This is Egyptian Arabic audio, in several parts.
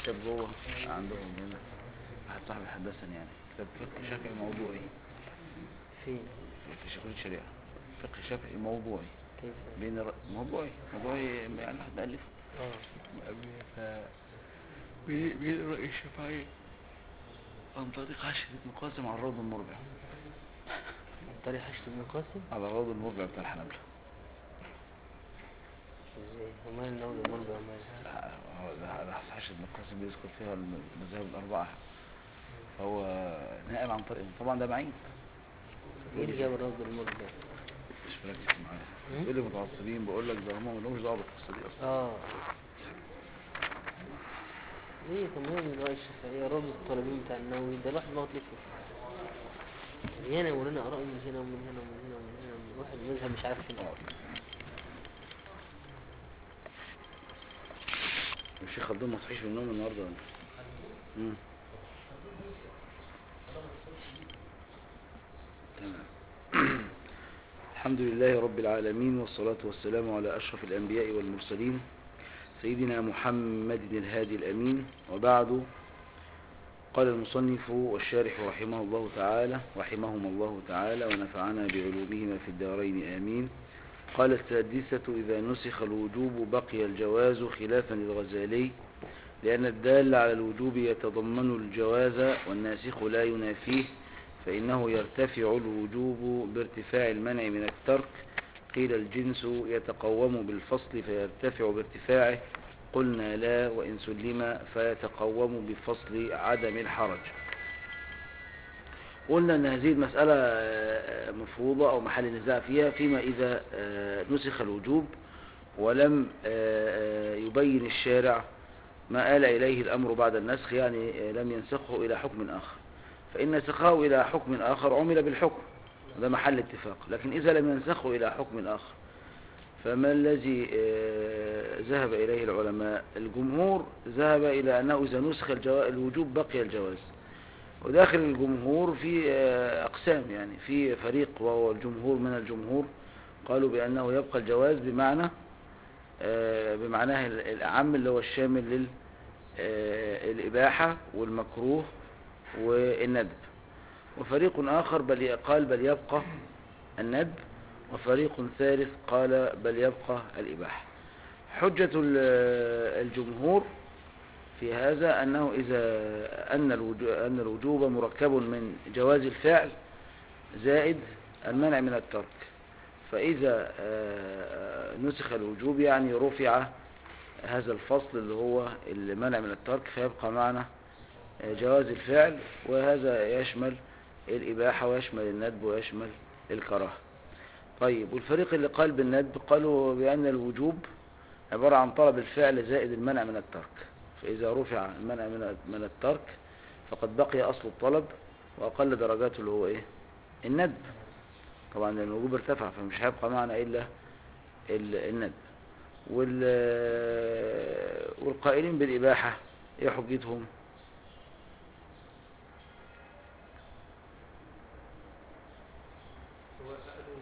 كتاب جوه عندهم هنا واحد صاحبي حدثني يعني كتاب فقه شافعي موضوعي فين في شيخ الشريعة فقه شافعي موضوعي كيف بين الر... موضوعي موضوعي يعني واحد ألف اه ف بين بين الرأي الشافعي عن طريق حاشية ابن قاسم على الروض المربع عن طريق حشد ابن قاسم على الروض المربع بتاع الحنابلة ازاي ومال النوم المربع ومال هو ده ده حاشية ابن قاسم بيذكر فيها المذاهب الأربعة هو نقل عن طريق طبعا ده بعيد ايه اللي جاب الروض المربع مش مركز معايا تقول لي متعصبين بقول لك ده هم مالهمش دعوه بالقصه دي اصلا اه ليه طب ما هو من رأي الشافعية روض الطالبين بتاع النووي ده الواحد ما هو تلفه هنا ولنا آراء من هنا ومن هنا ومن هنا ومن هنا ومن واحد مذهب مش عارف فين الشيخ خلدون ما صحيش من النوم النهارده ولا امم تمام الحمد لله رب العالمين والصلاة والسلام على أشرف الأنبياء والمرسلين سيدنا محمد الهادي الأمين وبعد قال المصنف والشارح رحمه الله تعالى رحمهم الله تعالى ونفعنا بعلومهما في الدارين آمين قال السادسة إذا نسخ الوجوب بقي الجواز خلافا للغزالي لأن الدال على الوجوب يتضمن الجواز والناسخ لا ينافيه فإنه يرتفع الوجوب بارتفاع المنع من الترك قيل الجنس يتقوم بالفصل فيرتفع بارتفاعه قلنا لا وإن سلم فيتقوم بفصل عدم الحرج قلنا أن هذه المسألة آه، مفروضة أو محل نزاع فيها فيما إذا آه، نسخ الوجوب ولم آه، آه، يبين الشارع ما آل إليه الأمر بعد النسخ يعني آه، لم ينسخه إلى حكم آخر فإن نسخه إلى حكم آخر عمل بالحكم ده محل اتفاق لكن إذا لم ينسخه إلى حكم آخر فما الذي آه، ذهب إليه العلماء الجمهور ذهب إلى أنه إذا نسخ الجوا- الوجوب بقي الجواز وداخل الجمهور في آه، أقسام يعني في فريق وهو الجمهور من الجمهور قالوا بأنه يبقى الجواز بمعنى آه، بمعناه ال- الأعم اللي هو الشامل لل آه، الإباحة والمكروه والندب وفريق آخر بل قال بل يبقى الندب وفريق ثالث قال بل يبقى الإباحة حجة ال- الجمهور في هذا أنه إذا أن الوجوب, أن الوجوب مركب من جواز الفعل زائد المنع من الترك فإذا آه، نسخ الوجوب يعني رفع هذا الفصل اللي هو المنع من الترك فيبقى معنا آه، جواز الفعل وهذا يشمل الإباحة ويشمل الندب ويشمل الكراهة طيب والفريق اللي قال بالندب قالوا بأن الوجوب عبارة عن طلب الفعل زائد المنع من الترك فإذا رفع المنع من من الترك فقد بقي أصل الطلب وأقل درجاته اللي هو إيه الندب طبعا لأن الوجوب ارتفع فمش هيبقى معنا إلا ال- الندب وال والقائلين بالإباحة إيه حجتهم هو قالوا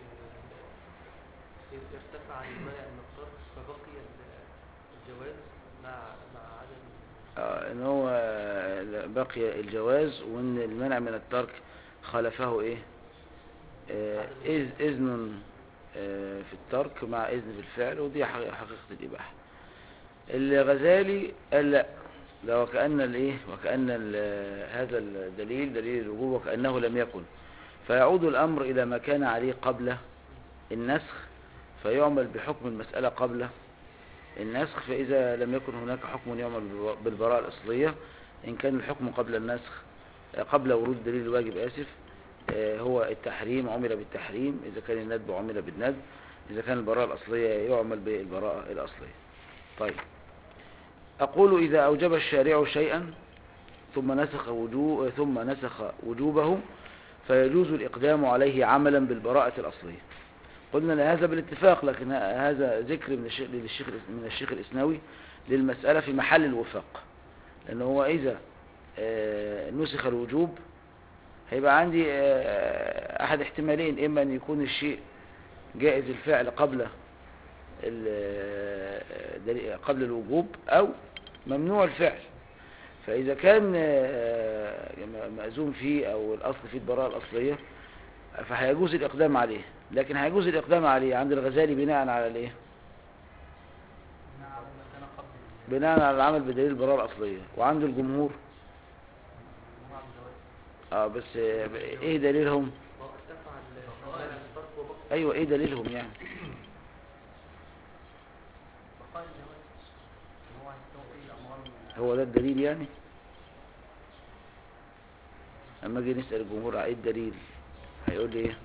يرتفع عن المنع من الطرد فبقي ال- الجواز مع مع عدم آه، ان هو بقي الجواز وان المنع من الترك خالفه ايه آه، إذ- اذن آه، في الترك مع اذن في الفعل ودي حق- حقيقة الاباحة الغزالي قال لا ده وكأن الايه وكأن ال- هذا الدليل دليل الوجوب وكأنه لم يكن فيعود الامر الى ما كان عليه قبل النسخ فيعمل بحكم المسألة قبل النسخ فإذا لم يكن هناك حكم يعمل بالبراءة الأصلية إن كان الحكم قبل النسخ قبل ورود دليل الواجب آسف آه، هو التحريم عمل بالتحريم إذا كان الندب عمل بالندب إذا كان البراءة الأصلية يعمل بالبراءة الأصلية طيب أقول إذا أوجب الشارع شيئا ثم نسخ وجوب ثم نسخ وجوبه فيجوز الإقدام عليه عملا بالبراءة الأصلية قلنا ان هذا بالاتفاق لكن هذا ذكر من الشيخ للشيخ من الشيخ الإسناوي للمسألة في محل الوفاق لأنه هو إذا آه، نسخ الوجوب هيبقى عندي آه، أحد احتمالين إما أن يكون الشيء جائز الفعل قبل ال- آه، دليل- قبل الوجوب أو ممنوع الفعل فإذا كان آه، م- مأزوم فيه أو الأصل فيه البراءة الأصلية فهيجوز الإقدام عليه لكن هيجوز الإقدام عليه عند الغزالي بناء على الإيه؟ بناء على العمل بدليل البراءة الأصلية وعند الجمهور اه بس آه، ايه دليلهم وارتفع ال- الفرق وبقي ايوه ايه دليلهم يعني بقاء الجواز اللي هو هيستوفي الأموال من هو ده الدليل يعني اما اجي نسأل الجمهور على ايه الدليل هيقول لي ايه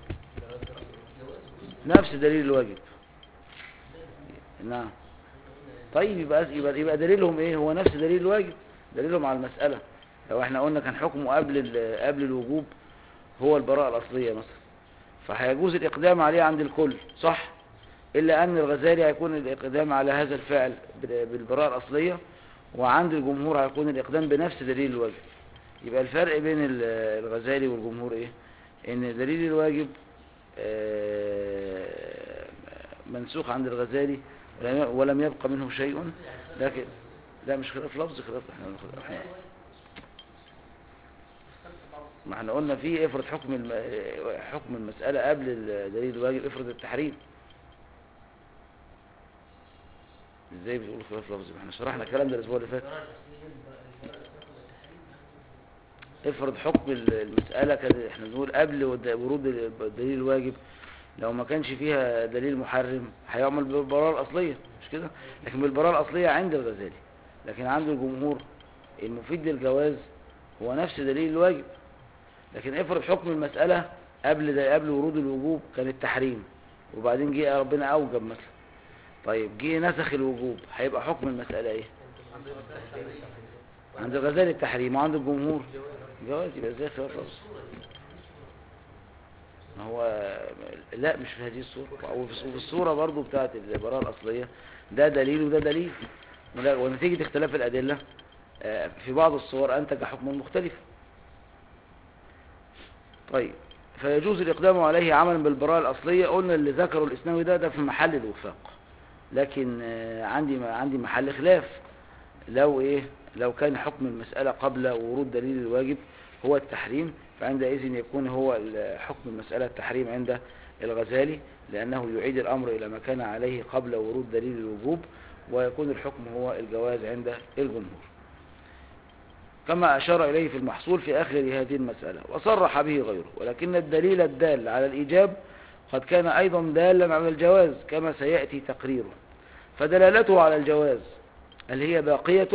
نفس دليل الواجب نعم طيب يبقى يبقى, يبقى دليلهم ايه هو نفس دليل الواجب دليلهم على المسألة لو احنا قلنا كان حكمه قبل ال- قبل الوجوب هو البراءة الأصلية مثلا فهيجوز الإقدام عليه عند الكل صح إلا أن الغزالي هيكون الإقدام على هذا الفعل بال- بالبراءة الأصلية وعند الجمهور هيكون الإقدام بنفس دليل الواجب يبقى الفرق بين ال- الغزالي والجمهور إيه إن دليل الواجب آه، منسوخ عند الغزالي ولم- ولم يبقى منه شيء لكن لا مش خلاف لفظ خلاف احنا احنا ما احنا قلنا في افرض حكم الم... حكم المسألة قبل ال- دليل الواجب افرض التحريم ازاي بتقول خلاف لفظي ما احنا شرحنا الكلام ده الاسبوع اللي فات افرض حكم ال- المسألة كان احنا بنقول قبل ود- ورود ال- دليل الواجب لو ما كانش فيها دليل محرم هيعمل بالبراءة الأصلية مش كده لكن بالبراءة الأصلية عند الغزالي لكن عند الجمهور المفيد للجواز هو نفس دليل الواجب لكن افرض حكم المسألة قبل ده قبل ورود الوجوب كان التحريم وبعدين جه ربنا أوجب مثلا طيب جه نسخ الوجوب هيبقى حكم المسألة ايه عند الغزالي التحريم وعند الجمهور جواز يبقى ازاي خلاف لفظ ما هو لا مش في هذه الصورة وفي وفي الصورة برضو بتاعت البراءة الأصلية ده دليل وده دليل ولا- ونتيجة اختلاف الأدلة آه، في بعض الصور أنتج حكما مختلفا طيب فيجوز الإقدام عليه عملا بالبراءة الأصلية قلنا اللي ذكره الإسناوي ده ده في محل الوفاق لكن آه، عندي عندي محل خلاف لو إيه لو كان حكم المسألة قبل ورود دليل الواجب هو التحريم فعندئذ يكون هو ال- حكم المسألة التحريم عند الغزالي لأنه يعيد الأمر إلى ما كان عليه قبل ورود دليل الوجوب ويكون الحكم هو الجواز عند الجمهور كما أشار إليه في المحصول في آخر هذه المسألة وصرح به غيره ولكن الدليل الدال على الإيجاب قد كان أيضا دالا على الجواز كما سيأتي تقريره فدلالته على الجواز هل هي باقية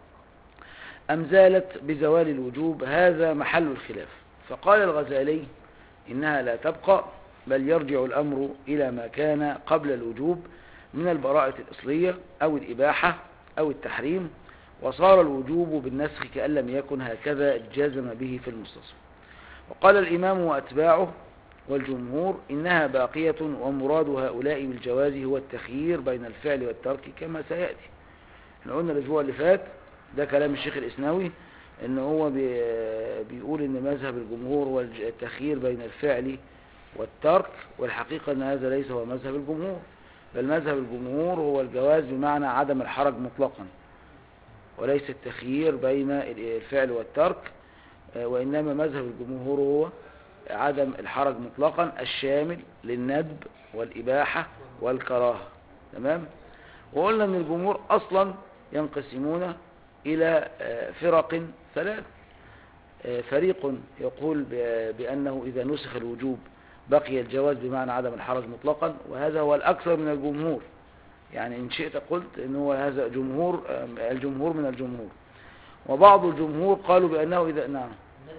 أم زالت بزوال الوجوب هذا محل الخلاف فقال الغزالي إنها لا تبقى بل يرجع الأمر إلى ما كان قبل الوجوب من البراءة الأصلية أو الإباحة أو التحريم وصار الوجوب بالنسخ كأن لم يكن هكذا جزم به في المستصف وقال الإمام وأتباعه والجمهور إنها باقية ومراد هؤلاء بالجواز هو التخيير بين الفعل والترك كما سيأتي احنا قلنا الأسبوع اللي فات ده كلام الشيخ الإسناوي ان هو بي- بيقول ان مذهب الجمهور هو الج- التخيير بين الفعل والترك والحقيقة ان هذا ليس هو مذهب الجمهور بل مذهب الجمهور هو الجواز بمعنى عدم الحرج مطلقا وليس التخيير بين ال- الفعل والترك آه، وإنما مذهب الجمهور هو عدم الحرج مطلقا الشامل للندب والإباحة والكراهة تمام وقلنا ان الجمهور اصلا ينقسمون الى آه، فرق ثلاث آه، فريق يقول ب- بانه اذا نسخ الوجوب بقي الجواز بمعنى عدم الحرج مطلقا وهذا هو الاكثر من الجمهور يعني ان شئت قلت ان هو هذا جمهور آه، الجمهور من الجمهور وبعض الجمهور قالوا بانه اذا نعم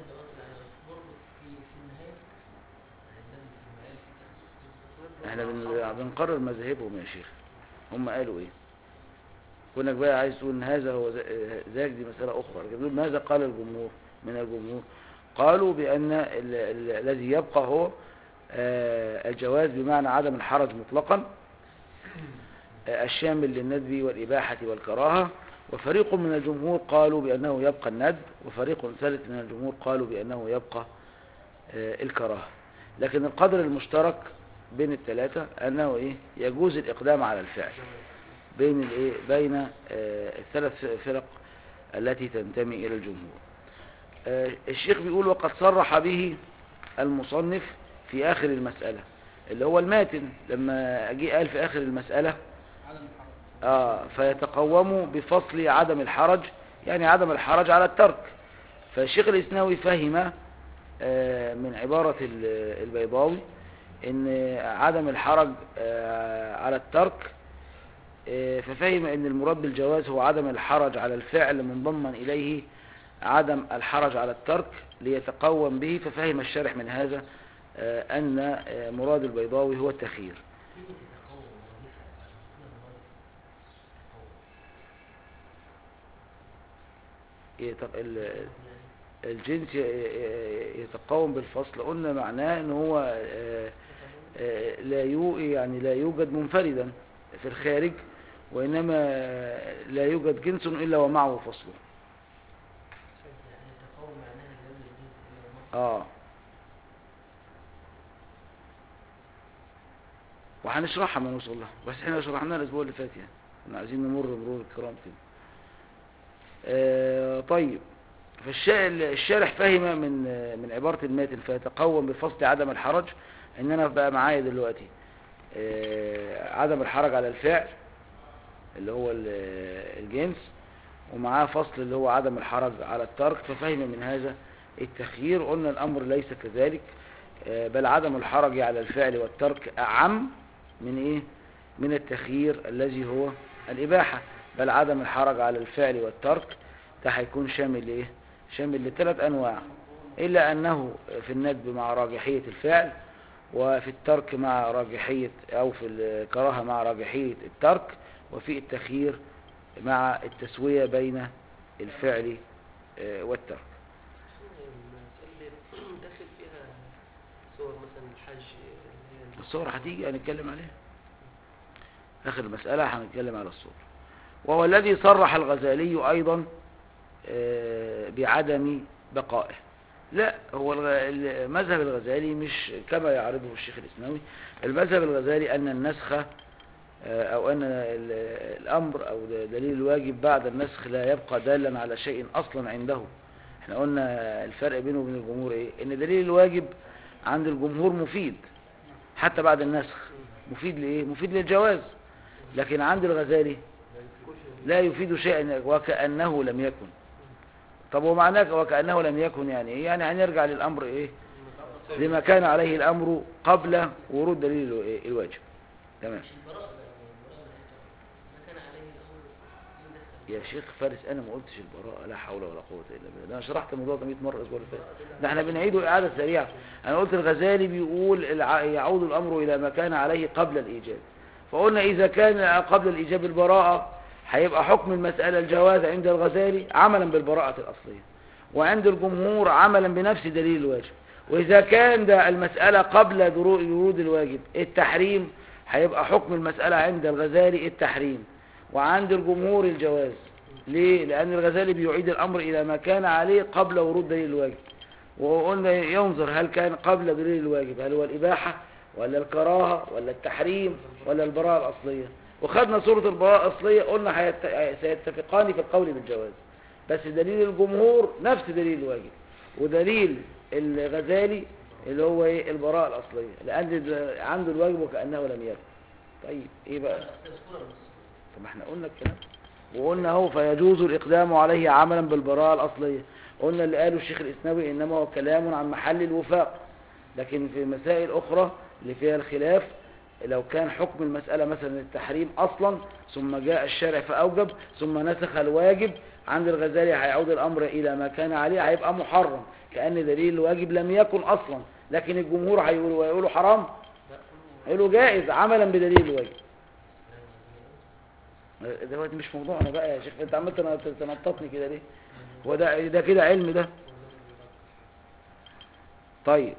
احنا بن- بنقرر مذاهبهم يا شيخ هم قالوا ايه كونك بقى عايز تقول ان هذا هو ذا- ذاك دي مسألة اخرى لكن بيقول ماذا قال الجمهور من الجمهور قالوا بان ال- ال- الذي يبقى هو آه، الجواز بمعنى عدم الحرج مطلقا آه، الشامل للندب والإباحة والكراهة وفريق من الجمهور قالوا بأنه يبقى الندب وفريق ثالث من الجمهور قالوا بأنه يبقى آه، الكراهة لكن القدر المشترك بين الثلاثة أنه إيه يجوز الإقدام على الفعل بين الإيه بين آه، الثلاث فرق التي تنتمي إلى الجمهور آه، الشيخ بيقول وقد صرح به المصنف في آخر المسألة اللي هو الماتن لما جه قال في آخر المسألة آه فيتقوم بفصل عدم الحرج يعني عدم الحرج على الترك فالشيخ الإسناوي فهم آه، من عبارة ال- البيضاوي ان عدم الحرج آه، على الترك آه، ففهم ان المراد بالجواز هو عدم الحرج على الفعل منضما اليه عدم الحرج على الترك ليتقوم به ففهم الشارح من هذا آه، ان آه، مراد البيضاوي هو التخيير يت- ال- الجنس ي- ي- يتقوم بالفصل قلنا معناه ان هو آه، آه، لا يو يعني لا يوجد منفردا في الخارج وانما لا يوجد جنس الا ومعه فصله اه وهنشرحها ما نوصل لها بس احنا شرحناها الاسبوع اللي فات يعني كنا عايزين نمر مرور الكرام كده آه طيب فالشارح فهم من آه، من عبارة الماتن فيتقوم بفصل عدم الحرج ان انا بقى معايا دلوقتي آه عدم الحرج على الفعل اللي هو ال- الجنس ومعاه فصل اللي هو عدم الحرج على الترك ففهم من هذا التخيير قلنا الامر ليس كذلك آه، بل عدم الحرج على الفعل والترك اعم من ايه من التخيير الذي هو الاباحة بل عدم الحرج على الفعل والترك ده هيكون شامل ايه شامل لثلاث انواع الا انه في الندب مع راجحية الفعل وفي الترك مع راجحية او في الكراهة مع راجحية الترك وفي التخيير مع التسوية بين الفعل آه، والترك المسألة داخل فيها صور مثلا الحج اللي هي الصور هتيجي هنتكلم عليها آخر المسألة هنتكلم على الصور وهو الذي صرح الغزالي أيضا آه، بعدم بقائه لا هو الغ- المذهب الغزالي مش كما يعرضه الشيخ الإسلامي المذهب الغزالي أن النسخ آه، أو أن ال- الأمر أو د- دليل الواجب بعد النسخ لا يبقى دالا على شيء أصلا عنده احنا قلنا الفرق بينه وبين الجمهور ايه ان دليل الواجب عند الجمهور مفيد حتى بعد النسخ مفيد لإيه؟ مفيد للجواز لكن عند الغزالي لا يفيد شيئا وكأنه لم يكن طب ومعناه وكأنه لم يكن يعني إيه؟ يعني هنرجع للأمر إيه لما كان عليه الأمر قبل ورود دليل الو- إيه؟ الواجب تمام يا شيخ فارس انا ما قلتش البراءه لا حول ولا قوه الا بالله ده انا شرحت الموضوع ده 100 مره الاسبوع اللي فات ده احنا بنعيده اعاده سريعه انا قلت الغزالي بيقول الع- يعود الامر الى ما كان عليه قبل الايجاب فقلنا اذا كان قبل الايجاب البراءه هيبقى حكم المساله الجواز عند الغزالي عملا بالبراءه الاصليه وعند الجمهور عملا بنفس دليل الواجب واذا كان ده المساله قبل درو- ورود الواجب التحريم هيبقى حكم المساله عند الغزالي التحريم وعند الجمهور الجواز ليه؟ لأن الغزالي بيعيد الأمر إلى ما كان عليه قبل ورود دليل الواجب وقلنا ينظر هل كان قبل دليل الواجب هل هو الإباحة ولا الكراهة ولا التحريم ولا البراءة الأصلية وخدنا صورة البراءة الأصلية قلنا هيت- سيتفقان في القول بالجواز بس دليل الجمهور نفس دليل الواجب ودليل الغزالي اللي هو ايه البراءة الأصلية لأن ده عنده الواجب وكأنه لم يكن طيب ايه بقى طب ما احنا قلنا الكلام وقلنا اهو فيجوز الإقدام عليه عملا بالبراءة الأصلية قلنا اللي قاله الشيخ الإسناوي إنما هو كلام عن محل الوفاق لكن في مسائل أخرى اللي فيها الخلاف لو كان حكم المسألة مثلا التحريم أصلا ثم جاء الشارع فأوجب ثم نسخ الواجب عند الغزالي هيعود الأمر إلى ما كان عليه هيبقى محرم كأن دليل الواجب لم يكن أصلا لكن الجمهور هيقولوا هيقولوا حرام هيقولوا جائز عملا بدليل الواجب دلوقتي مش موضوعنا بقى يا شيخ انت عمال تن- تنططني كده ليه هو ده ده كده علم ده طيب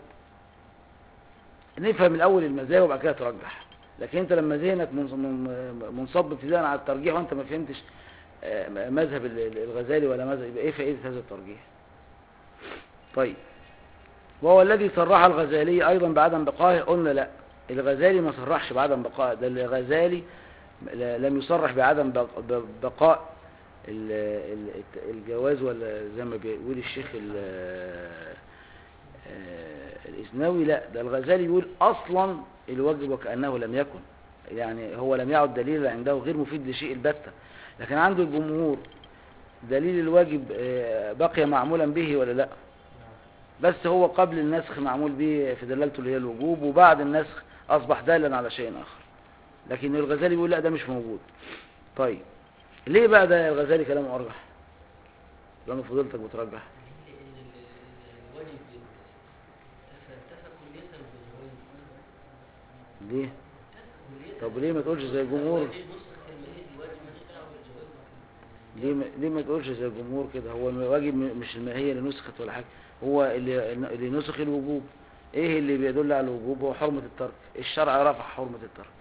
نفهم الاول المزايا وبعد كده ترجح لكن انت لما ذهنك منص- من- منصب ابتداء على الترجيح وانت ما فهمتش آه، مذهب ال- ال- الغزالي ولا مذهب يبقى ايه فائده هذا الترجيح طيب وهو الذي صرح الغزالي ايضا بعدم بقائه قلنا لا الغزالي ما صرحش بعدم بقائه ده الغزالي ل- لم يصرح بعدم بق- ب- بقاء ال- ال- الت- الجواز ولا زي ما بيقول الشيخ ال- آه، الإسناوي لا ده الغزالي يقول أصلا الواجب وكأنه لم يكن يعني هو لم يعد دليلا عنده غير مفيد لشيء البتة لكن عنده الجمهور دليل الواجب آه، بقي معمولا به ولا لا بس هو قبل النسخ معمول به في دلالته اللي هي الوجوب وبعد النسخ أصبح دالا على شيء آخر لكن الغزالي بيقول لا ده مش موجود طيب ليه بقى ده الغزالي كلامه أرجح لأنه فضيلتك بترجح لأن ال- ال- الواجب انتفى كلية بالواجب ليه كلية طب ليه ما تقولش زي الجمهور الواجب نسخة المهيد الواجب ماليش دعوة بالجواز ليه ما ليه ما تقولش زي الجمهور كده هو الواجب م- مش الماهية اللي نسخت ولا حاجة هو اللي اللي نسخ الوجوب ايه اللي بيدل على الوجوب هو حرمة الترك الشرع رفع حرمة الترك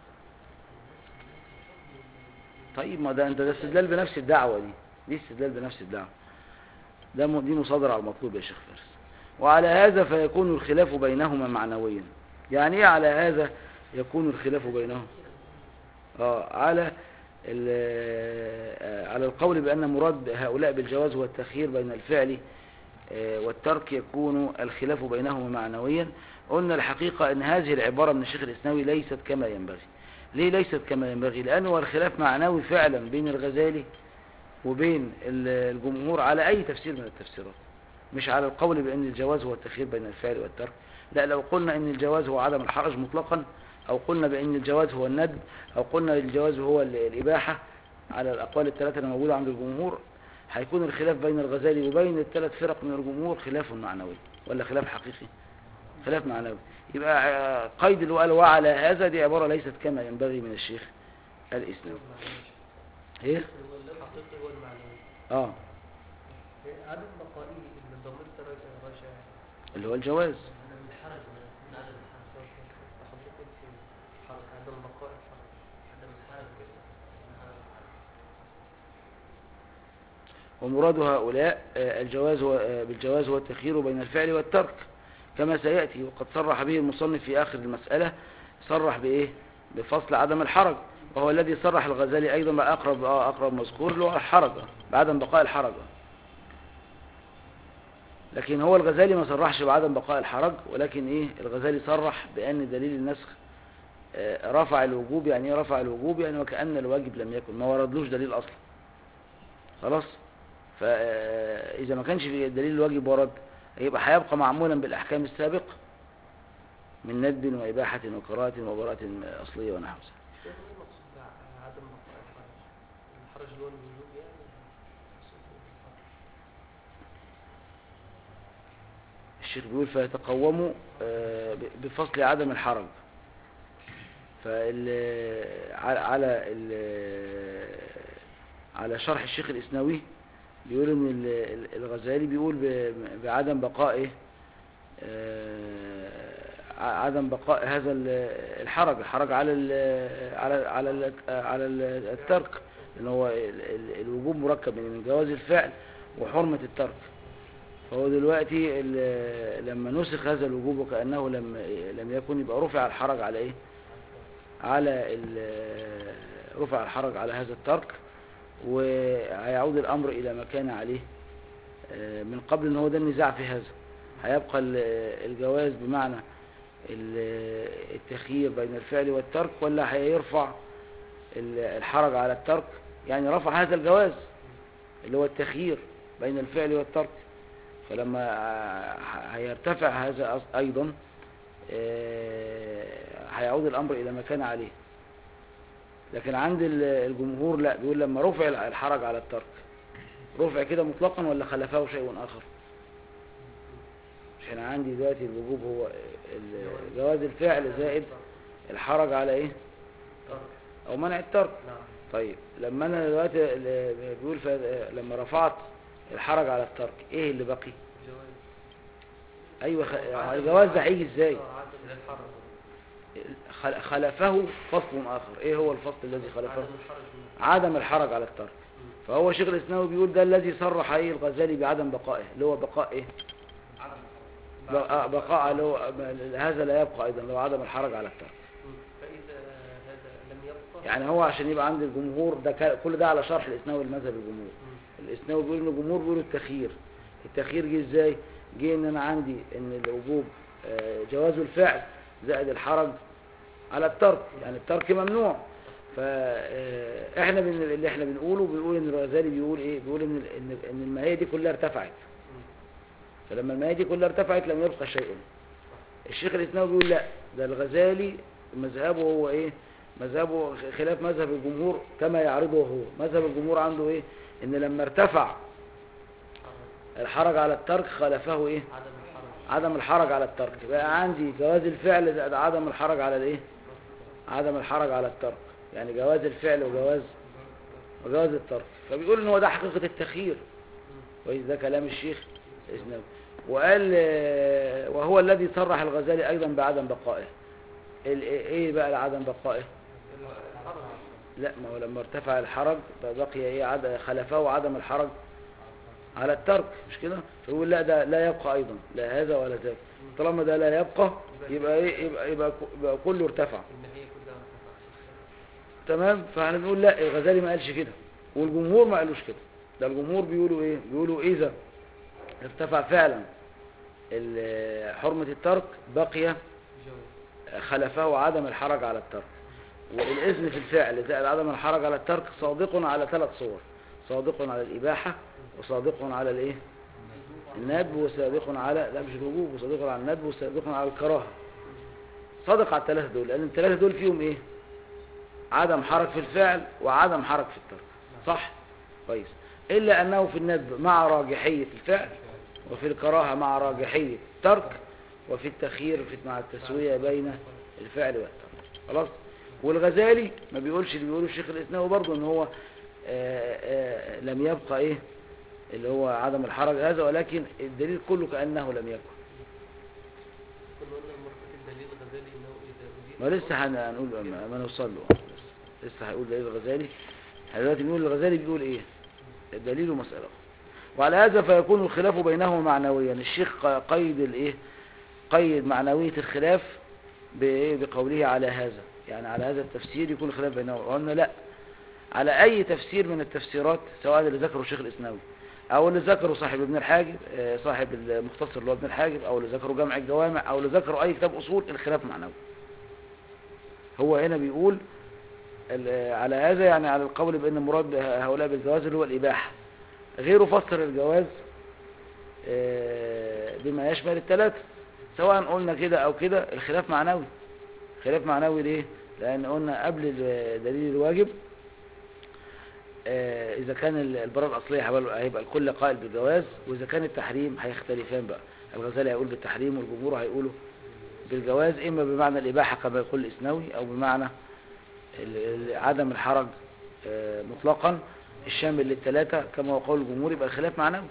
طيب ما ده انت ده استدلال بنفس الدعوة دي دي استدلال بنفس الدعوة ده م- دي مصادرة على المطلوب يا شيخ فارس وعلى هذا فيكون الخلاف بينهما معنويا يعني ايه على هذا يكون الخلاف بينهما اه على ال- آه، على القول بأن مراد هؤلاء بالجواز هو التخيير بين الفعل آه، والترك يكون الخلاف بينهما معنويا قلنا الحقيقة أن هذه العبارة من الشيخ الإسناوي ليست كما ينبغي ليه ليست كما ينبغي لأنه الخلاف معنوي فعلا بين الغزالي وبين ال- الجمهور على أي تفسير من التفسيرات مش على القول بأن الجواز هو التخيير بين الفعل والترك لا لو قلنا أن الجواز هو عدم الحرج مطلقا أو قلنا بأن الجواز هو الندب أو قلنا الجواز هو ال- الإباحة على الأقوال الثلاثة اللي موجودة عند الجمهور هيكون الخلاف بين الغزالي وبين الثلاث فرق من الجمهور خلاف معنوي ولا خلاف حقيقي خلاف معنوي يبقى آه، قيد اللي قال وعلى هذا دي عبارة ليست كما ينبغي من الشيخ الإسلام ايه هو الحقيقي هو المعنوي اه عدم بقائه ان الضمير ده راجع راجع اللي هو الجواز عدم الحرج من عدم الحرج حضرتك قلت حرج عدم بقاء الحرج عدم الحرج ومراد هؤلاء آه، الجواز هو آه، بالجواز هو التخيير بين الفعل والترك كما سيأتي وقد صرح به المصنف في آخر المسألة صرح بإيه بفصل عدم الحرج وهو الذي صرح الغزالي أيضا بأقرب آه أقرب مذكور اللي هو الحرج آه، بعدم بقاء الحرج آه. لكن هو الغزالي ما صرحش بعدم بقاء الحرج ولكن إيه الغزالي صرح بأن دليل النسخ آه، رفع الوجوب يعني ايه رفع الوجوب يعني وكأن الواجب لم يكن ما وردلوش دليل أصلا خلاص فإذا ما كانش في دليل الواجب ورد يبقى هيبقى معمولا بالأحكام السابقة من ندب وإباحة وكراهة وبراءة أصلية ونحو ذلك ايه هو المقصود بعدم بقاء الحرج الحرج اللي هو الوجوب يعني الشيخ بيقول فيتقوموا آه، ب- بفصل عدم الحرج فال على على ال- على شرح الشيخ الإسناوي بيقول ان ال- ال- الغزالي بيقول ب- بعدم بقاء آه، عدم بقاء هذا ال- الحرج الحرج على ال- على على ال- على ال- الترك لان هو ال- ال- الوجوب مركب من جواز الفعل وحرمة الترك فهو دلوقتي ال- لما نسخ هذا الوجوب وكأنه لم لم يكن يبقى رفع الحرج على ايه على ال- رفع الحرج على هذا الترك وهيعود الأمر إلى ما كان عليه آه، من قبل ان هو ده النزاع في هذا هيبقى ال- الجواز بمعنى ال- التخيير بين الفعل والترك ولا هيرفع ال- الحرج على الترك يعني رفع هذا الجواز اللي هو التخيير بين الفعل والترك فلما آه، هيرتفع هذا أص- أيضا آه، هيعود الأمر إلى ما كان عليه لكن عند ال- الجمهور لا بيقول لما رفع الحرج على الترك رفع كده مطلقا ولا خلفه شيء آخر مش انا عندي دلوقتي الوجوب هو ال- جواز الفعل زائد الحرج على ايه ترك او منع الترك نعم طيب لما انا دلوقتي ال- بيقول ف- لما رفعت الحرج على الترك ايه اللي بقي جواز ايوه خ... الجواز ده هيجي ازاي آه، عدم الحرج خل- خلفه فصل اخر ايه هو الفصل الذي خلفه عدم الحرج منه. عدم الحرج على الترك فهو شيخ الاسلام بيقول ده الذي صرح ايه الغزالي بعدم بقائه اللي هو بقاء ايه ب- آه، بقاء اللي هو هذا لا يبقى ايضا لو عدم الحرج على الترك مم. فإذا هذا لم يبقى يعني هو عشان يبقى عند الجمهور ده ك- كل ده على شرح الاسناوي المذهب الجمهور الاسناوي بيقول ان الجمهور بيقولوا التخيير التخيير جه ازاي جه ان انا عندي ان الوجوب آه، جواز الفعل زائد الحرج على الترك يعني الترك ممنوع فاحنا بن... اللي احنا بنقوله بنقول ان الغزالي بيقول ايه بيقول ان ال- ان ان الماهيه دي كلها ارتفعت فلما الماهيه دي كلها ارتفعت لم يبقى شيء الشيخ الاسلامي بيقول لا ده الغزالي مذهبه هو ايه مذهبه خلاف مذهب الجمهور كما يعرضه هو مذهب الجمهور عنده ايه ان لما ارتفع الحرج على الترك خالفه ايه عدم الحرج عدم الحرج على الترك بقى عندي جواز الفعل زائد عدم الحرج على الايه عدم الحرج على الترك يعني جواز الفعل وجواز وجواز الترك فبيقول ان هو ده حقيقة التخيير كويس ده كلام الشيخ الاسناوي وقال آه، وهو الذي صرح الغزالي ايضا بعدم بقائه ال- ايه بقى عدم بقائه لا ما هو لما ارتفع الحرج بقي ايه عد... خلفه عدم الحرج على الترك مش كده فيقول لا ده لا يبقى ايضا لا هذا ولا ذاك طالما ده لا يبقى يبقى ايه يبقى, يبقى, ك- يبقى كله ارتفع المحية كلها ارتفعت تمام فاحنا بنقول لا الغزالي ما قالش كده والجمهور ما قالوش كده ده الجمهور بيقولوا ايه بيقولوا اذا ارتفع فعلا ال- حرمة الترك بقي جواز خلفه عدم الحرج على الترك والإذن في الفعل زائد عدم الحرج على الترك صادق على ثلاث صور صادق على الإباحة وصادق على الإيه الندب وصادق على لا مش الوجوب وصادق على الندب وصادق على الكراهة صادق على الثلاثة دول لأن الثلاثة دول فيهم إيه عدم حرج في الفعل وعدم حرج في الترك صح كويس إلا أنه في الندب مع راجحية الفعل وفي الكراهة مع راجحية الترك وفي التخيير في مع التسوية بين الفعل والترك خلاص والغزالي ما بيقولش اللي بيقوله الشيخ الإسناوي برضه ان هو آآ آآ لم يبقى ايه اللي هو عدم الحرج هذا ولكن الدليل كله كأنه لم يكن كنا قلنا المرة اللي فاتت دليل غزالي انه اذا ما أجيب لسه هن- هنقول ما ما نوصل له لسه هيقول دليل الغزالي احنا دلوقتي بنقول الغزالي بيقول ايه الدليل مسألة وعلى هذا فيكون الخلاف بينهما معنويا الشيخ ق- قيد الايه قيد معنوية الخلاف بإيه؟ بقوله على هذا يعني على هذا التفسير يكون الخلاف بينهما وقلنا لا على اي تفسير من التفسيرات سواء اللي ذكره الشيخ الاسناوي او اللي ذكره صاحب ابن الحاجب آه، صاحب المختصر اللي هو ابن الحاجب او اللي ذكره جامع الجوامع او اللي ذكره اي كتاب اصول الخلاف معنوي هو هنا بيقول ال- على هذا يعني على القول بأن المراد هؤلاء بالجواز اللي هو الإباحة غيره فسر الجواز آه، بما يشمل الثلاثة سواء قلنا كده أو كده الخلاف معنوي خلاف معنوي ليه؟ لأن قلنا قبل ال- دليل الواجب آه، إذا كان ال- البراءة الأصلية هيبقى هيبقى الكل قائل بالجواز وإذا كان التحريم هيختلفان بقى الغزالي هيقول بالتحريم والجمهور هيقولوا بالجواز إما بمعنى الإباحة كما يقول الإسناوي أو بمعنى ال- ال- عدم الحرج آه، مطلقا الشامل للثلاثة كما هو قول الجمهور يبقى الخلاف معنوي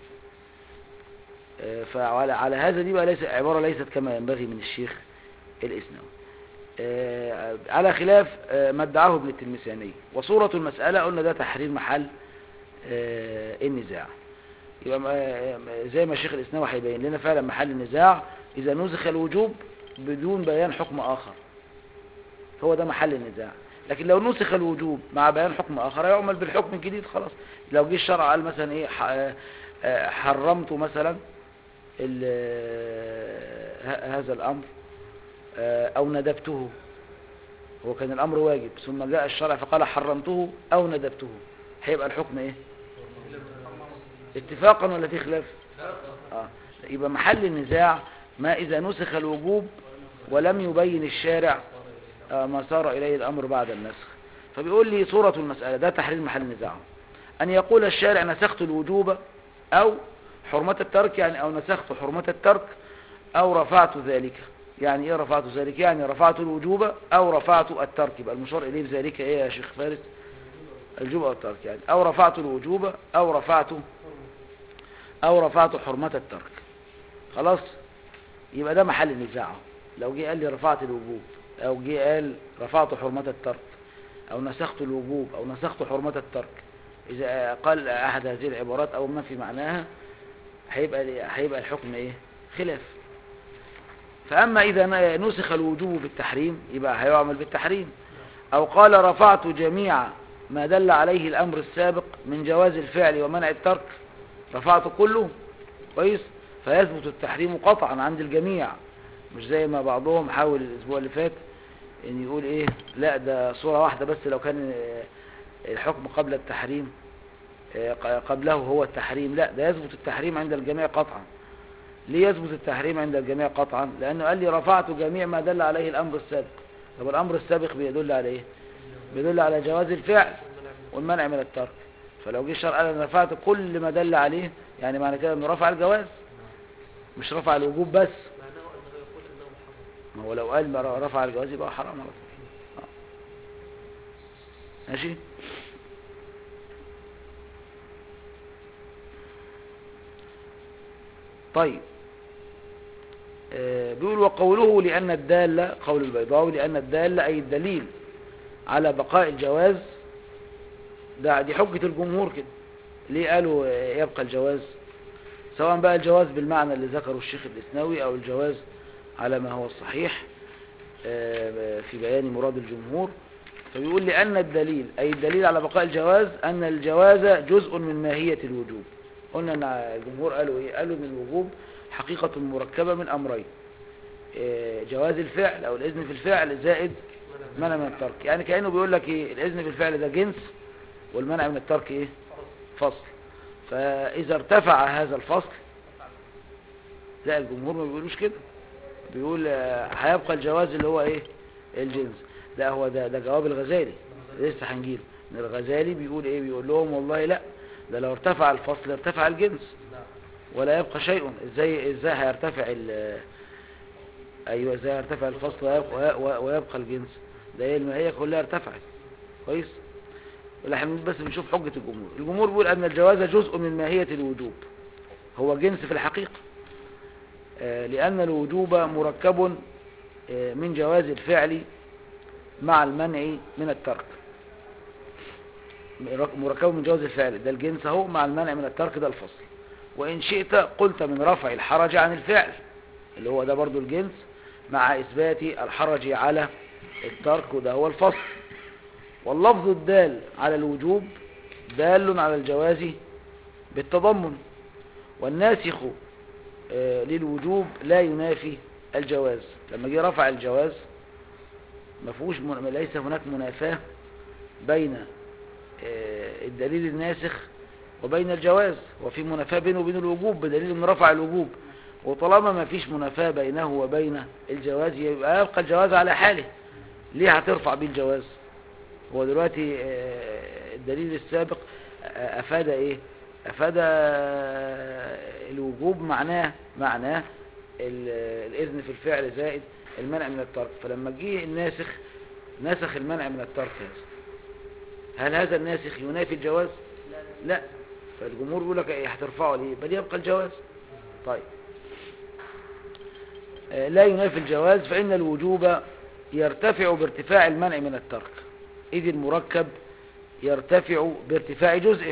آه، فعلى على هذا دي بقى ليس عبارة ليست كما ينبغي من الشيخ الإسناوي آه، على خلاف آه، ما ادعاه ابن التلمساني وصورة المسألة قلنا ده تحرير محل آه، النزاع يبقى ما- زي ما الشيخ الإسناوي هيبين لنا فعلا محل النزاع إذا نزخ الوجوب بدون بيان حكم آخر هو ده محل النزاع لكن لو نسخ الوجوب مع بيان حكم آخر يعمل بالحكم الجديد خلاص لو جه الشرع قال مثلا إيه ح- آه، آه، حرمت مثلا ال- آه، ه- هذا الأمر آه، أو ندبته هو كان الأمر واجب ثم جاء الشرع فقال حرمته أو ندبته هيبقى الحكم إيه اتفاقا ولا في خلاف آه. يبقى محل النزاع ما إذا نسخ الوجوب ولم يبين الشارع آه، ما صار إليه الأمر بعد النسخ فبيقول لي صورة المسألة ده تحرير محل النزاع أن يقول الشارع نسخت الوجوب أو حرمة الترك يعني أو نسخت حرمة الترك أو رفعت ذلك يعني إيه رفعت ذلك يعني رفعت الوجوب أو رفعت الترك يبقى المشار إليه بذلك إيه يا شيخ فارس الوجوب أو الترك يعني أو رفعت الوجوب أو رفعت أو رفعت حرمة الترك خلاص يبقى ده محل النزاع لو جه قال لي رفعت الوجوب أو جه قال رفعت حرمة الترك أو نسخت الوجوب أو نسخت حرمة الترك إذا قال أحد هذه العبارات أو ما في معناها هيبقى هيبقى الحكم إيه خلاف فأما إذا نسخ الوجوب بالتحريم يبقى هيعمل بالتحريم أو قال رفعت جميع ما دل عليه الأمر السابق من جواز الفعل ومنع الترك رفعت كله كويس فيثبت التحريم قطعا عند الجميع مش زي ما بعضهم حاول الأسبوع اللي فات ان يقول ايه لا ده صورة واحدة بس لو كان آه، الحكم قبل التحريم آه، ق- قبله هو التحريم لا ده يثبت التحريم عند الجميع قطعا ليه يثبت التحريم عند الجميع قطعا لأنه قال لي رفعت جميع ما دل عليه الأمر السابق طب الأمر السابق بيدل على ايه بيدل على جواز الفعل والمنع من الترك فلو جه الشرع قال انا رفعت كل ما دل عليه يعني معنى كده انه رفع الجواز مش رفع الوجوب بس معناه انه يقول انه محرم ما هو لو قال ما رفع الجواز يبقى حرام على طول آه. ماشي طيب آه، بيقول وقوله لأن الدالة قول البيضاوي لأن الدالة أي الدليل على بقاء الجواز ده دي حجة الجمهور كده ليه قالوا آه، يبقى الجواز سواء بقى الجواز بالمعنى اللي ذكره الشيخ الإسناوي أو الجواز على ما هو الصحيح آه، في بيان مراد الجمهور فبيقول لأن الدليل أي الدليل على بقاء الجواز أن الجواز جزء من ماهية الوجوب قلنا أن الجمهور قالوا إيه قالوا أن الوجوب حقيقة مركبة من أمرين آه، جواز الفعل أو الإذن في الفعل زائد منع من الترك يعني كأنه بيقول لك إيه الإذن في الفعل ده جنس والمنع من الترك إيه فصل فإذا ارتفع هذا الفصل لا الجمهور ما بيقولوش كده بيقول آه، هيبقى الجواز اللي هو ايه الجنس لا هو ده ده جواب الغزالي لسه هنجيله من الغزالي بيقول ايه بيقول لهم والله لا ده لو ارتفع الفصل ارتفع الجنس ولا يبقى شيء ازاي ازاي هيرتفع ال ايوه ازاي هيرتفع الفصل ويبقى, ويبقى الجنس ده هي الماهيه كلها ارتفعت كويس ولا احنا بس بنشوف حجة الجمهور الجمهور بيقول ان الجواز جزء من ماهية الوجوب هو جنس في الحقيقة آه، لأن الوجوب مركب آه، من جواز الفعل مع المنع من الترك مركب من جواز الفعل ده الجنس اهو مع المنع من الترك ده الفصل وإن شئت قلت من رفع الحرج عن الفعل اللي هو ده برضو الجنس مع إثبات الحرج على الترك وده هو الفصل واللفظ الدال على الوجوب دال على الجواز بالتضمن والناسخ آه، للوجوب لا ينافي الجواز لما جه رفع الجواز ما فيهوش من- ليس هناك منافاة بين آه، الدليل الناسخ وبين الجواز وفي منافاة بينه وبين الوجوب بدليل ان رفع الوجوب وطالما ما فيش منافاة بينه وبين الجواز يبقى يبقى الجواز على حاله ليه هترفع بيه الجواز هو دلوقتي آه، الدليل السابق آه، أفاد إيه أفاد آه، الوجوب معناه معناه ال- الإذن في الفعل زائد المنع من الترك فلما جه الناسخ نسخ المنع من الترك هذا هل هذا الناسخ ينافي الجواز لا فالجمهور يقول لك إيه هترفعه ليه بل يبقى الجواز طيب آه، لا ينافي الجواز فإن الوجوب يرتفع بارتفاع المنع من الترك إذ المركب يرتفع بارتفاع جزئه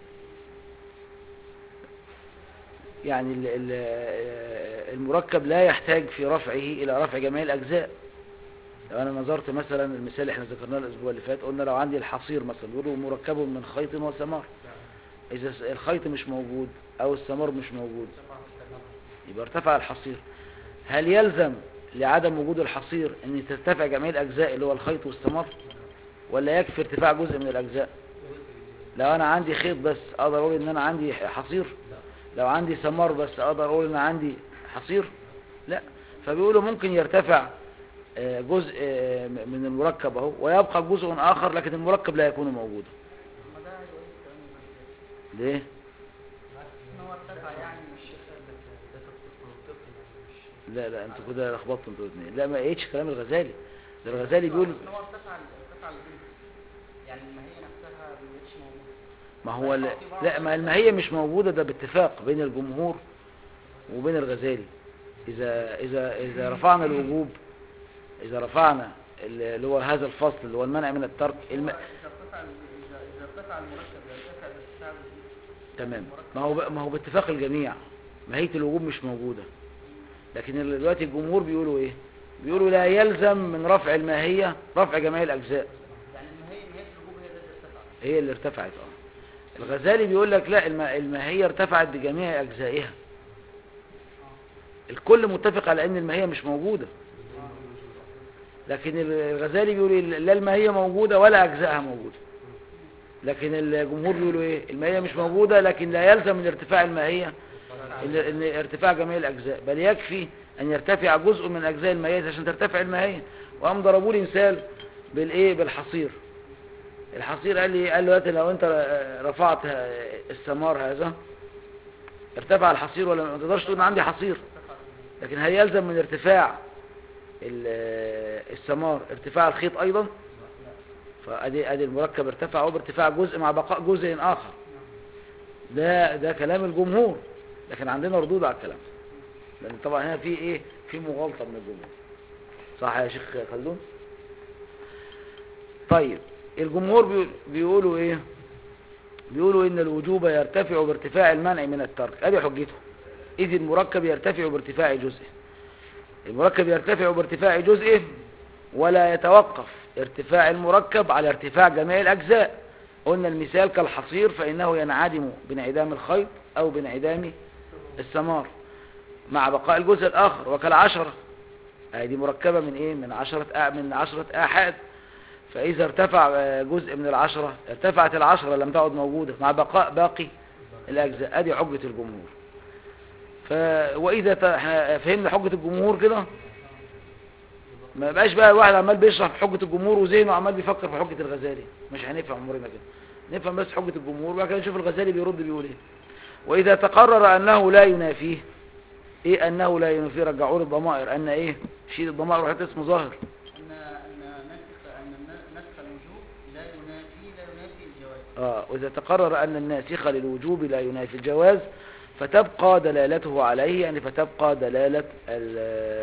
يعني ال- ال- آه، المركب لا يحتاج في رفعه إلى رفع جميع الأجزاء لو أنا نظرت مثلا المثال اللي احنا ذكرناه الأسبوع اللي فات قلنا لو عندي الحصير مثلا بيقولوا مركب من خيط وسمار إذا س- الخيط مش موجود أو السمار مش موجود يبقى ارتفع الحصير هل يلزم لعدم وجود الحصير ان ترتفع جميع الاجزاء اللي هو الخيط والسمار ولا يكفي ارتفاع جزء من الاجزاء لو انا عندي خيط بس اقدر اقول ان انا عندي حصير لو عندي سمار بس اقدر اقول ان عندي حصير لا فبيقولوا ممكن يرتفع آه، جزء آه، من المركب اهو ويبقى جزء اخر لكن المركب لا يكون موجودا ما ده يؤيد كلام الغزالي ليه ان هو ارتفع يعني مش ده تخصيص منطقي يعني مش لا لا انتوا كده لخبطتوا انتوا الاثنين لا ما ايش كلام الغزالي ده الغزالي بيقول ان هو ارتفع ارتفع الجنس يعني الماهيه نفسها ما بقتش موجوده ما هو لا, لا ما الماهية مش موجودة ده باتفاق بين الجمهور وبين الغزالي إذا إذا إذا رفعنا الوجوب إذا رفعنا اللي هو هذا الفصل اللي هو المنع من الترك الم... اذا ارتفع ال- اذا اذا ارتفع المركب يرتفع بارتفاع الجنس تمام ما هو ب- ما هو باتفاق الجميع ماهية الوجوب مش موجودة لكن دلوقتي الجمهور بيقولوا إيه بيقولوا لا يلزم من رفع الماهية رفع جميع الأجزاء هي اللي ارتفعت اه الغزالي بيقول لك لا الم- الماهية ارتفعت بجميع أجزائها الكل متفق على أن الماهية مش موجودة لكن الغزالي بيقول لا الماهية موجودة ولا أجزائها موجودة لكن الجمهور بيقولوا ايه الماهية مش موجودة لكن لا يلزم من ارتفاع الماهية ان إن ارتفاع جميع الأجزاء بل يكفي أن يرتفع جزء من أجزاء الماهية عشان ترتفع الماهية وقام ضربوا لي مثال بالايه بالحصير الحصير قال لي قال له دلوقتي لو انت رفعت السمار هذا ارتفع الحصير ولا ما تقدرش تقول إن عندي حصير لكن هل يلزم من ارتفاع ال- السمار ارتفاع الخيط ايضا فادي ادي المركب ارتفع هو بارتفاع جزء مع بقاء جزء اخر ده ده كلام الجمهور لكن عندنا ردود على الكلام ده. لان طبعا هنا في ايه في مغالطه من الجمهور صح يا شيخ خلدون طيب الجمهور بيقول- بيقولوا ايه بيقولوا ان الوجوب يرتفع بارتفاع المنع من الترك ادي حجته اذ المركب يرتفع بارتفاع جزئه المركب يرتفع بارتفاع جزئه ولا يتوقف ارتفاع المركب على ارتفاع جميع الاجزاء قلنا المثال كالحصير فانه ينعدم بانعدام الخيط او بانعدام السمار مع بقاء الجزء الاخر وكالعشرة هذه مركبة من ايه من عشرة آ- من عشرة احاد فاذا ارتفع آه، جزء من العشرة ارتفعت العشرة لم تعد موجودة مع بقاء باقي الاجزاء ادي حجة الجمهور ف... واذا ت... احنا فهمنا حجة الجمهور كده ما بقاش بقى الواحد عمال بيشرح في حجة الجمهور وذهنه عمال بيفكر في حجة الغزالي مش هنفهم عمرنا كده نفهم بس حجة الجمهور وبعد كده نشوف الغزالي بيرد بيقول ايه واذا تقرر انه لا ينافيه ايه انه لا ينافيه رجعوا لي الضمائر ان ايه شيل الضمائر وحط اسمه ظاهر ان ان نسخ ان الن- نسخ الوجوب لا ينافي لا ينافي الجواز آه وإذا تقرر أن الناسخ للوجوب لا ينافي الجواز فتبقى دلالته عليه يعني فتبقى دلالة ال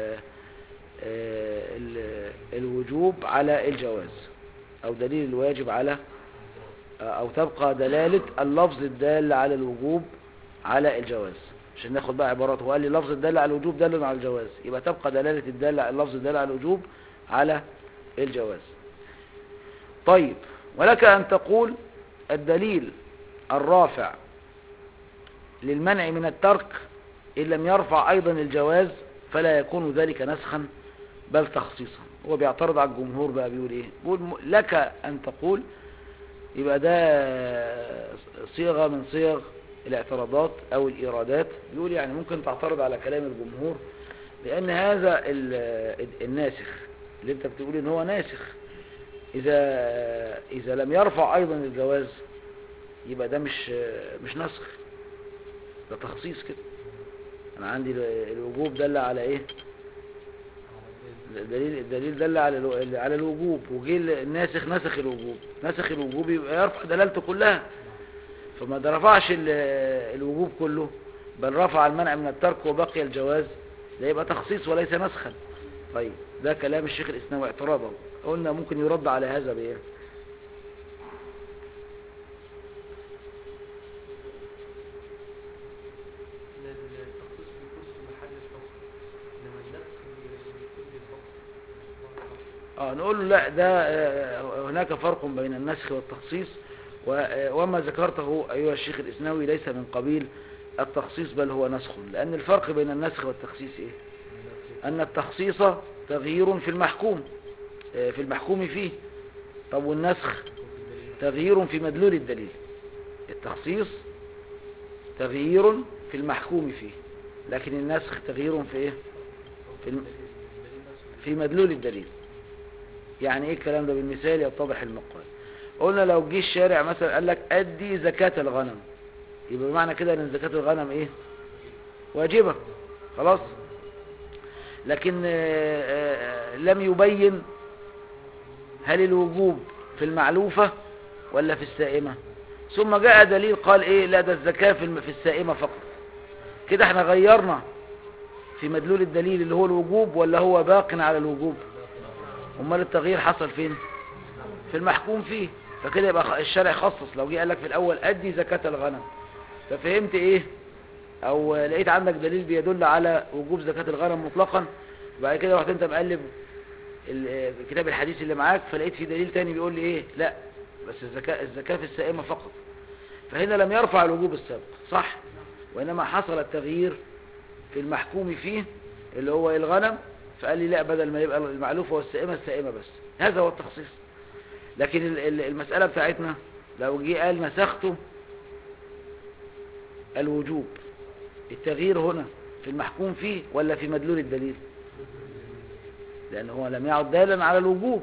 ال الوجوب على الجواز أو دليل الواجب على أو تبقى دلالة اللفظ الدال على الوجوب على الجواز عشان ناخد بقى عباراته وقال لي لفظ الدال على الوجوب دال على الجواز يبقى تبقى دلالة الدال اللفظ الدال على الوجوب على الجواز طيب ولك أن تقول الدليل الرافع للمنع من الترك إن لم يرفع أيضا الجواز فلا يكون ذلك نسخا بل تخصيصا هو بيعترض على الجمهور بقى بيقول ايه بيقول م- لك أن تقول يبقى ده صيغة من صيغ الاعتراضات أو الإيرادات بيقول يعني ممكن تعترض على كلام الجمهور لأن هذا ال- الناسخ اللي انت بتقول ان هو ناسخ إذا إذا لم يرفع أيضا الجواز يبقى ده مش مش نسخ ده تخصيص كده أنا عندي ال- الوجوب دل على إيه الدليل الدليل دل على الو- على الوجوب وجه الناسخ نسخ الوجوب نسخ الوجوب يبقى يرفع دلالته كلها فما ده رفعش ال- الوجوب كله بل رفع المنع من الترك وبقي الجواز ده يبقى تخصيص وليس نسخا طيب ده كلام الشيخ الإسلامي اعتراضه قلنا ممكن يرد على هذا بإيه إن التخصيص بيكون في محل الحكم إنما النسخ بيكون للحكم اه نقول له لا ده آه، هناك فرق بين النسخ والتخصيص و- آه، وما ذكرته أيها الشيخ الإسناوي ليس من قبيل التخصيص بل هو نسخ لأن الفرق بين النسخ والتخصيص إيه أن التخصيص تغيير في المحكوم آه، في المحكوم فيه طب والنسخ تغيير في مدلول الدليل التخصيص تغيير في المحكوم فيه لكن النسخ تغيير في ايه في, الم... في مدلول الدليل يعني ايه الكلام ده بالمثال يتضح المقال قلنا لو جه الشارع مثلا قال لك ادي زكاة الغنم يبقى معنى كده ان زكاة الغنم ايه واجبة خلاص لكن آه، آه، لم يبين هل الوجوب في المعلوفة ولا في السائمة ثم جاء دليل قال ايه لا ده الزكاة في الم- في السائمة فقط كده احنا غيرنا في مدلول الدليل اللي هو الوجوب ولا هو باق على الوجوب امال التغيير حصل فين في المحكوم فيه فكده يبقى خ- الشرع خصص لو جه قال لك في الاول ادي زكاة الغنم ففهمت ايه او لقيت عندك دليل بيدل على وجوب زكاة الغنم مطلقا وبعد كده رحت انت مقلب ال- كتاب الحديث اللي معاك فلقيت في دليل تاني بيقول لي ايه لا بس الزكاة الزكاة في السائمة فقط فهنا لم يرفع الوجوب السابق صح وإنما حصل التغيير في المحكوم فيه اللي هو الغنم فقال لي لا بدل ما يبقى المعلوفة والسائمة السائمة بس هذا هو التخصيص لكن ال- ال- المسألة بتاعتنا لو جه قال نسخته الوجوب التغيير هنا في المحكوم فيه ولا في مدلول الدليل لأنه هو لم يعد دالا على الوجوب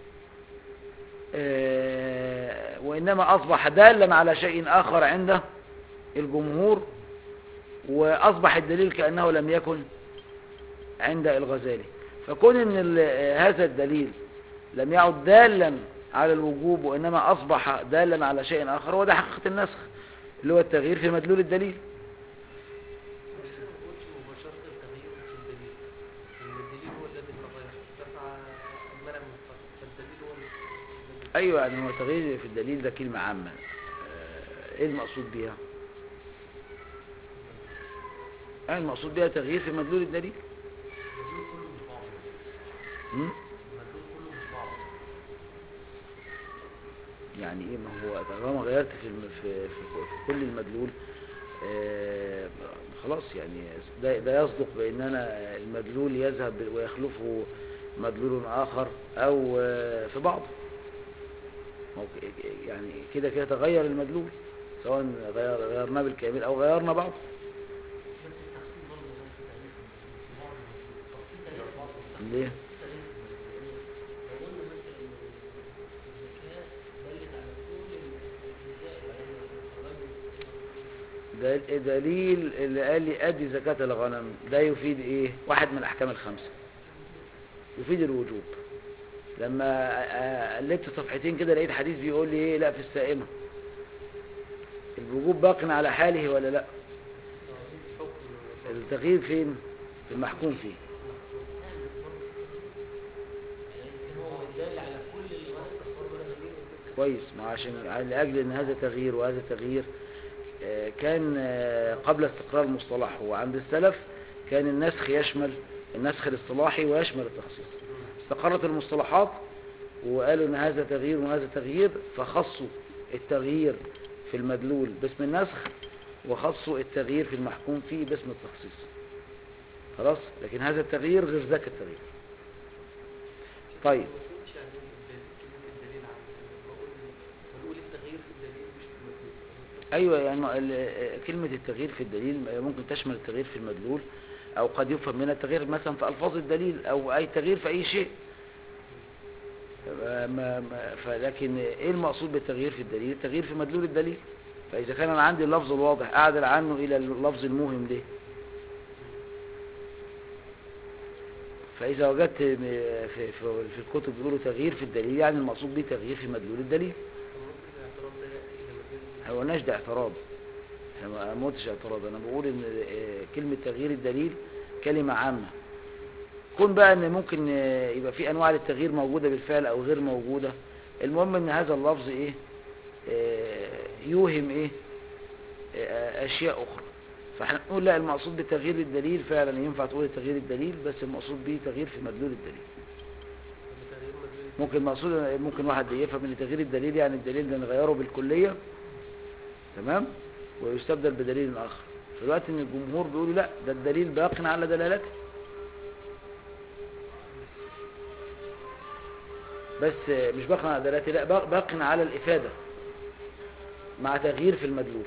آه، وإنما أصبح دالا على شيء آخر عند الجمهور وأصبح الدليل كأنه لم يكن عند الغزالي فكون ان ال- آه، هذا الدليل لم يعد دالا على الوجوب وإنما أصبح دالا على شيء آخر وده حقيقة النسخ اللي هو التغيير في مدلول الدليل بس أنا ما قلتش مباشرة التغيير في الدليل إن الدليل هو الذي تغير دفع المنع من الفرق فالدليل هو الذي أيوة يعني هو تغيير في الدليل ده كلمة عامة آه، إيه المقصود بيها؟ آه، المقصود بيها تغيير في مدلول الدليل م? يعني ايه ما هو طالما غيرت في الم... في, في, في كل المدلول آه خلاص يعني ده, ده يصدق بان انا المدلول يذهب ويخلفه مدلول اخر او آه في بعض ما هو ك- يعني كده كده تغير المدلول سواء غير غيرناه بالكامل او غيرنا بعض بس التخصيص برضه غير في تأليف التخصيص تغيير في بعض ليه تغيير في المسألة. لو قلنا مثلا الزكاة دلت على كل الأجزاء العلم الرجل ده دليل اللي قال لي ادي زكاة الغنم ده يفيد ايه واحد من الاحكام الخمسة يفيد الوجوب لما آه، قلبت صفحتين كده لقيت حديث بيقول لي ايه لا في السائمة الوجوب باق على حاله ولا لا حكم التغيير فين في المحكوم فيه يعني هو دال على كل اللي كويس ما عشان لأجل ان هذا تغيير وهذا تغيير آه، كان آه، قبل استقرار المصطلح وعند السلف كان النسخ يشمل النسخ الاصطلاحي ويشمل التخصيص استقرت المصطلحات وقالوا ان هذا تغيير وهذا تغيير فخصوا التغيير في المدلول باسم النسخ وخصوا التغيير في المحكوم فيه باسم التخصيص خلاص لكن هذا التغيير غير ذاك التغيير طيب ما فهمتش يعني ايه الدليل كلمة الدليل عن بقول بنقول التغيير في الدليل مش في المدلول ايوه يعني ال- كلمة التغيير في الدليل ممكن تشمل التغيير في المدلول او قد يفهم منها التغيير مثلا في الفاظ الدليل او اي تغيير في اي شيء ما ما فلكن ايه المقصود بالتغيير في الدليل التغيير في مدلول الدليل فاذا كان انا عندي اللفظ الواضح اعدل عنه الى اللفظ الموهم ليه فاذا وجدت م- في, في, في الكتب بيقولوا تغيير في الدليل يعني المقصود به تغيير في مدلول الدليل فممكن الاعتراض ده يأتي إلى مدلول هو قلناش ده اعتراض احنا ما ما قلتش اعتراض انا بقول ان آه، كلمة تغيير الدليل كلمة عامة كون بقى ان ممكن آه، يبقى في انواع للتغيير موجودة بالفعل او غير موجودة المهم ان هذا اللفظ ايه آه، يوهم ايه آه، اشياء اخرى فاحنا نقول لا المقصود بتغيير الدليل فعلا ينفع تقول تغيير الدليل بس المقصود به تغيير في مدلول الدليل تغيير مدلول ممكن مقصود ممكن واحد يفهم ان تغيير الدليل يعني الدليل ده نغيره بالكلية تمام ويستبدل بدليل اخر في الوقت ان الجمهور بيقولوا لا ده الدليل باق على دلالته بس مش باق على دلالته لا باق باق على الافادة مع تغيير في المدلول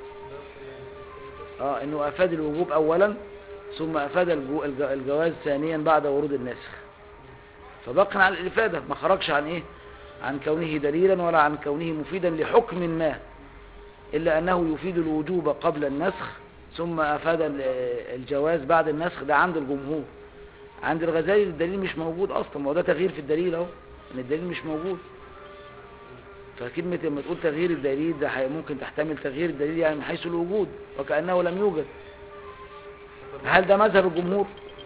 اه انه افاد الوجوب اولا ثم افاد الجو- الج- الجواز ثانيا بعد ورود النسخ فبق على الإفادة ما خرجش عن إيه عن كونه دليلا ولا عن كونه مفيدا لحكم ما إلا أنه يفيد الوجوب قبل النسخ ثم أفاد ال- الجواز بعد النسخ ده عند الجمهور عند الغزالي الدليل مش موجود أصلا ما هو ده تغيير في الدليل أهو إن الدليل مش موجود فكلمة لما تقول تغيير الدليل ده حي- ممكن تحتمل تغيير الدليل يعني من حيث الوجود وكأنه لم يوجد هل ده مذهب الجمهور؟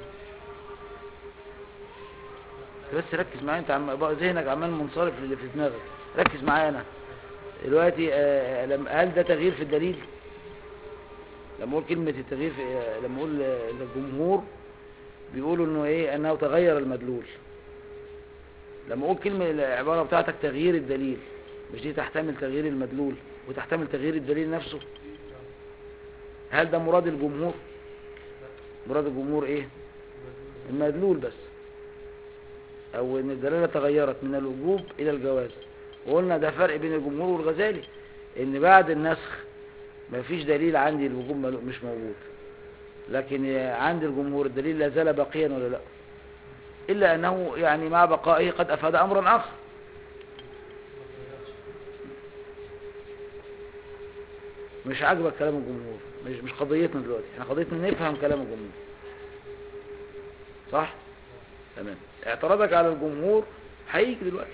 بس ركز معايا انت عم بقى ذهنك عمال منصرف للي في دماغك ركز معايا انا دلوقتي آه، لم- هل ده تغيير في الدليل لما اقول كلمة التغيير في آه، لما اقول آه، الجمهور بيقولوا انه ايه انه تغير المدلول لما اقول كلمة العبارة بتاعتك تغيير الدليل مش دي تحتمل تغيير المدلول وتحتمل تغيير الدليل نفسه هل ده مراد الجمهور مراد الجمهور ايه المدلول بس او ان الدلاله تغيرت من الوجوب الى الجواز وقلنا ده فرق بين الجمهور والغزالي ان بعد النسخ ما فيش دليل عندي الوجوب ملو- مش موجود لكن عند الجمهور الدليل لا زال باقيا ولا لا الا انه يعني مع بقائه قد افاد امرا اخر مش عاجبك كلام الجمهور مش مش قضيتنا دلوقتي احنا قضيتنا نفهم كلام الجمهور صح تمام اعتراضك على الجمهور هيجي دلوقتي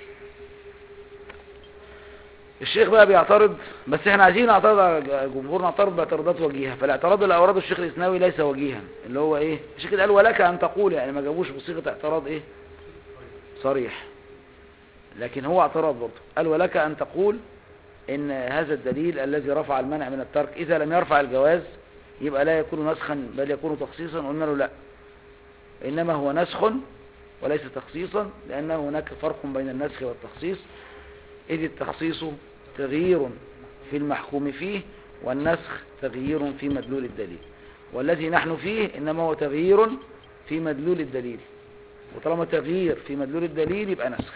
الشيخ بقى بيعترض بس احنا عايزين نعترض على الجمهور نعترض باعتراضات وجيهه فالاعتراض اللي اورده الشيخ الاسناوي ليس وجيها اللي هو ايه الشيخ قال ولك ان تقول يعني ما جابوش بصيغه اعتراض ايه صريح لكن هو اعتراض برضه قال ولك ان تقول ان هذا الدليل الذي رفع المنع من الترك اذا لم يرفع الجواز يبقى لا يكون نسخا بل يكون تخصيصا قلنا له لا انما هو نسخ وليس تخصيصا لان هناك فرق بين النسخ والتخصيص اذ التخصيص تغيير في المحكوم فيه والنسخ تغيير في مدلول الدليل والذي نحن فيه انما هو تغيير في مدلول الدليل وطالما تغيير في مدلول الدليل يبقى نسخ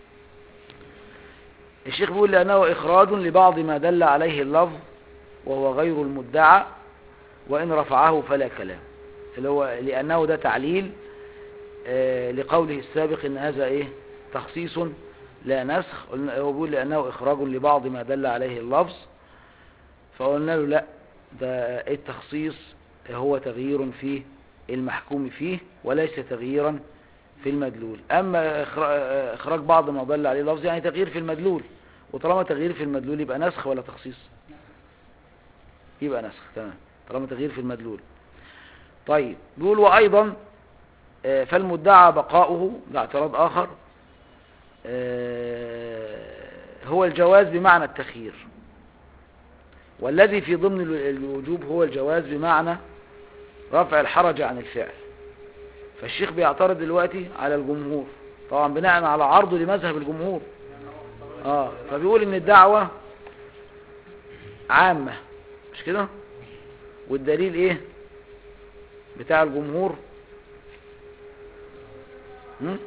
الشيخ بيقول لأنه إخراج لبعض ما دل عليه اللفظ وهو غير المدعى وإن رفعه فلا كلام اللي هو لأنه ده تعليل آه، لقوله السابق إن هذا إيه تخصيص لا نسخ قلنا- هو بيقول لأنه إخراج لبعض ما دل عليه اللفظ فقلنا له لا ده التخصيص هو تغيير في المحكوم فيه وليس تغييرا في المدلول أما إخرا- إخراج بعض ما دل عليه اللفظ يعني تغيير في المدلول وطالما تغيير في المدلول يبقى نسخ ولا تخصيص يبقى نسخ تمام طالما تغيير في المدلول طيب بيقول وأيضا آه، فالمدعى بقاؤه ده اعتراض آخر آه، هو الجواز بمعنى التخيير والذي في ضمن ال- الوجوب هو الجواز بمعنى رفع الحرج عن الفعل فالشيخ بيعترض دلوقتي على الجمهور طبعا بناء على عرضه لمذهب الجمهور اه فبيقول ان الدعوة عامة مش كده والدليل ايه بتاع الجمهور هم؟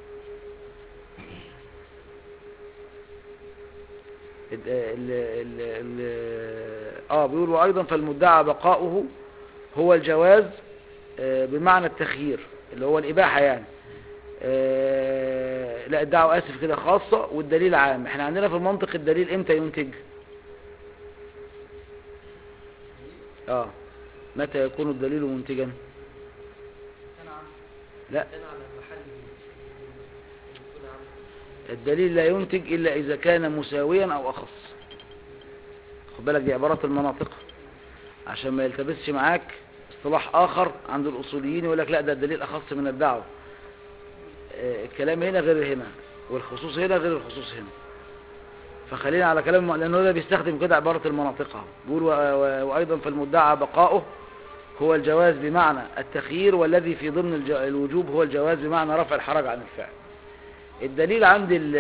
ال ال ال ال اه بيقول وايضا فالمدعى بقاؤه هو الجواز آه، بمعنى التخيير اللي هو الإباحة يعني آه، لا الدعوة آسف كده خاصة والدليل عام احنا عندنا في المنطق الدليل امتى ينتج اه متى يكون الدليل منتجا لا كان على محل يكون عام الدليل لا ينتج إلا إذا كان مساويا أو أخص خد بالك دي عبارة المناطق عشان ما يلتبسش معاك اصطلاح آخر عند الأصوليين يقول لك لا ده الدليل أخص من الدعوة آه، الكلام هنا غير هنا والخصوص هنا غير الخصوص هنا فخلينا على كلام لأنه ده بيستخدم كده عبارة المناطق اهو بيقول و- و- وأيضا فالمدعى بقاؤه هو الجواز بمعنى التخيير والذي في ضمن الج- الوجوب هو الجواز بمعنى رفع الحرج عن الفعل الدليل عند ال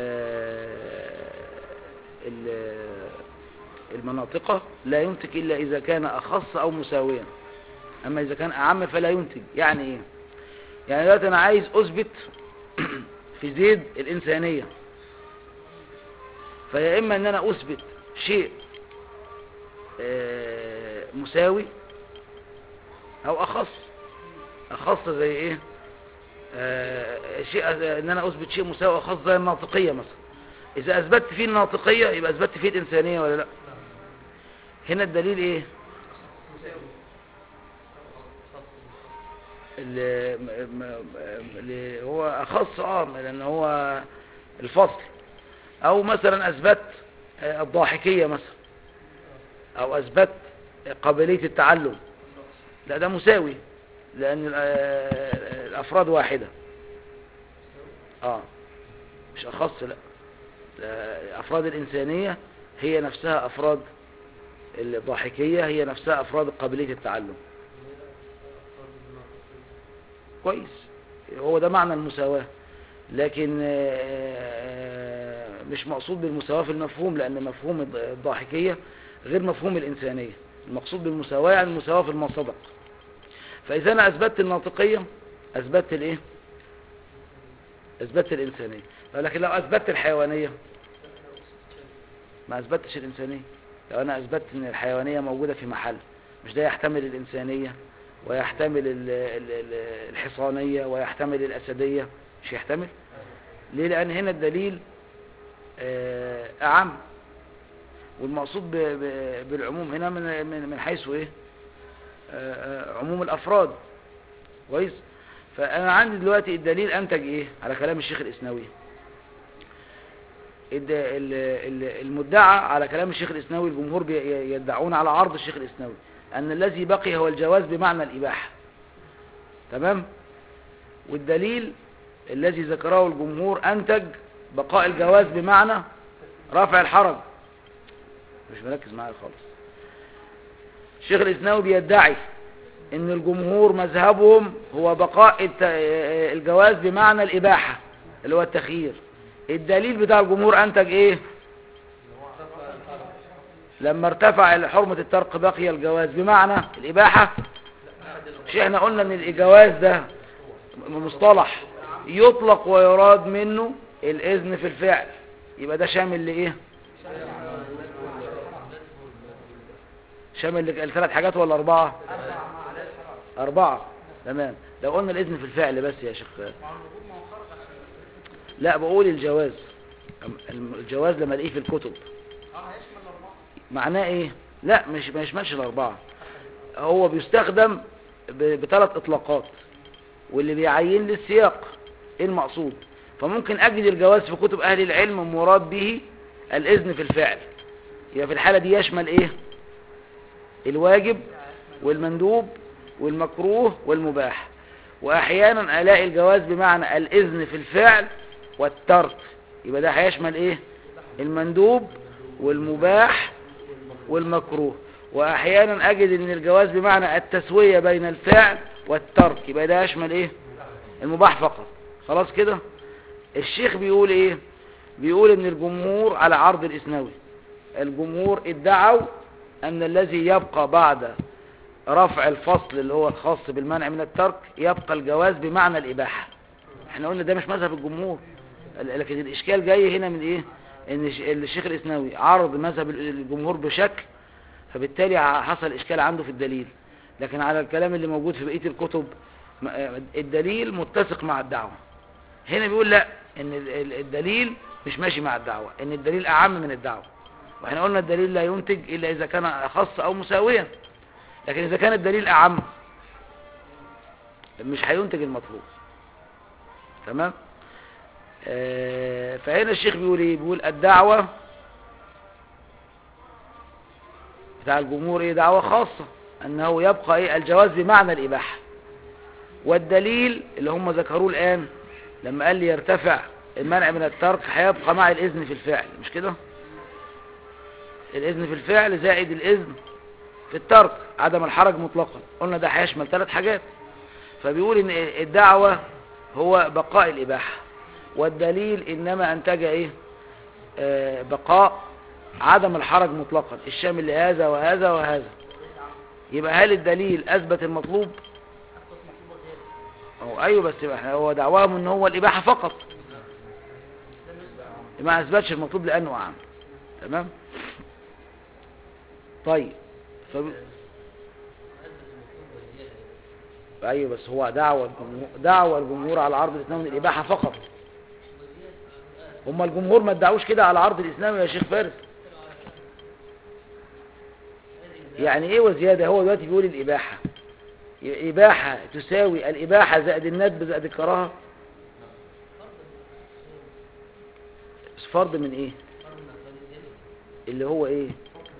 ال المناطقة لا ينتج إلا إذا كان أخص أو مساويا أما إذا كان أعم فلا ينتج يعني إيه يعني دلوقتي أنا عايز أثبت في زيد الإنسانية فيا إما أن أنا أثبت شيء آه، مساوي أو أخص أخص زي إيه آه، شيء ان انا اثبت شيء مساوي خاص زي الناطقيه مثلا اذا اثبتت فيه الناطقيه يبقى اثبتت فيه الانسانيه ولا لا هنا الدليل ايه اللي, م- م- اللي هو اخص اه لان هو الفصل او مثلا اثبت آه، الضاحكيه مثلا او اثبت قابليه التعلم لا ده مساوي لان ال- آه، الافراد واحده اه مش اخص لا لا، افراد الانسانيه هي نفسها افراد الضاحكيه هي نفسها افراد قابليه التعلم كويس هو ده معنى المساواه لكن آه، مش مقصود بالمساواة في المفهوم لأن مفهوم الض- الضاحكية غير مفهوم الإنسانية المقصود بالمساواة يعني المساواة في المصدق فإذا أنا أثبتت الناطقية أثبتت الإيه؟ أثبتت الإنسانية لكن لو أثبتت الحيوانية ما أثبتش الإنسانية لو أنا أثبتت أن الحيوانية موجودة في محل مش ده يحتمل الإنسانية ويحتمل ال- ال- ال- الحصانية ويحتمل الأسدية مش يحتمل ليه لأن هنا الدليل آه، أعم والمقصود ب- ب- بالعموم هنا من من من حيث إيه آه، آه، عموم الأفراد كويس فأنا عندي دلوقتي الدليل أنتج إيه على كلام الشيخ الإسنوي الد- ال- ال- المدعى على كلام الشيخ الإسنوي الجمهور بي- يدعون على عرض الشيخ الإسنوي أن الذي بقي هو الجواز بمعنى الإباحة تمام والدليل الذي ذكره الجمهور أنتج بقاء الجواز بمعنى رفع الحرج مش مركز معايا خالص الشيخ الإسناوي بيدعي ان الجمهور مذهبهم هو بقاء الت- الجواز بمعنى الإباحة اللي هو التخيير الدليل بتاع الجمهور أنتج إيه لما ارتفع حرمة الترك بقي الجواز بمعنى الإباحة مش احنا قلنا ان الجواز ده مصطلح يطلق ويراد منه الإذن في الفعل يبقى ده شامل لإيه شامل الثلاث حاجات ولا أربعة أربعة تمام لو قلنا الإذن في الفعل بس يا شيخ لا بقول الجواز الجواز لما الاقيه في الكتب معناه ايه لا مش ما يشملش الاربعه هو بيستخدم ب- بثلاث اطلاقات واللي بيعين لي السياق ايه المقصود فممكن اجد الجواز في كتب اهل العلم مراد به الاذن في الفعل يبقى في الحاله دي يشمل ايه الواجب والمندوب والمكروه والمباح واحيانا الاقي الجواز بمعنى الاذن في الفعل والترك يبقى ده هيشمل ايه المندوب والمباح والمكروه واحيانا اجد ان الجواز بمعنى التسوية بين الفعل والترك يبقى ده يشمل ايه المباح فقط خلاص كده الشيخ بيقول ايه بيقول ان الجمهور على عرض الاسنوي الجمهور ادعوا ان الذي يبقى بعد رفع الفصل اللي هو الخاص بالمنع من الترك يبقى الجواز بمعنى الإباحة احنا قلنا ده مش مذهب الجمهور لكن الإشكال جاي هنا من إيه إن الش- الشيخ الإسناوي عرض مذهب الجمهور بشكل فبالتالي ع- حصل إشكال عنده في الدليل لكن على الكلام اللي موجود في بقية الكتب م- الدليل متسق مع الدعوة هنا بيقول لا إن ال- ال- الدليل مش ماشي مع الدعوة إن الدليل أعم من الدعوة واحنا قلنا الدليل لا ينتج إلا إذا كان خاص أو مساويا لكن إذا كان الدليل أعم مش هينتج المطلوب تمام آه، فهنا الشيخ بيقول ايه بيقول الدعوة بتاع الجمهور ايه دعوة خاصة انه يبقى ايه الجواز بمعنى الاباحة والدليل اللي هم ذكروه الان لما قال لي يرتفع المنع من الترك هيبقى مع الاذن في الفعل مش كده الاذن في الفعل زائد الاذن في الترك عدم الحرج مطلقا قلنا ده هيشمل ثلاث حاجات فبيقول ان الدعوة هو بقاء الاباحة والدليل انما انتج ايه آه بقاء عدم الحرج مطلقا الشامل لهذا وهذا وهذا يبقى هل الدليل اثبت المطلوب هو ايوه بس احنا هو دعواهم ان هو الاباحة فقط ما اثبتش المطلوب لانه اعم تمام طيب فب... ايوه بس هو دعوة الجمهور دعوة الجمهور على عرض الاسلام من الاباحة فقط هم الجمهور ما ادعوش كده على عرض الاسلام يا شيخ فارس يعني ايه وزيادة هو دلوقتي بيقول الاباحة اباحة تساوي الاباحة زائد الندب زائد الكراهة فرض من ايه اللي هو ايه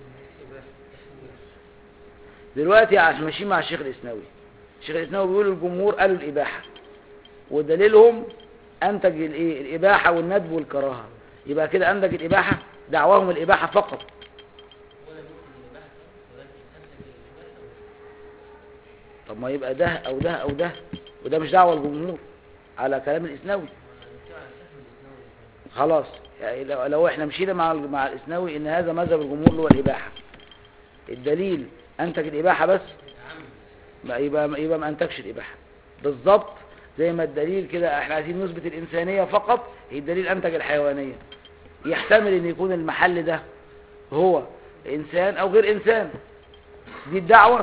دلوقتي عشان ماشيين مع الشيخ الاسناوي الشيخ الاسناوي بيقول الجمهور قالوا الاباحة ودليلهم انتج الايه الاباحة والندب والكراهة يبقى كده انتج الاباحة دعواهم الاباحة فقط طب ما يبقى ده او ده او ده وده مش دعوة الجمهور على كلام الاسناوي خلاص يعني لو, لو احنا مشينا مع ال- مع الاسناوي ان هذا مذهب الجمهور اللي هو الاباحه الدليل انتج الاباحه بس ما يبقى يبقى ما انتجش الاباحه بالظبط زي ما الدليل كده احنا عايزين نثبت الانسانيه فقط الدليل انتج الحيوانيه يحتمل ان يكون المحل ده هو انسان او غير انسان دي الدعوه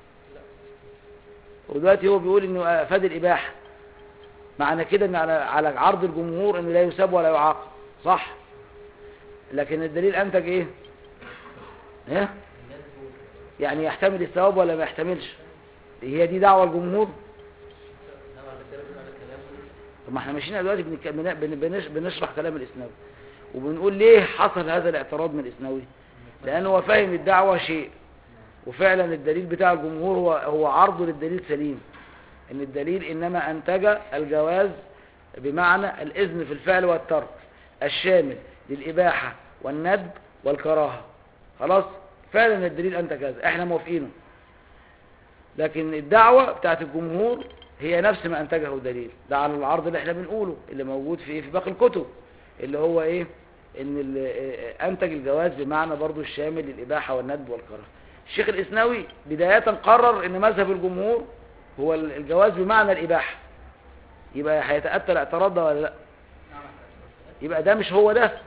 ودلوقتي هو بيقول انه افاد الاباحه معنى كده ان على على عرض الجمهور انه لا يساب ولا يعاقب صح لكن الدليل انتج ايه ايه يعني يحتمل الثواب ولا ما يحتملش هي دي دعوة الجمهور طب ما احنا ماشيين دلوقتي بنك- بن- بن- بنش- بنشرح كلام الاسناوي وبنقول ليه حصل هذا الاعتراض من الاسناوي لانه هو فاهم الدعوة شيء وفعلا الدليل بتاع الجمهور هو هو عرضه للدليل سليم ان الدليل انما انتج الجواز بمعنى الاذن في الفعل والترك الشامل للاباحة والندب والكراهة خلاص فعلا الدليل انتج هذا احنا موافقينه لكن الدعوة بتاعت الجمهور هي نفس ما انتجه الدليل ده على العرض اللي احنا بنقوله اللي موجود في في باقي الكتب اللي هو ايه ان ال- اه- انتج الجواز بمعنى برضو الشامل للاباحة والندب والكراهة الشيخ الاسناوي بداية قرر ان مذهب الجمهور هو ال- الجواز بمعنى الاباحة يبقى هيتأتى الاعتراض ده ولا لا يبقى ده مش هو ده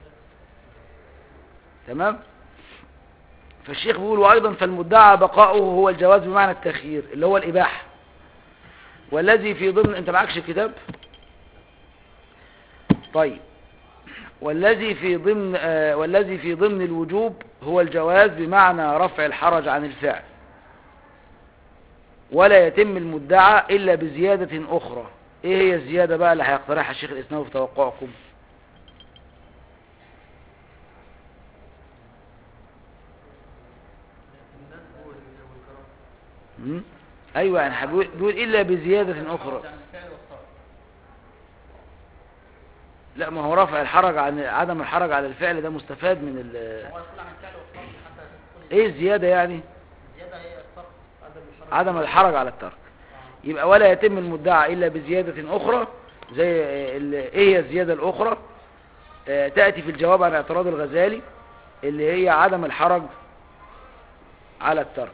تمام فالشيخ بيقول وايضا فالمدعى بقاؤه هو الجواز بمعنى التخيير اللي هو الاباحه والذي في ضمن انت معكش الكتاب طيب والذي في ضمن آه والذي في ضمن الوجوب هو الجواز بمعنى رفع الحرج عن الفعل ولا يتم المدعى الا بزياده اخرى ايه هي الزياده بقى اللي هيقترحها الشيخ الاسناوي في توقعكم الندب وال- والكراهه مم؟ ايوه يعني بيقول بيقول الا بزياده اخرى عن الفعل والترك لا ما هو رفع الحرج عن عدم الحرج على الفعل ده مستفاد من ال هو يقول عن الفعل والترك حتى تدخل ايه الزيادة يعني الزيادة هي الترك عدم الحرج عدم الحرج على الترك يبقى ولا يتم المدعى الا بزيادة اخرى زي ال- ايه هي الزيادة الاخرى آه، تأتي في الجواب عن اعتراض الغزالي اللي هي عدم الحرج على الترك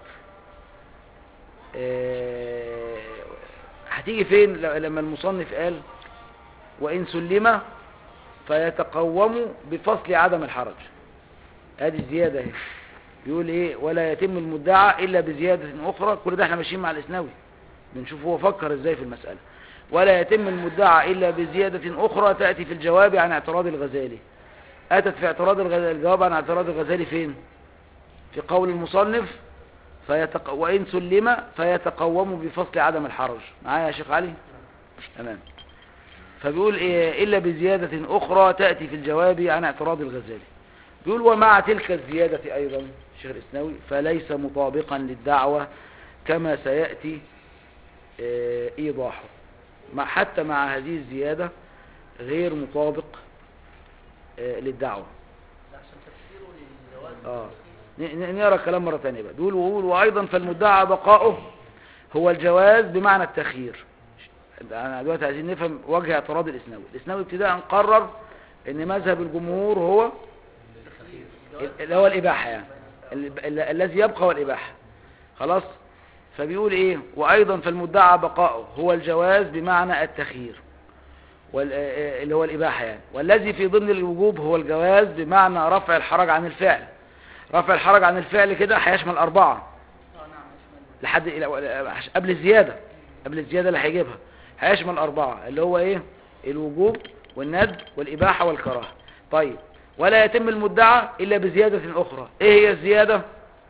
آه، هتيجي فين ل- لما المصنف قال وإن سلم فيتقوم بفصل عدم الحرج هذه الزيادة اهي بيقول ايه ولا يتم المدعى الا بزيادة اخرى كل ده احنا ماشيين مع الاسناوي بنشوف هو فكر ازاي في المسألة ولا يتم المدعى الا بزيادة اخرى تأتي في الجواب عن اعتراض الغزالي اتت في اعتراض الغزالي الجواب عن اعتراض الغزالي فين في قول المصنف فيتق... وإن سلم فيتقوم بفصل عدم الحرج معايا يا شيخ علي تمام فبيقول إيه إلا بزيادة أخرى تأتي في الجواب عن اعتراض الغزالي بيقول ومع تلك الزيادة أيضا شيخ الإسناوي فليس مطابقا للدعوة كما سيأتي آه، إيضاحه مع حتى مع هذه الزيادة غير مطابق آه، للدعوة ده عشان تفسيره للجواز آه. ن- ن- نقرا الكلام مرة تانية بقى بيقول ويقول وأيضا فالمدعى بقاؤه هو الجواز بمعنى التخيير أنا دلوقتي عايزين نفهم وجه اعتراض الإسناوي الإسناوي ابتداء قرر إن مذهب الجمهور هو ال- اللي هو الإباحة يعني ال- ال- الذي يبقى هو الإباحة خلاص فبيقول إيه وأيضا فالمدعى بقاؤه هو الجواز بمعنى التخيير وال- آه، آه، اللي هو الإباحة يعني والذي في ضمن الوجوب هو الجواز بمعنى رفع الحرج عن الفعل رفع الحرج عن الفعل كده هيشمل أربعة اه نعم يشمل لحد إلى- قبل الزيادة قبل الزيادة اللي هيجيبها هيشمل أربعة اللي هو إيه الوجوب والندب والإباحة والكراهة طيب ولا يتم المدعى إلا بزيادة أخرى إيه هي الزيادة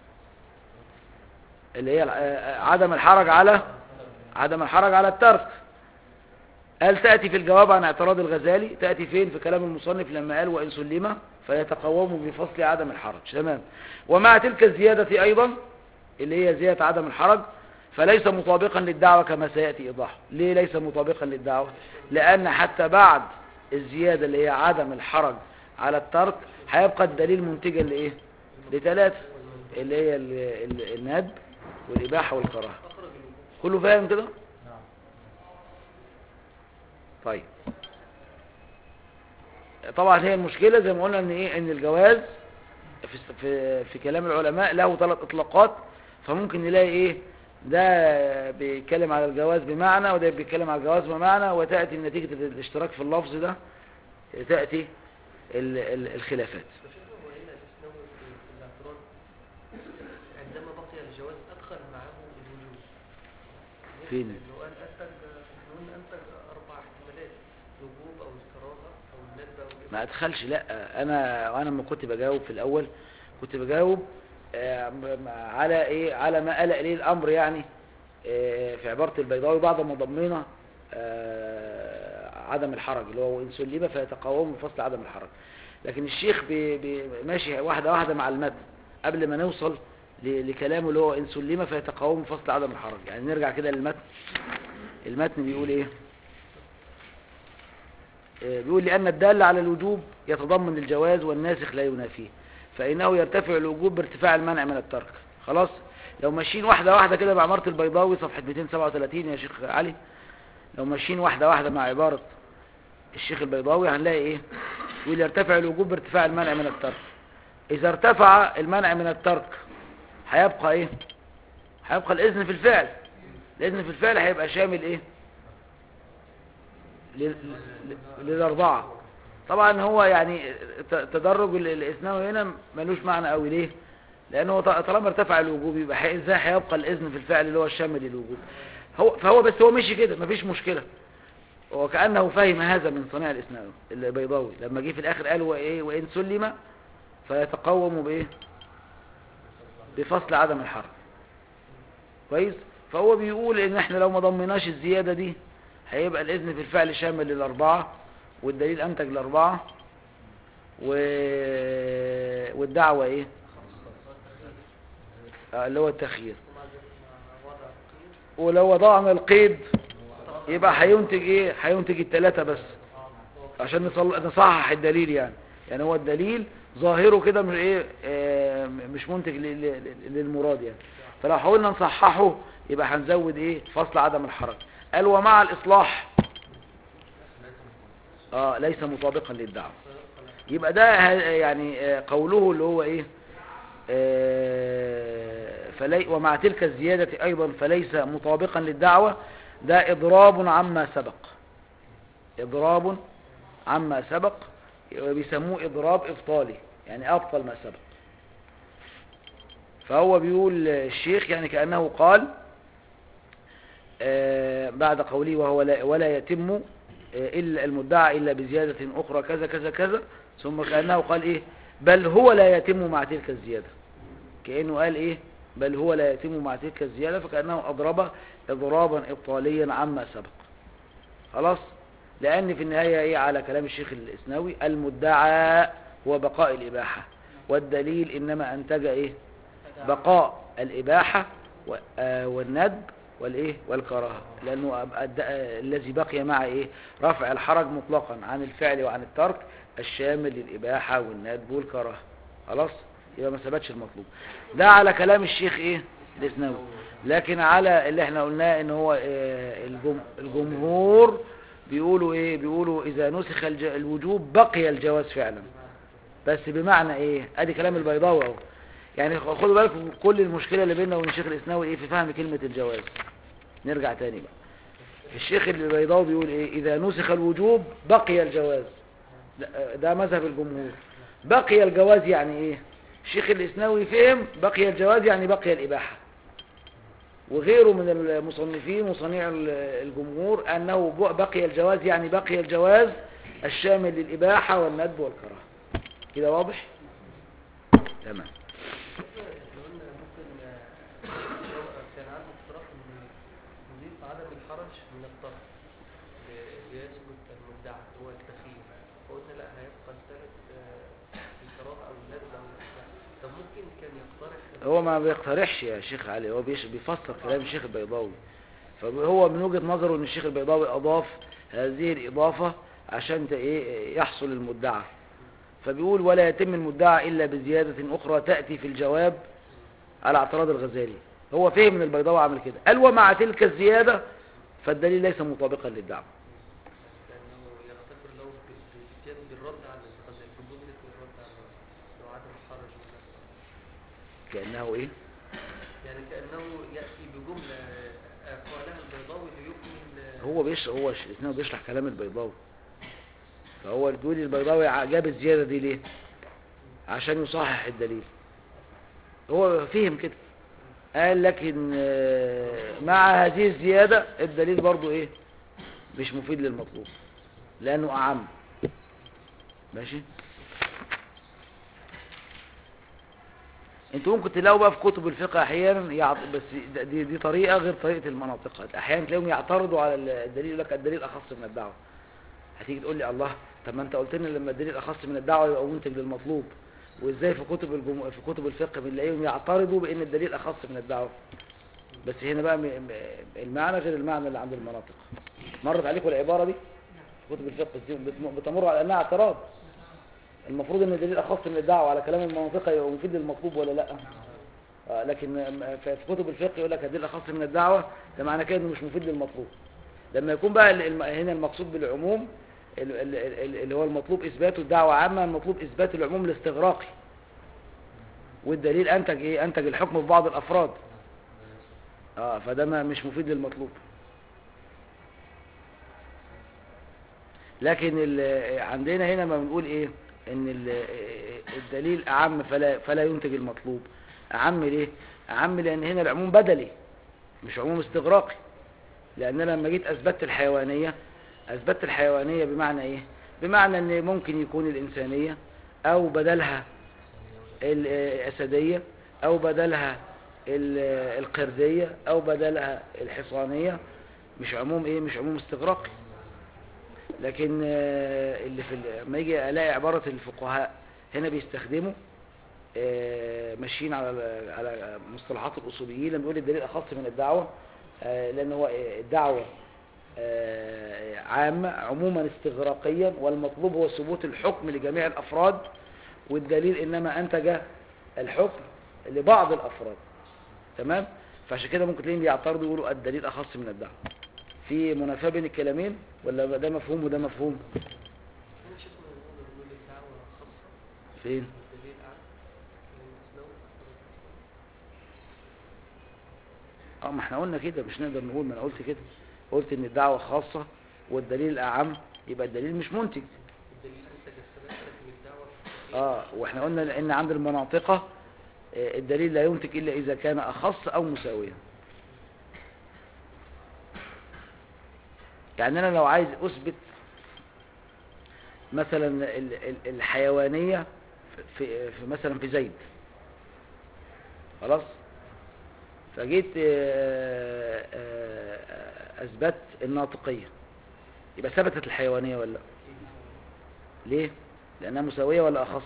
اللي هي آه، عدم الحرج على عدم الحرج على الترك قال تأتي في الجواب عن اعتراض الغزالي تأتي فين في كلام المصنف لما قال وإن سلم فيتقوم بفصل عدم الحرج تمام ومع تلك الزيادة أيضا اللي هي زيادة عدم الحرج فليس مطابقا للدعوة كما سيأتي إيضاحه ليه ليس مطابقا للدعوة لأن حتى بعد الزيادة اللي هي عدم الحرج على الترك هيبقى الدليل منتجا لإيه لثلاثة اللي هي ال- ال- الندب والإباحة والكراهة كله فاهم كده طيب طبعا هي المشكلة زي ما قلنا ان ايه ان الجواز في في في كلام العلماء له ثلاث اطلاقات فممكن نلاقي ايه ده بيتكلم على الجواز بمعنى وده بيتكلم على الجواز بمعنى وتأتي نتيجة الاشتراك في اللفظ ده تأتي ال- ال- الخلافات فشوفوا هو هنا الاسلام في في الاعتراض عندما بقي الجواز ادخل معه الوجوب فين؟ انه قال انتج نقول انتج اربع احتمالات وجوب او الكراهه او الندبه او الإباحة. ما ادخلش لا انا انا لما كنت بجاوب في الاول كنت بجاوب آه، م- م- على ايه على ما قال اليه الامر يعني آه، في عبارة البيضاوي بعد ما ضمينا آه، عدم الحرج اللي هو وان سلم فيتقاوم بفصل عدم الحرج لكن الشيخ بي بي ماشي واحدة واحدة مع المتن قبل ما نوصل ل- لكلامه اللي هو ان سلم فيتقاوم بفصل عدم الحرج يعني نرجع كده للمتن المتن بيقول ايه آه، بيقول لأن الدال على الوجوب يتضمن الجواز والناسخ لا ينافيه فإنه يرتفع الوجوب بارتفاع المنع من الترك خلاص لو ماشيين واحدة واحدة كده بعمارة البيضاوي صفحة 237 يا شيخ علي لو ماشيين واحدة واحدة مع عبارة الشيخ البيضاوي هنلاقي ايه يقول يرتفع الوجوب بارتفاع المنع من الترك إذا ارتفع المنع من الترك هيبقى ايه هيبقى الإذن في الفعل الإذن في الفعل هيبقى شامل ايه لل- لل- للأربعة طبعا هو يعني ت- تدرج ال- الإسناوي هنا ملوش معنى قوي ليه لأنه ط- طالما ارتفع الوجوب يبقى حي- ازاي هيبقى الإذن في الفعل اللي هو الشامل للوجوب هو فهو بس هو مشي كده مفيش مشكلة وكأنه فهم هذا من صناع الإسناوي البيضاوي لما جه في الآخر قال وإيه وإن سلم فيتقوم بإيه بفصل عدم الحرج كويس فهو بيقول ان احنا لو ما ضمناش الزيادة دي هيبقى الاذن في الفعل شامل للاربعة والدليل انتج لاربعة و... والدعوة ايه آه، اللي هو التخيير مع مع وضع القيد ولو وضعنا القيد يبقى هينتج ايه هينتج التلاتة بس عشان نصل... نصحح الدليل يعني يعني هو الدليل ظاهره كده مش ايه آه، مش منتج ل... ل... للمراد يعني فلو حاولنا نصححه يبقى هنزود ايه فصل عدم الحرج قال ومع الاصلاح اه ليس مطابقا للدعوة يبقى ده ه- يعني آه، قوله اللي هو ايه آه، فلي ومع تلك الزيادة ايضا فليس مطابقا للدعوة ده اضراب عما سبق اضراب عما سبق بيسموه اضراب ابطالي يعني ابطل ما سبق فهو بيقول الشيخ يعني كأنه قال آه، بعد قوله وهو لا ولا يتم آه، إلا المدعى إلا بزيادة أخرى كذا كذا كذا ثم كأنه قال إيه بل هو لا يتم مع تلك الزيادة كأنه قال إيه بل هو لا يتم مع تلك الزيادة فكأنه أضرب إضرابا إبطاليا عما سبق خلاص لأن في النهاية إيه على كلام الشيخ الإسناوي المدعى هو بقاء الإباحة والدليل إنما أنتج إيه بقاء الإباحة و- آه، والندب والإيه والكراهة لأنه أب- الد- آه، الذي بقي مع إيه رفع الحرج مطلقا عن الفعل وعن الترك الشامل للإباحة والندب والكراهة خلاص يبقى ما ثبتش المطلوب ده على كلام الشيخ إيه الإسناوي لكن على اللي احنا قلناه ان هو آه، الجم الجمهور بيقولوا ايه بيقولوا اذا نسخ الج- الوجوب بقي الجواز فعلا بس بمعنى ايه ادي كلام البيضاوي اهو يعني خ- خدوا بالكم كل المشكله اللي بيننا وبين الشيخ الاسناوي ايه في فهم كلمه الجواز نرجع تاني بقى الشيخ البيضاوي بيقول ايه اذا نسخ الوجوب بقي الجواز ده- ده مذهب الجمهور بقي الجواز يعني ايه الشيخ الاسناوي فهم بقي الجواز يعني بقي الاباحه وغيره من المصنفين وصنيع ال- الجمهور أنه ب- بقي الجواز يعني بقي الجواز الشامل للإباحة والندب والكراهة كده واضح؟ تمام احنا قلنا ممكن آه، لو كان عنده اقتراح ان نضيف عدم الحرج من الطرف ل- ليثبت المدعى اللي هو التخيير فقلنا لا هيبقى الثالث آه، الكراهه او الندب او الإباحة. طب ممكن كان يقترح هو ما بيقترحش يا شيخ علي هو بيش- بيفسر كلام الشيخ البيضاوي فهو من وجهة نظره ان الشيخ البيضاوي اضاف هذه الاضافة عشان ت- ايه يحصل المدعى فبيقول ولا يتم المدعى الا بزيادة اخرى تأتي في الجواب على اعتراض الغزالي هو فهم من البيضاوي عمل كده قال ومع تلك الزيادة فالدليل ليس مطابقا للدعوة لانه يعتبر لو ب- ب- بالرد على كأنه ايه يعني كأنه يأتي بجملة آه، قالها البيضاوي ليكمل هو بيشرح هو ش- اسمه بيشرح كلام البيضاوي فهو بيقول البيضاوي ع- جاب الزيادة دي ليه عشان يصحح الدليل هو فهم كده قال لكن آه، مع هذه الزيادة الدليل برضو ايه مش مفيد للمطلوب لانه اعم ماشي انتوا ممكن تلاقوا بقى في كتب الفقه احيانا يعط... بس ده- دي, دي طريقه غير طريقه المناطق احيانا تلاقيهم يعترضوا على الدليل يقول لك الدليل اخص من الدعوه هتيجي تقول لي الله طب ما انت قلت لنا لما الدليل اخص من الدعوه يبقى منتج للمطلوب وازاي في كتب الجم... في كتب الفقه بنلاقيهم يعترضوا بان الدليل اخص من الدعوه بس هنا بقى م... م... المعنى غير المعنى اللي عند المناطق مرت عليكم العباره دي في كتب الفقه بت- بت- بتمر على انها اعتراض المفروض ان الدليل اخص من الدعوه على كلام المناطق يبقى مفيد للمطلوب ولا لا آه، لكن م- في في كتب الفقه يقول لك الدليل اخص من الدعوه ده معنى كده انه مش مفيد للمطلوب لما يكون بقى ال- الم- هنا المقصود بالعموم ال- ال- ال- اللي هو المطلوب اثباته الدعوه عامه المطلوب اثبات العموم الاستغراقي والدليل انتج ايه انتج الحكم في بعض الافراد اه فده ما مش مفيد للمطلوب لكن ال- عندنا هنا ما بنقول ايه ان ال- الدليل اعم فلا فلا ينتج المطلوب اعم ليه اعم لان هنا العموم بدلي مش عموم استغراقي لان أنا لما جيت اثبتت الحيوانيه اثبتت الحيوانيه بمعنى ايه بمعنى ان ممكن يكون الانسانيه او بدلها الاسديه او بدلها ال- القرديه او بدلها الحصانيه مش عموم ايه مش عموم استغراقي لكن آه، اللي في ال- لما يجي الاقي عباره الفقهاء هنا بيستخدموا آه، ماشيين على ال- على مصطلحات الاصوليين لما يقول الدليل اخص من الدعوه آه، لان هو آه، الدعوه آه، عامه عموما استغراقيا والمطلوب هو ثبوت الحكم لجميع الافراد والدليل انما انتج الحكم لبعض الافراد تمام فعشان كده ممكن تلاقيهم بيعترضوا يقولوا الدليل اخص من الدعوه في منافاه بين الكلامين ولا ده مفهوم وده مفهوم أنا شايف إن نقدر نقول الدعوة خاصة فين والدليل أعم كلام الأسلام اه ما احنا قلنا كده مش نقدر نقول ما انا قلت كده قلت ان الدعوه خاصه والدليل الاعم يبقى الدليل مش منتج الدليل أنتج الثبات لكن الدعوة حقيقية. اه واحنا قلنا ان عند المناطقه آه، الدليل لا ينتج الا اذا كان اخص او مساويا يعني انا لو عايز اثبت مثلا ال- ال- الحيوانيه في, في مثلا في زيد خلاص فجيت آه، آه، اثبت الناطقيه يبقى ثبتت الحيوانيه ولا لا ليه لانها مساويه ولا اخص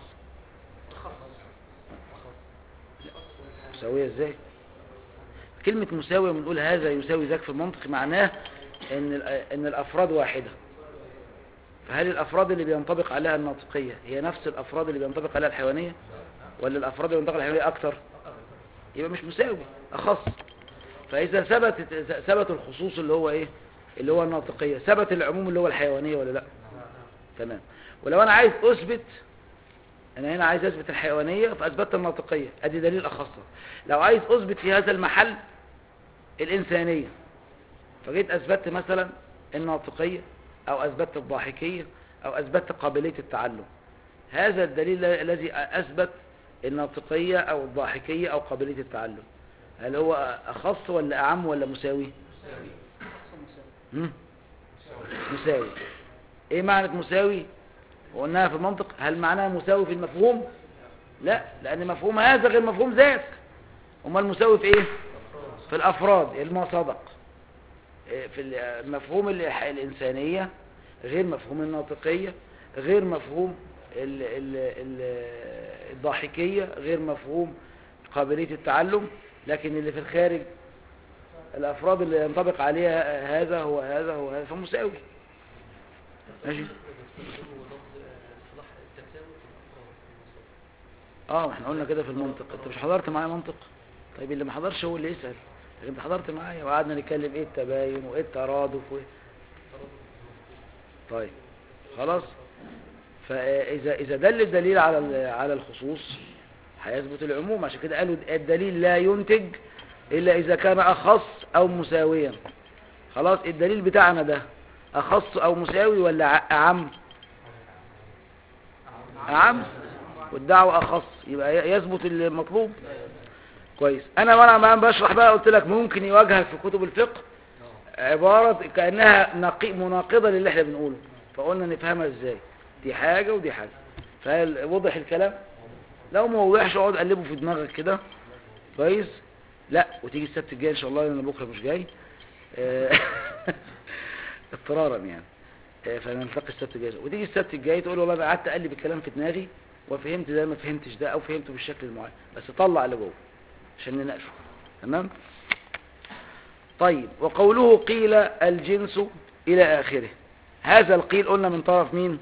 مساوية ازاي كلمة مساوية بنقول هذا يساوي ذاك في المنطق معناه ان ال- ان الافراد واحدة فهل الافراد اللي بينطبق عليها الناطقية هي نفس الافراد اللي بينطبق عليها الحيوانية ولا الافراد اللي بينطبق عليها الحيوانية اكتر يبقى مش مساوي اخص فاذا ثبت ثبت الخصوص اللي هو ايه اللي هو الناطقية ثبت العموم اللي هو الحيوانية ولا لا تمام ولو انا عايز اثبت انا هنا عايز اثبت الحيوانية فاثبتت الناطقية ادي دليل اخصه لو عايز اثبت في هذا المحل الانسانية فجيت اثبتت مثلا الناطقية او اثبتت الضاحكية او اثبتت قابلية التعلم هذا الدليل الذي اثبت الناطقية او الضاحكية او قابلية التعلم هل هو اخص ولا اعم ولا مساوي هم؟ مساوي ايه معنى مساوي وقلناها في المنطق هل معناها مساوي في المفهوم لا لان مفهوم هذا غير مفهوم ذاك امال المساوي في ايه في الافراد الما صدق إيه في ال- مفهوم ال- الانسانيه غير مفهوم الناطقيه غير مفهوم ال ال ال الضاحكيه غير مفهوم قابليه التعلم لكن اللي في الخارج الافراد اللي ينطبق عليها هذا هو هذا هو هذا فمساوي ماشي بيستخدموا لفظ آه، اصطلاح التساوي في الأفراد اه احنا قلنا كده في المنطق انت مش حضرت معايا منطق طيب اللي ما حضرش هو اللي يسأل لكن انت حضرت معايا وقعدنا نتكلم ايه التباين وايه الترادف وايه طيب خلاص فاذا اذا دل الدليل على ال- على الخصوص هيثبت العموم عشان كده قالوا الدليل لا ينتج إلا إذا كان أخص أو مساويا خلاص الدليل بتاعنا ده أخص أو مساوي ولا ع- أعم أعم والدعوة أخص يبقى ي- يثبت المطلوب كويس أنا وأنا ما بشرح بقى قلت لك ممكن يواجهك في كتب الفقه عبارة كأنها نقي مناقضة للي احنا بنقوله فقلنا نفهمها ازاي دي حاجة ودي حاجة فهل وضح الكلام لو ما وضحش اقعد قلبه في دماغك كده كويس لا وتيجي السبت الجاي ان شاء الله لان بكره مش جاي آه، اضطرارا يعني آه، فنلتقي السبت الجاي وتيجي السبت الجاي تقول والله انا قعدت اقلب الكلام في دماغي وفهمت ده ما فهمتش ده او فهمته بالشكل المعين بس طلع اللي جوه عشان نناقشه تمام طيب وقوله قيل الجنس الى اخره هذا القيل قلنا من طرف مين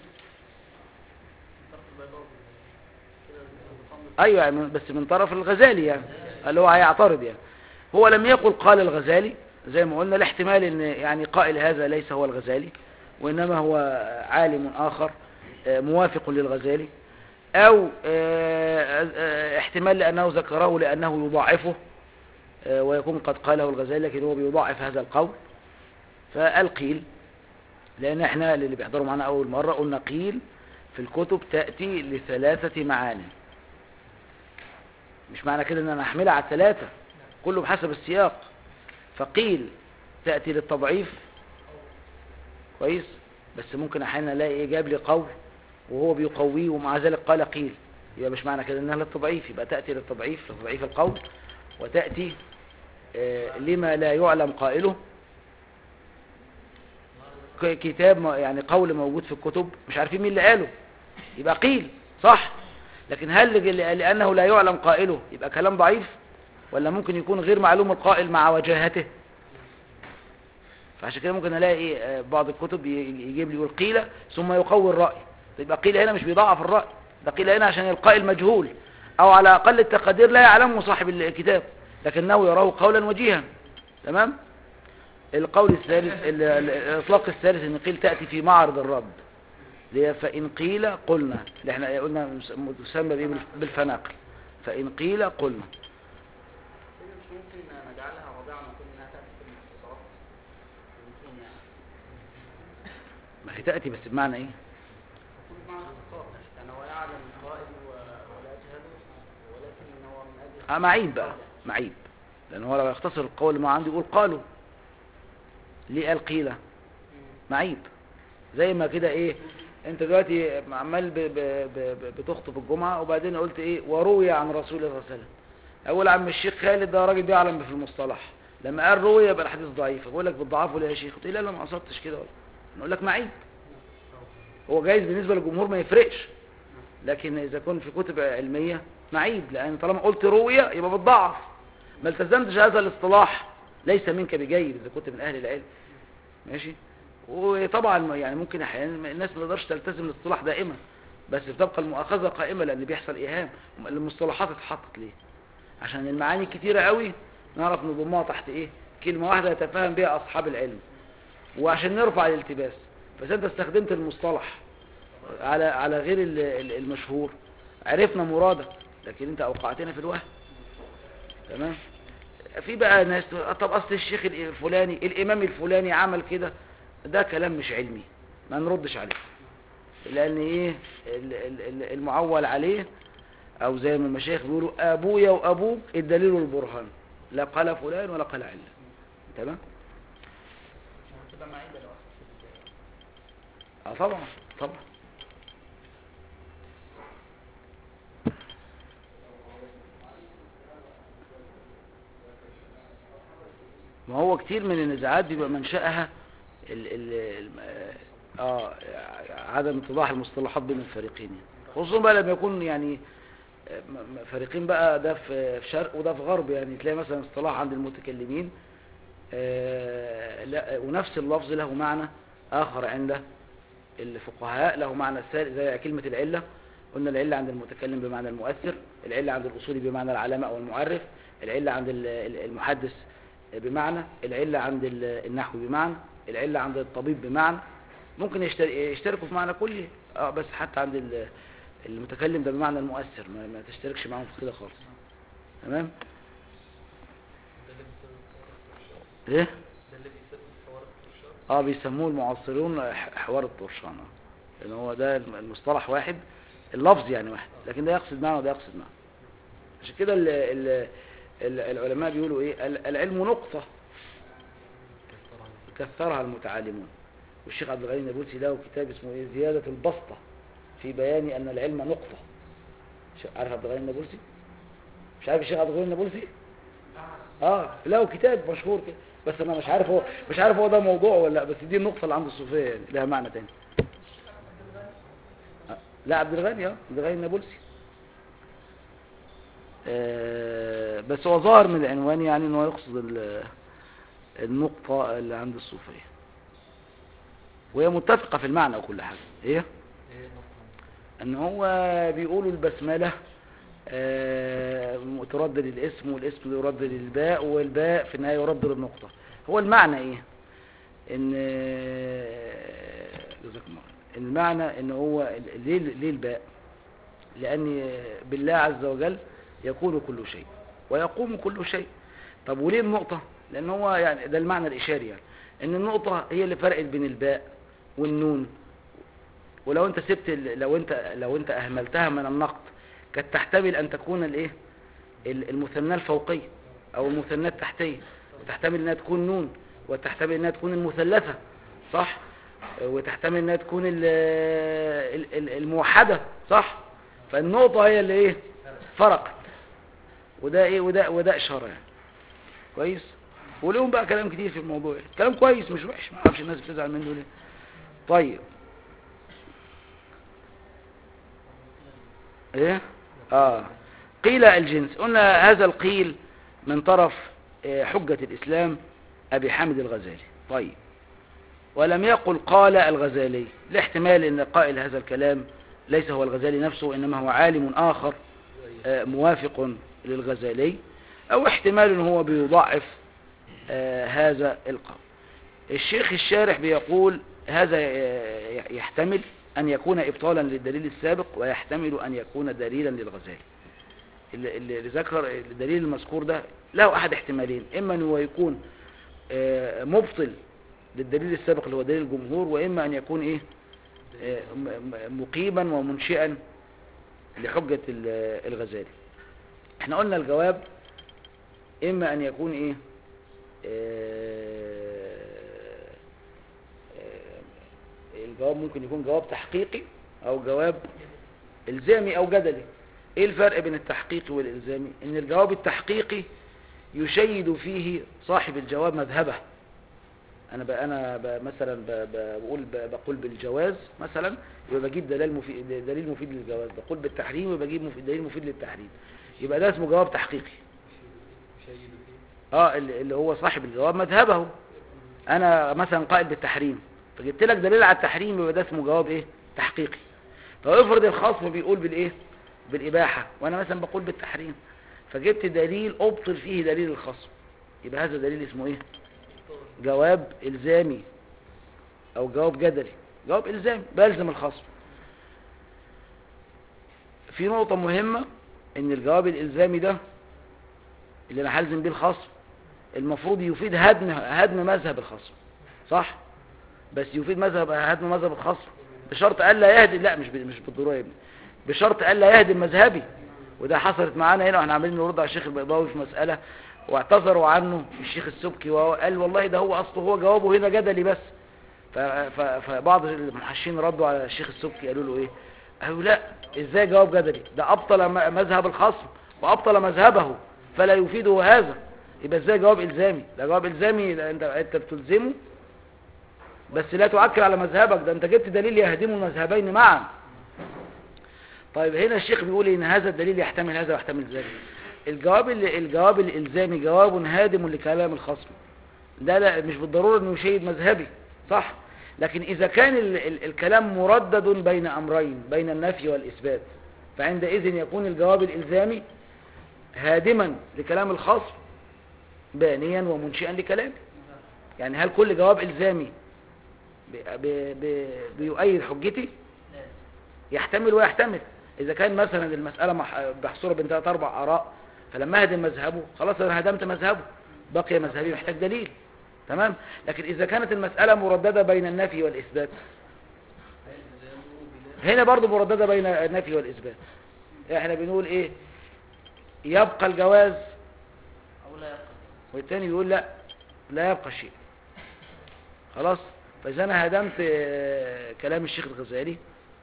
ايوه يعني من- بس من طرف الغزالي يعني اللي هو هيعترض يعني هو لم يقل قال الغزالي زي ما قلنا الاحتمال ان يعني قائل هذا ليس هو الغزالي وانما هو عالم اخر آه، موافق للغزالي او آه، آه، احتمال لانه ذكره لانه يضاعفه آه، ويكون قد قاله الغزالي لكن هو بيضاعف هذا القول فقال قيل لان احنا اللي بيحضروا معنا اول مرة قلنا قيل في الكتب تأتي لثلاثة معاني مش معنى كده ان انا احملها على الثلاثة كله بحسب السياق فقيل تأتي للتضعيف كويس بس ممكن احيانا الاقي ايه جاب لي قول وهو بيقويه ومع ذلك قال قيل يبقى مش معنى كده انها للتضعيف يبقى تأتي للتضعيف لتضعيف القول وتأتي آه، لما لا يعلم قائله ك- كتاب م- يعني قول موجود في الكتب مش عارفين مين اللي قاله يبقى قيل صح لكن هل لج- لأنه لا يعلم قائله يبقى كلام ضعيف ولا ممكن يكون غير معلوم القائل مع وجاهته فعشان كده ممكن الاقي إيه، آه، بعض الكتب ي- يجيب لي يقول قيل ثم يقوي الرأي يبقى قيل هنا مش بيضعف الرأي ده قيل هنا عشان القائل مجهول او على اقل التقدير لا يعلمه صاحب الكتاب لكنه يراه قولا وجيها تمام القول الثالث ال- ال- الاطلاق الثالث ان قيل تأتي في معرض الرد اللي هي فإن قيل قلنا اللي احنا قلنا مس- تسمى بإيه؟ بالف- بالفناقل فإن قيل قلنا كده مش ممكن نجعلها رابعا ونقول انها تاتي في المختصرات ممكن يعني ما هي تأتي بس بمعنى ايه تكون بمعنى اختصار يعني هو يعلم القائل و- ولا يجهله ولكن هو من اجل اه معيب بقى معيب لان هو لو يختصر القول ما عنده يقول قالوا ليه قال قيل معيب زي ما كده ايه انت دلوقتي عمال ب- ب- ب- بتخطب الجمعة وبعدين قلت ايه وروي عن رسول الله صلى الله عليه وسلم اقول عم الشيخ خالد ده راجل بيعلم في المصطلح لما قال روي يبقى الحديث ضعيف اقول لك بتضعفه ليه يا شيخ قلت لي لا لا ما قصدتش كده ولا نقول لك معيب هو جايز بالنسبة للجمهور ما يفرقش لكن اذا كنت في كتب علمية معيب لان طالما قلت روية يبقى بتضعف ما التزمتش هذا الاصطلاح ليس منك بجيد اذا كنت من اهل العلم ماشي وطبعا يعني ممكن احيانا الناس ما تقدرش تلتزم الاصطلاح دائما بس بتبقى المؤاخذه قائمه لان بيحصل ايهام المصطلحات اتحطت ليه عشان المعاني كتيره قوي نعرف نضمها تحت ايه كلمه واحده يتفاهم بها اصحاب العلم وعشان نرفع الالتباس بس انت استخدمت المصطلح على على غير ال- ال- المشهور عرفنا مرادك لكن انت اوقعتنا في الوهم تمام في بقى ناس تقول، طب اصل الشيخ الفلاني الامام الفلاني عمل كده ده كلام مش علمي ما نردش عليه لان ايه ال- ال- ال- المعول عليه او زي ما المشايخ بيقولوا ابويا وابوك الدليل والبرهان لا قال فلان ولا قال علان تمام هتبقى معيبه لو اخذت اه طبعا طبعا ما هو كتير من النزاعات بيبقى منشأها ال ال ال اه عدم اتضاح المصطلحات بين الفريقين يعني. خصوصا بقى لما يكون يعني آه، م- م- فريقين بقى ده في في شرق وده في غرب يعني تلاقي مثلا اصطلاح عند المتكلمين آه، لا ونفس اللفظ له معنى آخر عند الفقهاء له معنى ثالث زي كلمة العلة قلنا العلة عند المتكلم بمعنى المؤثر العلة عند الأصولي بمعنى العلامة أو المعرف العلة عند ال- ال- المحدث بمعنى العلة عند ال- النحو بمعنى العلة عند الطبيب بمعنى ممكن يشتر- يشتركوا في معنى كلي اه بس حتى عند ال- المتكلم ده بمعنى المؤثر ما, ما تشتركش معاهم في كده خالص تمام ده اللي بيسبب ايه ده اللي بيسبب حوار الطرشان اه بيسموه المعاصرون ح- حوار الطرشان آه. لان هو ده الم- المصطلح واحد اللفظ يعني واحد لكن ده يقصد معنى وده يقصد معنى عشان كده ال ال ال العلماء بيقولوا ايه ال- العلم نقطة كثرها المتعلمون والشيخ عبد الغني النابلسي له كتاب اسمه ايه زيادة البسطة في بيان ان العلم نقطة شو- عارف عبد الغني النابلسي مش عارف الشيخ عبد الغني النابلسي اه له كتاب مشهور كده بس انا مش عارف هو مش عارف هو ده موضوع ولا لا بس دي النقطة اللي عند الصوفية يعني لها معنى تاني آه، لا عبد الغني اه عبد الغني النابلسي آه بس هو ظاهر من العنوان يعني ان هو يقصد ال- النقطة اللي عند الصوفية وهي متفقة في المعنى وكل حاجة ايه ايه نقطة ان هو بيقولوا البسملة آه، ترد للاسم والاسم يرد للباء والباء في النهاية يرد للنقطة هو المعنى ايه ان آه، جزاكم الله خير. المعنى ان هو ال- ليه ليه الباء لان بالله عز وجل يكون كل شيء ويقوم كل شيء طب وليه النقطة لان هو يعني ده المعنى الاشاري يعني ان النقطة هي اللي فرقت بين الباء والنون ولو انت سبت ال- لو انت لو انت اهملتها من النقط كانت تحتمل ان تكون الايه ال- المثنى الفوقيه او المثنى التحتيه وتحتمل انها تكون نون وتحتمل انها تكون المثلثه صح وتحتمل انها تكون ال- ال- ال- الموحده صح فالنقطه هي اللي ايه فرقت وده ايه وده وده اشاره يعني كويس ولهم بقى كلام كتير في الموضوع يعني. كلام كويس مش وحش ما اعرفش الناس بتزعل منه ليه طيب ايه اه قيل الجنس قلنا هذا القيل من طرف آه، حجة الإسلام أبي حامد الغزالي طيب ولم يقل قال الغزالي لاحتمال أن قائل هذا الكلام ليس هو الغزالي نفسه إنما هو عالم آخر آه، موافق للغزالي أو احتمال أنه هو بيضعف آه، هذا القول الشيخ الشارح بيقول هذا آه، يحتمل أن يكون إبطالا للدليل السابق ويحتمل أن يكون دليلا للغزالي اللي اللي ذكر الدليل المذكور ده له أحد احتمالين إما أنه يكون آه، مبطل للدليل السابق اللي هو دليل الجمهور وإما أن يكون إيه آه، م- م- مقيما ومنشئا لحجة ال- الغزالي احنا قلنا الجواب إما أن يكون إيه آه، آه، الجواب ممكن يكون جواب تحقيقي أو جواب إلزامي أو جدلي إيه الفرق بين التحقيقي والإلزامي إن الجواب التحقيقي يشيد فيه صاحب الجواب مذهبه أنا ب... أنا ب... مثلا ب... ب... بقول ب... بقول بالجواز مثلا يبقى بجيب دليل مفيد دليل مفيد للجواز بقول بالتحريم يبقى بجيب مفيد... دليل مفيد للتحريم يبقى ده اسمه جواب تحقيقي شيء فيه اه اللي اللي هو صاحب الجواب مذهبه انا مثلا قائل بالتحريم فجبت لك دليل على التحريم يبقى ده اسمه جواب ايه تحقيقي طب افرض الخصم بيقول بالايه بالاباحه وانا مثلا بقول بالتحريم فجبت دليل ابطل فيه دليل الخصم يبقى هذا دليل اسمه ايه جواب الزامي او جواب جدلي جواب الزامي بلزم الخصم في نقطة مهمة ان الجواب الالزامي ده اللي انا هلزم بيه الخصم المفروض يفيد هدم هدم مذهب الخصم صح بس يفيد مذهب هدم مذهب الخصم بشرط الا يهدم لا مش ب- مش بالضروره يا ابني بشرط الا يهدم مذهبي وده حصلت معانا هنا واحنا عاملين نرد على الشيخ البيضاوي في مساله واعتذروا عنه الشيخ السبكي وقال والله ده هو اصله هو جوابه هنا جدلي بس ف- ف- فبعض المحشين ردوا على الشيخ السبكي قالوا له ايه قالوا لا ازاي جواب جدلي ده ابطل م- مذهب الخصم وابطل مذهبه فلا يفيده هذا يبقى ازاي جواب الزامي ده جواب الزامي ده انت انت بتلزمه بس لا تعكر على مذهبك ده انت جبت دليل يهدم المذهبين معا طيب هنا الشيخ بيقول ان هذا الدليل يحتمل هذا ويحتمل ذلك الجواب ال- الجواب الالزامي جواب هادم لكلام الخصم ده لا مش بالضروره انه يشيد مذهبي صح لكن اذا كان ال ال الكلام مردد بين امرين بين النفي والاثبات فعندئذ يكون الجواب الالزامي هادما لكلام الخصم بانيا ومنشئا لكلامه يعني هل كل جواب الزامي ب- ب- ب- بيؤيد حجتي يحتمل ويحتمل اذا كان مثلا المساله مح- محصوره بين ثلاث اربع اراء فلما هدم مذهبه خلاص انا هدمت مذهبه بقي مذهبي محتاج دليل تمام لكن اذا كانت المساله مردده بين النفي والاثبات هنا برضو مردده بين النفي والاثبات احنا بنقول ايه يبقى الجواز أو لا يبقى والتاني بيقول لا لا يبقى شيء خلاص فإذا أنا هدمت آه، كلام الشيخ الغزالي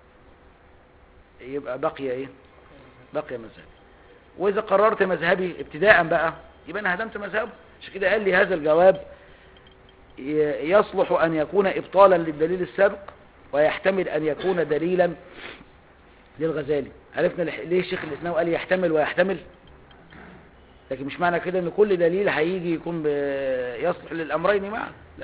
يبقى بقي إيه بقي مذهبي وإذا قررت مذهبي ابتداء بقى يبقى أنا هدمت مذهبه عشان كده قال لي هذا الجواب ي- يصلح أن يكون إبطالا للدليل السابق ويحتمل أن يكون دليلا للغزالي عرفنا لح- ليه الشيخ الإسلام قال يحتمل ويحتمل لكن مش معنى كده ان كل دليل هيجي يكون ب- يصلح للامرين معا لا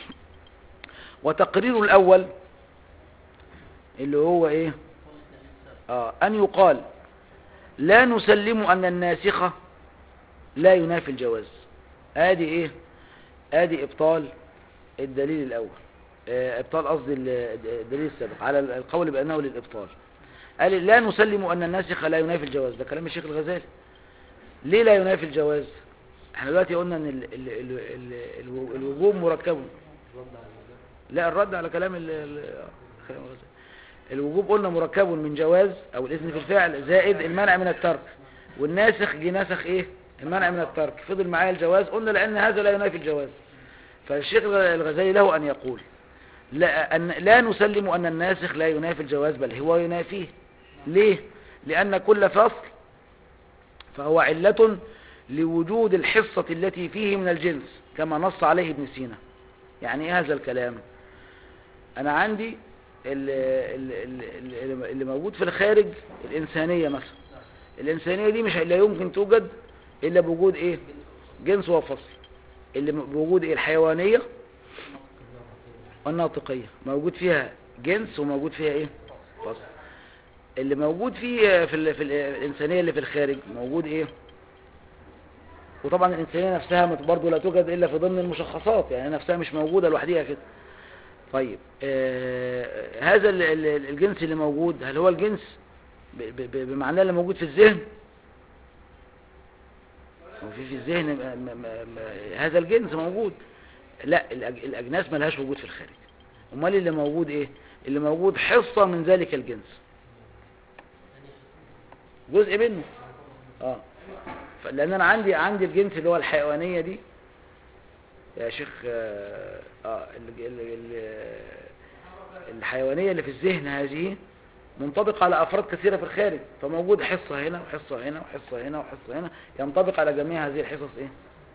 وتقرير الاول اللي هو ايه اه ان يقال لا نسلم ان الناسخة لا ينافي الجواز ادي ايه ادي ابطال الدليل الاول آه، ابطال قصدي ال- الدليل السابق على القول بانه للابطال قال لا نسلم ان الناسخ لا ينافي الجواز ده كلام الشيخ الغزالي ليه لا ينافي الجواز احنا دلوقتي قلنا ان ال ال ال ال الو- الوجوب مركب لا الرد على كلام ال ال- كلام الغزالي. الوجوب قلنا مركب من جواز او الاذن في الفعل زائد المنع من الترك والناسخ جه نسخ ايه المنع من الترك فضل معايا الجواز قلنا لان هذا لا ينافي الجواز فالشيخ الغزالي له ان يقول لا, أن لا نسلم ان الناسخ لا ينافي الجواز بل هو ينافيه ليه لان كل فصل فهو علة لوجود الحصة التي فيه من الجنس كما نص عليه ابن سينا يعني ايه هذا الكلام انا عندي ال- ال- ال- اللي موجود في الخارج الانسانية مثلا الانسانية دي مش لا يمكن توجد الا بوجود ايه جنس وفصل اللي م- بوجود ايه الحيوانية والناطقية موجود فيها جنس وموجود فيها ايه فصل اللي موجود فيه في ال... في ال- الإنسانية اللي في الخارج موجود إيه وطبعا الإنسانية نفسها مت- برضه لا توجد إلا في ضمن المشخصات يعني نفسها مش موجودة لوحديها كده طيب آه هذا ال- ال- الجنس اللي موجود هل هو الجنس ب... ب... ب- بمعناه اللي موجود في الذهن هو في في الذهن م... م... م... هذا الجنس موجود لا الأج... الأجناس ملهاش وجود في الخارج أمال اللي موجود إيه اللي موجود حصة من ذلك الجنس جزء منه اه ف- لان انا عندي عندي الجنس اللي هو الحيوانيه دي يا شيخ اه آه، ال- ال- ال- الحيوانيه اللي في الذهن هذه منطبقه على افراد كثيره في الخارج فموجود حصه هنا وحصه هنا وحصه هنا وحصه هنا ينطبق على جميع هذه الحصص ايه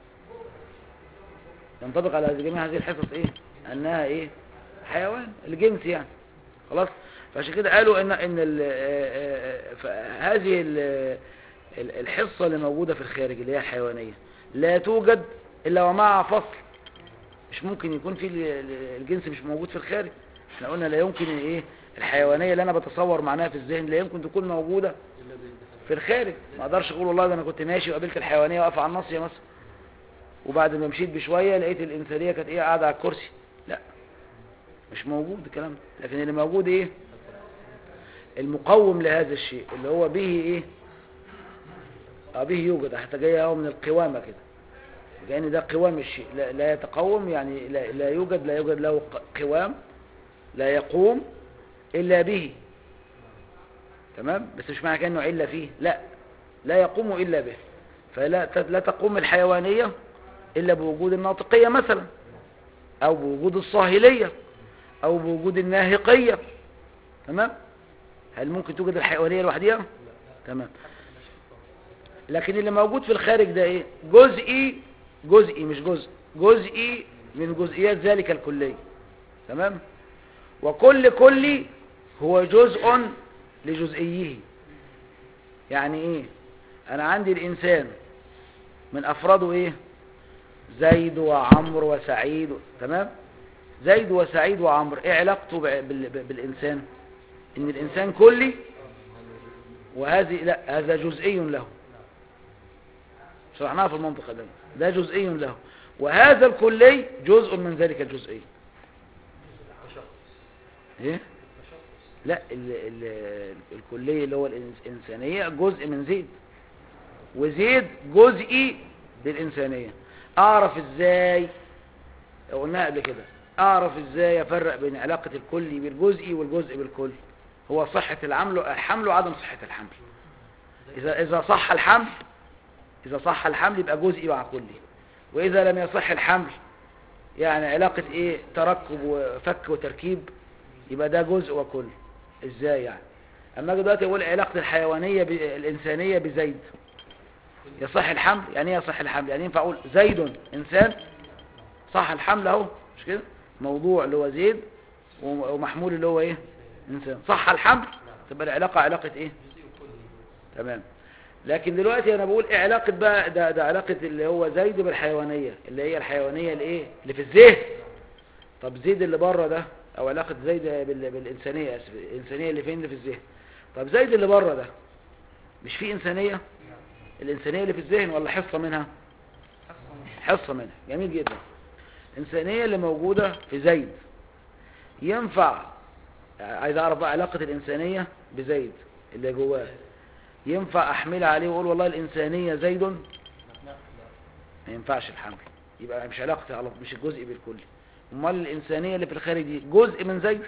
ينطبق على جميع هذه الحصص ايه انها ايه حيوان الجنس يعني خلاص فعشان كده قالوا ان ان ال- آه، آه، ف- هذه ال- ال- الحصه اللي موجوده في الخارج اللي هي الحيوانيه لا توجد الا ومعها فصل مش ممكن يكون في ال- ال- الجنس مش موجود في الخارج احنا قلنا لا يمكن ايه الحيوانيه اللي انا بتصور معناها في الذهن لا يمكن تكون موجوده في الخارج ما اقدرش اقول والله ده انا كنت ماشي وقابلت الحيوانيه واقفه على الناصيه مثلا وبعد ما مشيت بشويه لقيت الانسانيه كانت ايه قاعده على الكرسي لا مش موجود الكلام ده لكن اللي موجود ايه المقوم لهذا الشيء اللي هو به ايه اه به يوجد حتى جاي هو من القوامة كده كأن ده قوام الشيء لا, لا يتقوم يعني لا, لا يوجد لا يوجد له ق- قوام لا يقوم إلا به تمام بس مش معنى كأنه علة فيه لا لا يقوم إلا به فلا ت- لا تقوم الحيوانية إلا بوجود الناطقية مثلا أو بوجود الصاهلية أو بوجود الناهقية تمام هل ممكن توجد الحيوانية لوحدها تمام لكن اللي موجود في الخارج ده ايه جزئي جزئي مش جزء جزئي من جزئيات ذلك الكلي تمام وكل كلي هو جزء لجزئيه يعني ايه انا عندي الانسان من افراده ايه زيد وعمرو وسعيد و- تمام زيد وسعيد وعمرو ايه علاقته ب- بال- ب- بالانسان ان الانسان كلي وهذه لا هذا جزئي له شرحناها في المنطقة دي ده جزئي له وهذا الكلي جزء من ذلك الجزئي ايه لا ال ال الكلية اللي هو الإنس- الإنسانية جزء من زيد وزيد جزئي للإنسانية أعرف إزاي قلناها قبل كده أعرف إزاي أفرق بين علاقة الكلي بالجزئي والجزء بالكل هو صحة العمل الحمل وعدم صحة الحمل إذا إذا صح الحمل إذا صح الحمل يبقى جزئي مع كلي وإذا لم يصح الحمل يعني علاقة إيه تركب وفك وتركيب يبقى ده جزء وكل إزاي يعني أما أجي دلوقتي أقول علاقة الحيوانية ب- الإنسانية بزيد يصح الحمل يعني ايه يصح الحمل يعني ينفع أقول زيد إنسان صح الحمل أهو مش كده موضوع اللي هو زيد وم- ومحمول اللي هو إيه إنسان صح الحمل تبقى العلاقة علاقة إيه تمام لكن دلوقتي انا بقول ايه علاقة بقى ده, ده علاقة اللي هو زيد بالحيوانية اللي هي الحيوانية الايه اللي في الذهن طب زيد اللي بره ده او علاقة زيد بال... بالانسانية اسف الانسانية اللي فين اللي في الذهن طب زيد اللي بره ده مش في انسانية الانسانية اللي في الذهن ولا حصة منها حصة منها جميل جدا الانسانية اللي موجودة في زيد ينفع عايز اعرف بقى علاقة الانسانية بزيد اللي جواه ينفع احملها عليه واقول والله الانسانية زيد ما ينفعش الحمل يبقى مش علاقتي على مش الجزء بالكل امال الانسانية اللي في الخارج دي جزء من زيد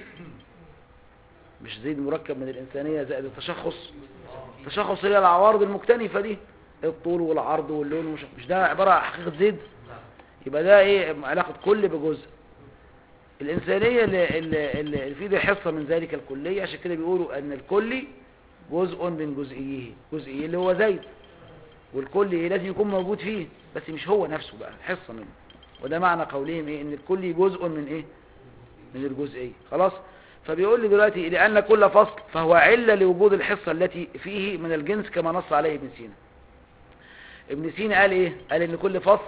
مش زيد مركب من الانسانية زائد التشخص التشخص اللي هي العوارض المكتنفة دي الطول والعرض واللون ومش مش ده عبارة عن حقيقة زيد يبقى ده ايه علاقة كل بجزء الإنسانية اللي, اللي, اللي في دي حصة من ذلك الكلية عشان كده بيقولوا أن الكلي جزء من جزئيه جزئيه اللي هو زيد والكلي لازم يكون موجود فيه بس مش هو نفسه بقى حصة منه وده معنى قولهم ايه ان الكلي جزء من ايه من الجزئية خلاص فبيقول لي دلوقتي لأن كل فصل فهو علة لوجود الحصة التي فيه من الجنس كما نص عليه ابن سينا ابن سينا قال ايه قال ان كل فصل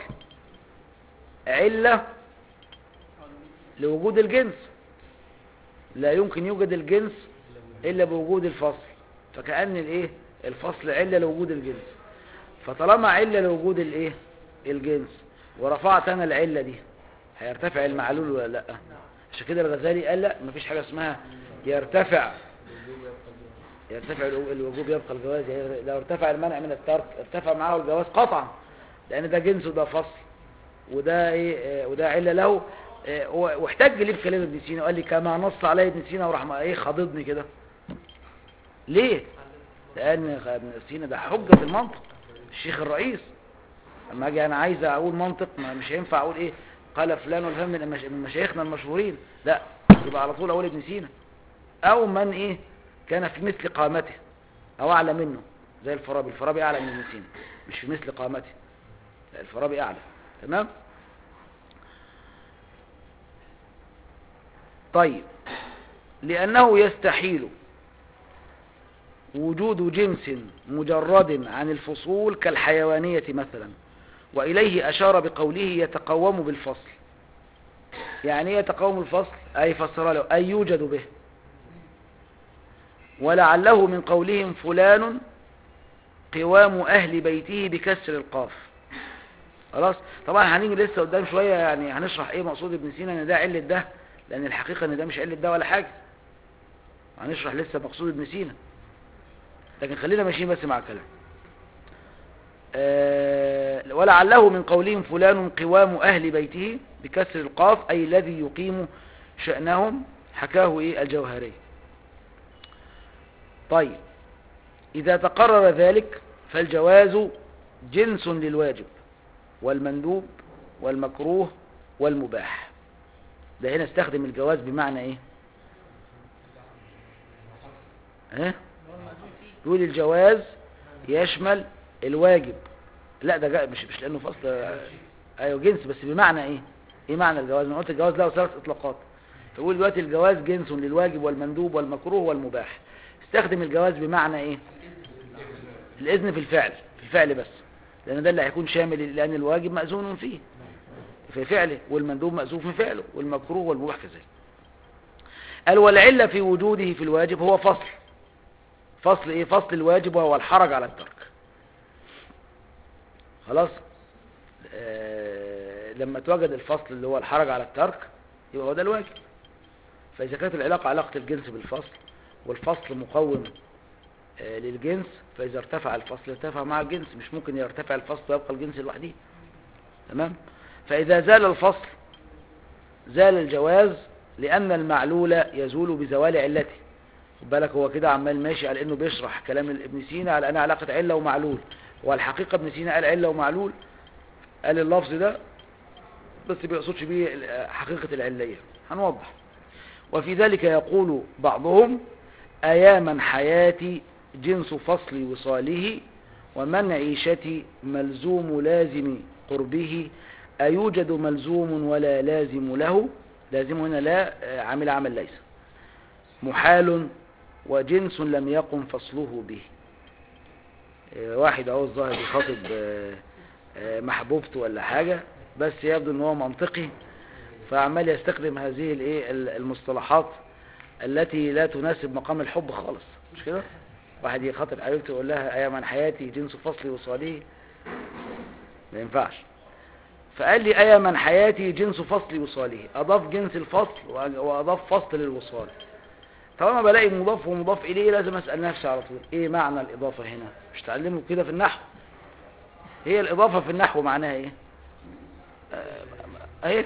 علة لوجود الجنس لا يمكن يوجد الجنس إلا بوجود الفصل فكأن الايه الفصل علة لوجود الجنس فطالما علة لوجود الايه الجنس ورفعت انا العلة دي هيرتفع المعلول ولا لا عشان كده الغزالي قال لا مفيش حاجة اسمها يرتفع يرتفع الو- الوجوب يبقى الجواز يعني لو ارتفع المنع من الترك ارتفع معه الجواز قطعا لان ده جنس وده فصل وده ايه آه، وده علة له آه، و- واحتج ليه بكلام ابن سينا وقال لي كما نص عليه ابن سينا وراح ما- ايه خاضدني كده ليه لان ابن سينا ده حجة المنطق الشيخ الرئيس اما اجي انا عايز اقول منطق ما مش هينفع اقول ايه قال فلان والفلان من المش- من مشايخنا المشهورين لا يبقى على طول اقول ابن سينا او من ايه كان في مثل قامته او اعلى منه زي الفارابي الفارابي اعلى من ابن سينا مش في مثل قامته لا الفارابي اعلى تمام طيب لأنه يستحيل وجود جنس مجرد عن الفصول كالحيوانية مثلا وإليه أشار بقوله يتقوم بالفصل يعني إيه يتقوم بالفصل أي فسر له أي يوجد به ولعله من قولهم فلان قوام أهل بيته بكسر القاف خلاص طبعا هنيجي لسه قدام شوية يعني هنشرح ايه مقصود ابن سينا ان ده علة ده لان الحقيقة ان ده مش علة ده ولا حاجة هنشرح لسه مقصود ابن سينا لكن خلينا ماشيين بس مع الكلام آه، ولعله من قولهم فلان قوام أهل بيته بكسر القاف أي الذي يقيم شأنهم حكاه إيه الجوهري طيب إذا تقرر ذلك فالجواز جنس للواجب والمندوب والمكروه والمباح ده هنا استخدم الجواز بمعنى ايه ها يقول الجواز يشمل الواجب لا ده جا- مش مش لانه فصل آه، ايوه جنس بس بمعنى ايه ايه معنى الجواز انا قلت الجواز له ثلاث اطلاقات فيقول دلوقتي الجواز جنس للواجب والمندوب والمكروه والمباح استخدم الجواز بمعنى ايه الاذن في الفعل في الفعل بس لان ده اللي هيكون شامل لان الواجب مأذون فيه في فعله والمندوب مأذون في فعله والمكروه والمباح كذلك قال والعلة في وجوده في الواجب هو فصل فصل ايه فصل الواجب وهو الحرج على الترك خلاص آه لما توجد الفصل اللي هو الحرج على الترك يبقى هو ده الواجب فإذا كانت العلاقة علاقة الجنس بالفصل والفصل مقوم آه، للجنس فإذا ارتفع الفصل ارتفع مع الجنس مش ممكن يرتفع الفصل ويبقى الجنس لوحده تمام فإذا زال الفصل زال الجواز لأن المعلول يزول بزوال علته خد بالك هو كده عمال ماشي على انه بيشرح كلام ابن سينا على ان علاقة علة ومعلول والحقيقة ابن سينا قال علة ومعلول قال اللفظ ده بس بيقصدش بيه ال- حقيقة العلية هنوضح وفي ذلك يقول بعضهم أياما حياتي جنس فصل وصاله ومن عيشتي ملزوم لازم قربه أيوجد ملزوم ولا لازم له لازم هنا لا آه، عامل عمل ليس محال وجنس لم يقم فصله به آه، واحد اهو الظاهر بيخاطب آه، آه، محبوبته ولا حاجة بس يبدو ان هو منطقي فعمال يستخدم هذه الايه ال- المصطلحات التي لا تناسب مقام الحب خالص مش كده واحد يخاطب حبيبته يقول لها ايا من حياتي جنس فصلي وصالي ما ينفعش فقال لي ايا من حياتي جنس فصلي وصاله اضاف جنس الفصل وأ- واضاف فصل للوصال طالما بلاقي مضاف ومضاف اليه لازم اسال نفسي على طول ايه معنى الاضافه هنا مش تعلموا كده في النحو هي الاضافه في النحو معناها ايه آه، اهي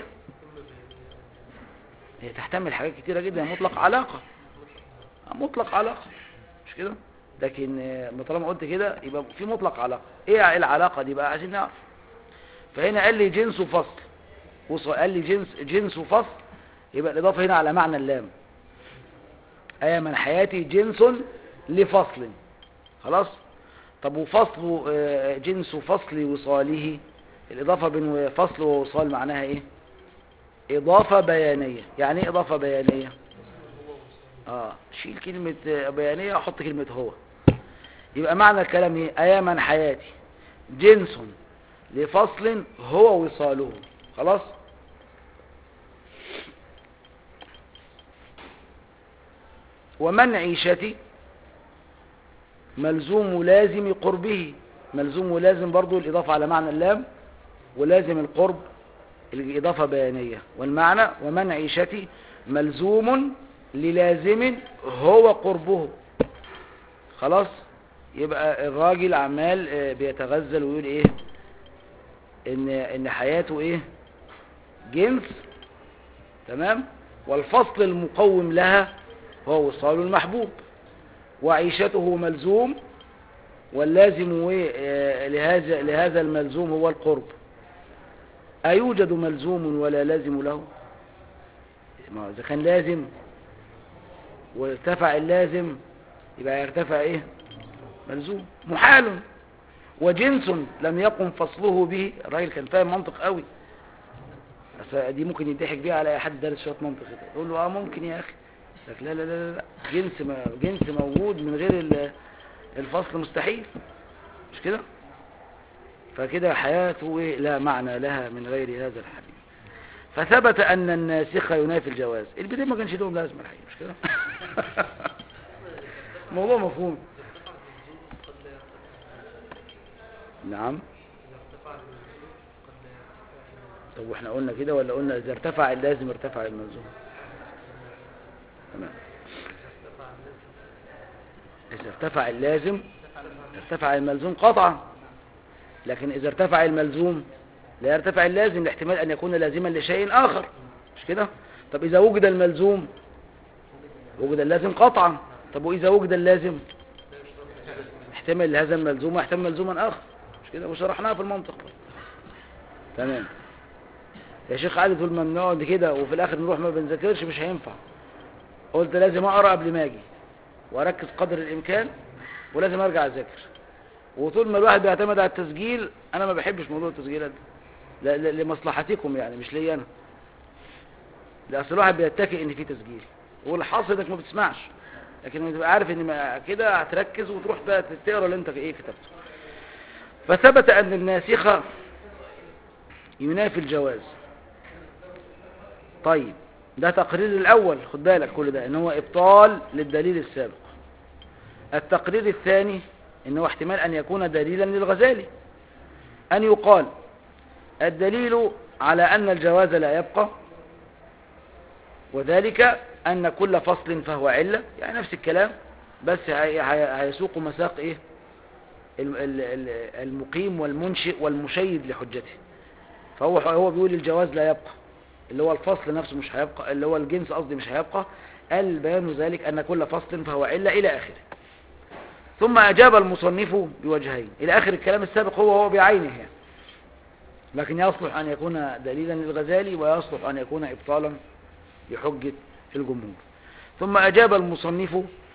هي تحتمل حاجات كتيره جدا مطلق علاقه مطلق علاقه مش كده لكن آه، طالما قلت كده يبقى في مطلق علاقه ايه العلاقه دي بقى عايزين نعرف فهنا قال لي جنس فصل وصل قال لي جنس جنس فصل يبقى الاضافه هنا على معنى اللام اي من حياتي جنس لفصل خلاص طب وفصل آه، جنس فصل وصاله الاضافه بين فصل ووصال معناها ايه اضافه بيانيه يعني ايه اضافه بيانيه اه شيل كلمه آه، بيانيه وحط كلمه هو يبقى معنى الكلام ايه اياما حياتي جنس لفصل هو وصاله خلاص ومن عيشتي ملزوم لازم قربه ملزوم ولازم برضو الإضافة على معنى اللام ولازم القرب الإضافة بيانية والمعنى ومن عيشتي ملزوم للازم هو قربه خلاص يبقى الراجل عمال آه، بيتغزل ويقول ايه ان ان حياته ايه جنس تمام والفصل المقوم لها هو وصال المحبوب وعيشته ملزوم واللازم إيه؟ آه، لهذا لهذا الملزوم هو القرب أيوجد ملزوم ولا لازم له ما إذا كان لازم وارتفع اللازم يبقى يرتفع ايه ملزوم محال وجنس لم يقم فصله به الراجل كان فاهم منطق قوي بس دي ممكن يضحك بيها على اي حد دارس شويه منطق كده يقول له اه ممكن يا اخي لك لا لا لا لا جنس ما جنس موجود من غير ال- الفصل مستحيل مش كده فكده حياته إيه؟ لا معنى لها من غير هذا الحديث فثبت ان الناسخ ينافي الجواز البدايه ما كانش لهم لازمه الحقيقه مش كده الموضوع مفهوم نعم طب واحنا قلنا كده ولا قلنا اذا ارتفع اللازم ارتفع الملزوم تمام اذا ارتفع اللازم ارتفع الملزوم قطعا لكن اذا ارتفع الملزوم لا يرتفع اللازم لاحتمال ان يكون لازما لشيء اخر مش كده طب اذا وجد الملزوم وجد اللازم قطعا طب واذا وجد اللازم احتمال هذا الملزوم واحتمال ملزوما اخر مش كده وشرحناها في المنطق تمام يا شيخ علي طول ما بنقعد كده وفي الاخر نروح ما بنذاكرش مش هينفع قلت لازم اقرا قبل ما اجي واركز قدر الامكان ولازم ارجع اذاكر وطول ما الواحد بيعتمد على التسجيل انا ما بحبش موضوع التسجيلات ده ل- ل- لمصلحتكم يعني مش ليا انا لا اصل الواحد بيتكئ ان في تسجيل والحاصل انك ما بتسمعش لكن لما تبقى عارف ان ما- كده هتركز وتروح بقى تقرا اللي انت ايه كتبته فثبت ان الناسخ ينافي الجواز طيب ده تقرير الاول خد بالك كل ده ان هو ابطال للدليل السابق التقرير الثاني ان هو احتمال ان يكون دليلا للغزالي ان يقال الدليل على ان الجواز لا يبقى وذلك أن كل فصل فهو علة يعني نفس الكلام بس هي- هي- هيسوق مساق إيه ال- ال- ال- المقيم والمنشئ والمشيد لحجته فهو هو بيقول الجواز لا يبقى اللي هو الفصل نفسه مش هيبقى اللي هو الجنس قصدي مش هيبقى قال بيان ذلك أن كل فصل فهو علة إلى آخره ثم أجاب المصنف بوجهين إلى آخر الكلام السابق هو هو بعينه يعني. لكن يصلح أن يكون دليلا للغزالي ويصلح أن يكون إبطالا لحجة الجمهور ثم أجاب المصنف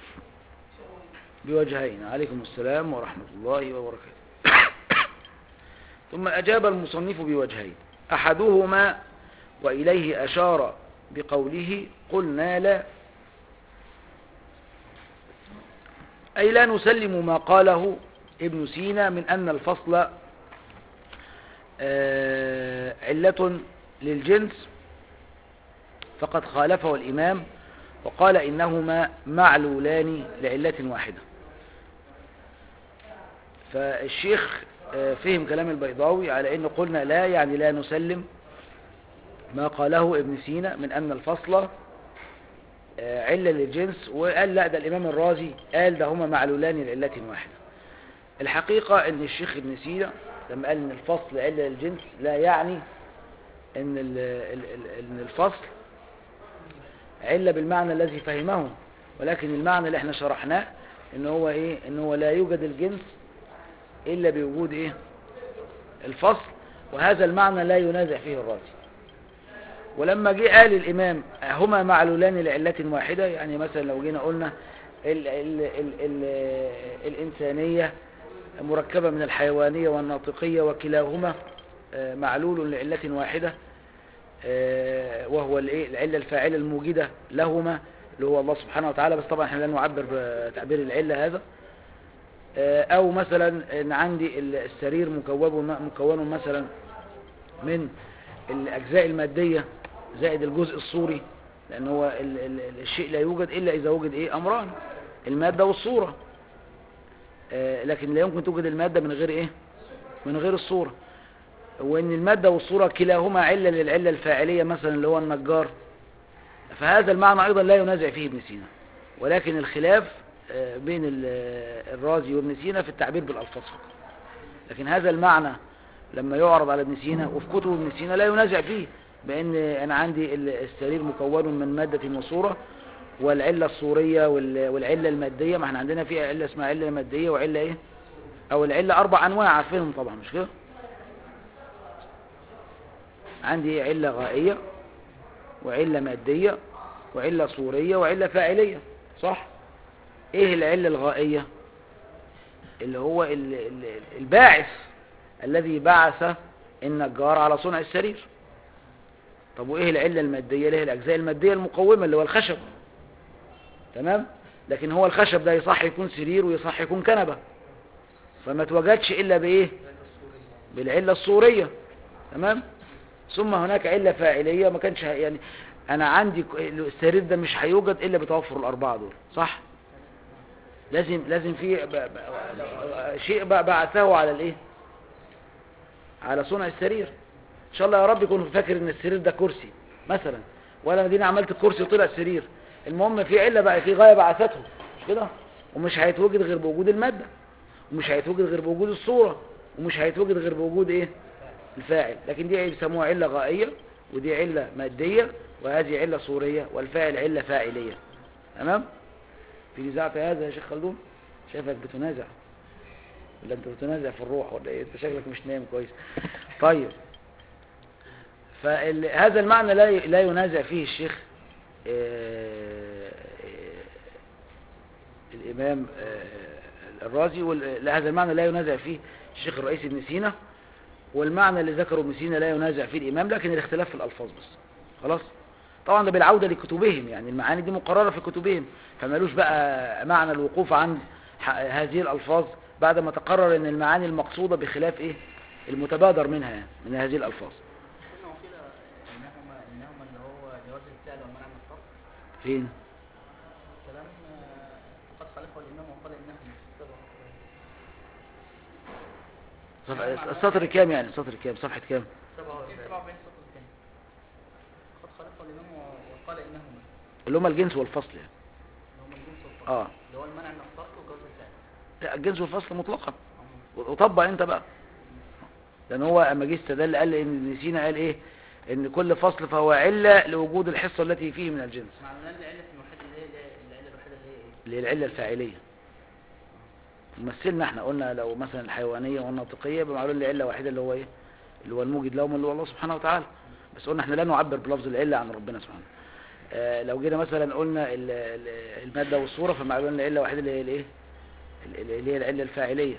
بوجهين عليكم السلام ورحمة الله وبركاته ثم أجاب المصنف بوجهين أحدهما وإليه أشار بقوله قلنا لا أي لا نسلم ما قاله ابن سينا من أن الفصل آه، علة للجنس فقد خالفه الإمام وقال إنهما معلولان لعلة واحدة فالشيخ آه، فهم كلام البيضاوي على أنه قلنا لا يعني لا نسلم ما قاله ابن سينا من أن الفصل آه، علة للجنس وقال لا ده الإمام الرازي قال ده هما معلولان لعلة واحدة الحقيقة أن الشيخ ابن سينا لما قال أن الفصل علة للجنس لا يعني أن ال- ال- ال- أن الفصل علة بالمعنى الذي فهمه ولكن المعنى اللي احنا شرحناه ان هو ايه ان هو لا يوجد الجنس الا بوجود ايه الفصل وهذا المعنى لا ينازع فيه الرازي ولما جه قال الامام هما معلولان لعلة واحدة يعني مثلا لو جينا قلنا ال ال ال ال الانسانية مركبة من الحيوانية والناطقية وكلاهما آه، معلول لعلة واحدة آه، وهو الإيه؟ العلة الفاعلة الموجدة لهما اللي هو الله سبحانه وتعالى بس طبعا احنا لا نعبر بتعبير العلة هذا آه، او مثلا ان عندي ال- السرير مكون مكون مثلا من الاجزاء المادية زائد الجزء الصوري لان هو ال- ال- الشيء لا يوجد الا اذا وجد ايه امران المادة والصورة آه، لكن لا يمكن توجد المادة من غير ايه من غير الصورة وان المادة والصورة كلاهما علة للعلة الفاعلية مثلا اللي هو النجار فهذا المعنى ايضا لا ينازع فيه ابن سينا ولكن الخلاف آه، بين ال- الرازي وابن سينا في التعبير بالالفاظ فقط لكن هذا المعنى لما يعرض على ابن سينا وفي كتب ابن سينا لا ينازع فيه بان انا عندي ال- السرير مكون من مادة وصورة والعلة الصورية وال- والعلة المادية ما احنا عندنا فيها علة اسمها علة مادية وعلة ايه او العلة اربع انواع عارفينهم طبعا مش كده عندي علة غائية وعلة مادية وعلة صورية وعلة فاعلية صح ايه العلة الغائية اللي هو ال- ال- الباعث الذي بعث النجار على صنع السرير طب وايه العلة المادية اللي هي الاجزاء المادية المقومة اللي هو الخشب تمام لكن هو الخشب ده يصح يكون سرير ويصح يكون كنبة فما توجدش الا بايه بالعلة الصورية تمام ثم هناك علة فاعلية ما كانش ه- يعني انا عندي ك- السرير ده مش هيوجد الا بتوفر الاربعة دول صح لازم لازم في ب- ب- شيء ب- بعثه على الايه على صنع السرير ان شاء الله يا رب يكون فاكر ان السرير ده كرسي مثلا ولا دينا عملت الكرسي وطلع سرير المهم في عله بقى في غايه بعثته مش كده ومش هيتوجد غير بوجود الماده ومش هيتوجد غير بوجود الصوره ومش هيتوجد غير بوجود ايه الفاعل لكن دي بيسموها عله غائيه ودي عله ماديه وهذه عله صوريه والفاعل عله فاعليه تمام في نزاع في هذا يا شيخ خلدون شايفك بتنازع ولا انت بتنازع في الروح ولا ايه انت شكلك مش نايم كويس طيب فهذا المعنى لا ي- لا ينازع فيه الشيخ آه، آه، الإمام آه، الرازي وال- هذا المعنى لا ينازع فيه الشيخ الرئيس ابن سينا والمعنى اللي ذكره ابن سينا لا ينازع فيه الإمام لكن الاختلاف في الألفاظ بس خلاص طبعا ده بالعودة لكتبهم يعني المعاني دي مقررة في كتبهم فمالوش بقى معنى الوقوف عند ح- هذه الألفاظ بعد ما تقرر ان المعاني المقصودة بخلاف ايه المتبادر منها يعني من هذه الألفاظ قلنا وقيل انهما انهما اللي هو جواز الفعل ومنع من الصرف فين كلام آه، قد خالفه الامام وقال انهما صفحة السطر كام يعني السطر كام صفحة كام 47 47 سطر الثاني قد خالفه الامام وقال انهما اللي هم الجنس والفصل يعني اللي هم الجنس والفصل اه اللي هو المنع من الصرف وجواز الفعل لا الجنس والفصل مطلقا وطبق انت بقى لان هو اما جه استدل قال ان ابن سينا قال ايه ان كل فصل فهو عله لوجود الحصه التي فيه من الجنس معناه ان العله الوحيده اللي هي العله الوحيده اللي هي ايه؟ اللي هي العله الفاعليه مثلنا احنا قلنا لو مثلا الحيوانيه والناطقيه يبقى معلوم العله واحده اللي هو ايه اللي هو الموجد لهم اللي هو الله سبحانه وتعالى بس قلنا احنا لا نعبر بلفظ العله عن ربنا سبحانه آه لو جينا مثلا قلنا ال- ال- الماده والصوره فمعلوم العله واحده اللي هي الايه اللي هي العله الفاعليه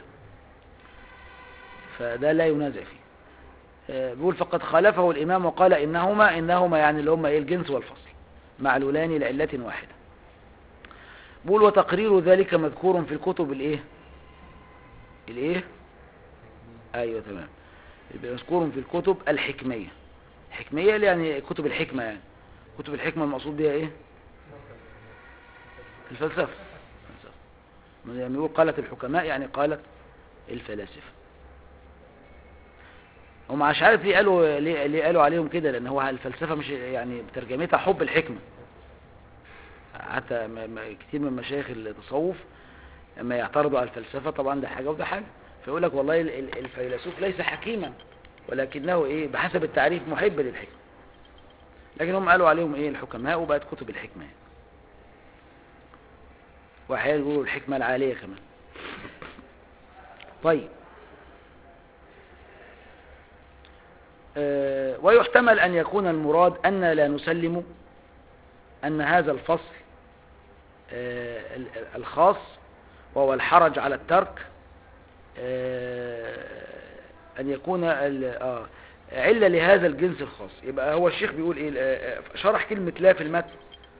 فده لا ينازع فيه آه، بيقول فقد خالفه الإمام وقال إنهما إنهما يعني اللي هما إيه الجنس والفصل معلولان لعلة واحدة بيقول وتقرير ذلك مذكور في الكتب الإيه الإيه أيوة تمام يبقى مذكور في الكتب الحكمية الحكمية اللي يعني كتب الحكمة يعني كتب الحكمة المقصود بها إيه الفلسفة الفلسفة. يعني يقول قالت الحكماء يعني قالت الفلاسفة هم مش عارف ليه قالوا ليه, ليه قالوا عليهم كده لان هو الفلسفه مش يعني ترجمتها حب الحكمه حتى م- م- كتير من مشايخ التصوف لما يعترضوا على الفلسفه طبعا ده حاجه وده حاجه فيقول لك والله ال- ال- الفيلسوف ليس حكيما ولكنه ايه بحسب التعريف محب للحكمه لكن هم قالوا عليهم ايه الحكماء وبقت كتب الحكمه يعني. واحيانا يقولوا الحكمه العاليه كمان طيب آه، ويحتمل أن يكون المراد أن لا نسلم أن هذا الفصل آه، ال- ال- الخاص وهو الحرج على الترك آه، أن يكون ال- آه، علة لهذا الجنس الخاص يبقى هو الشيخ بيقول إيه آه، آه، شرح كلمة لا في المتن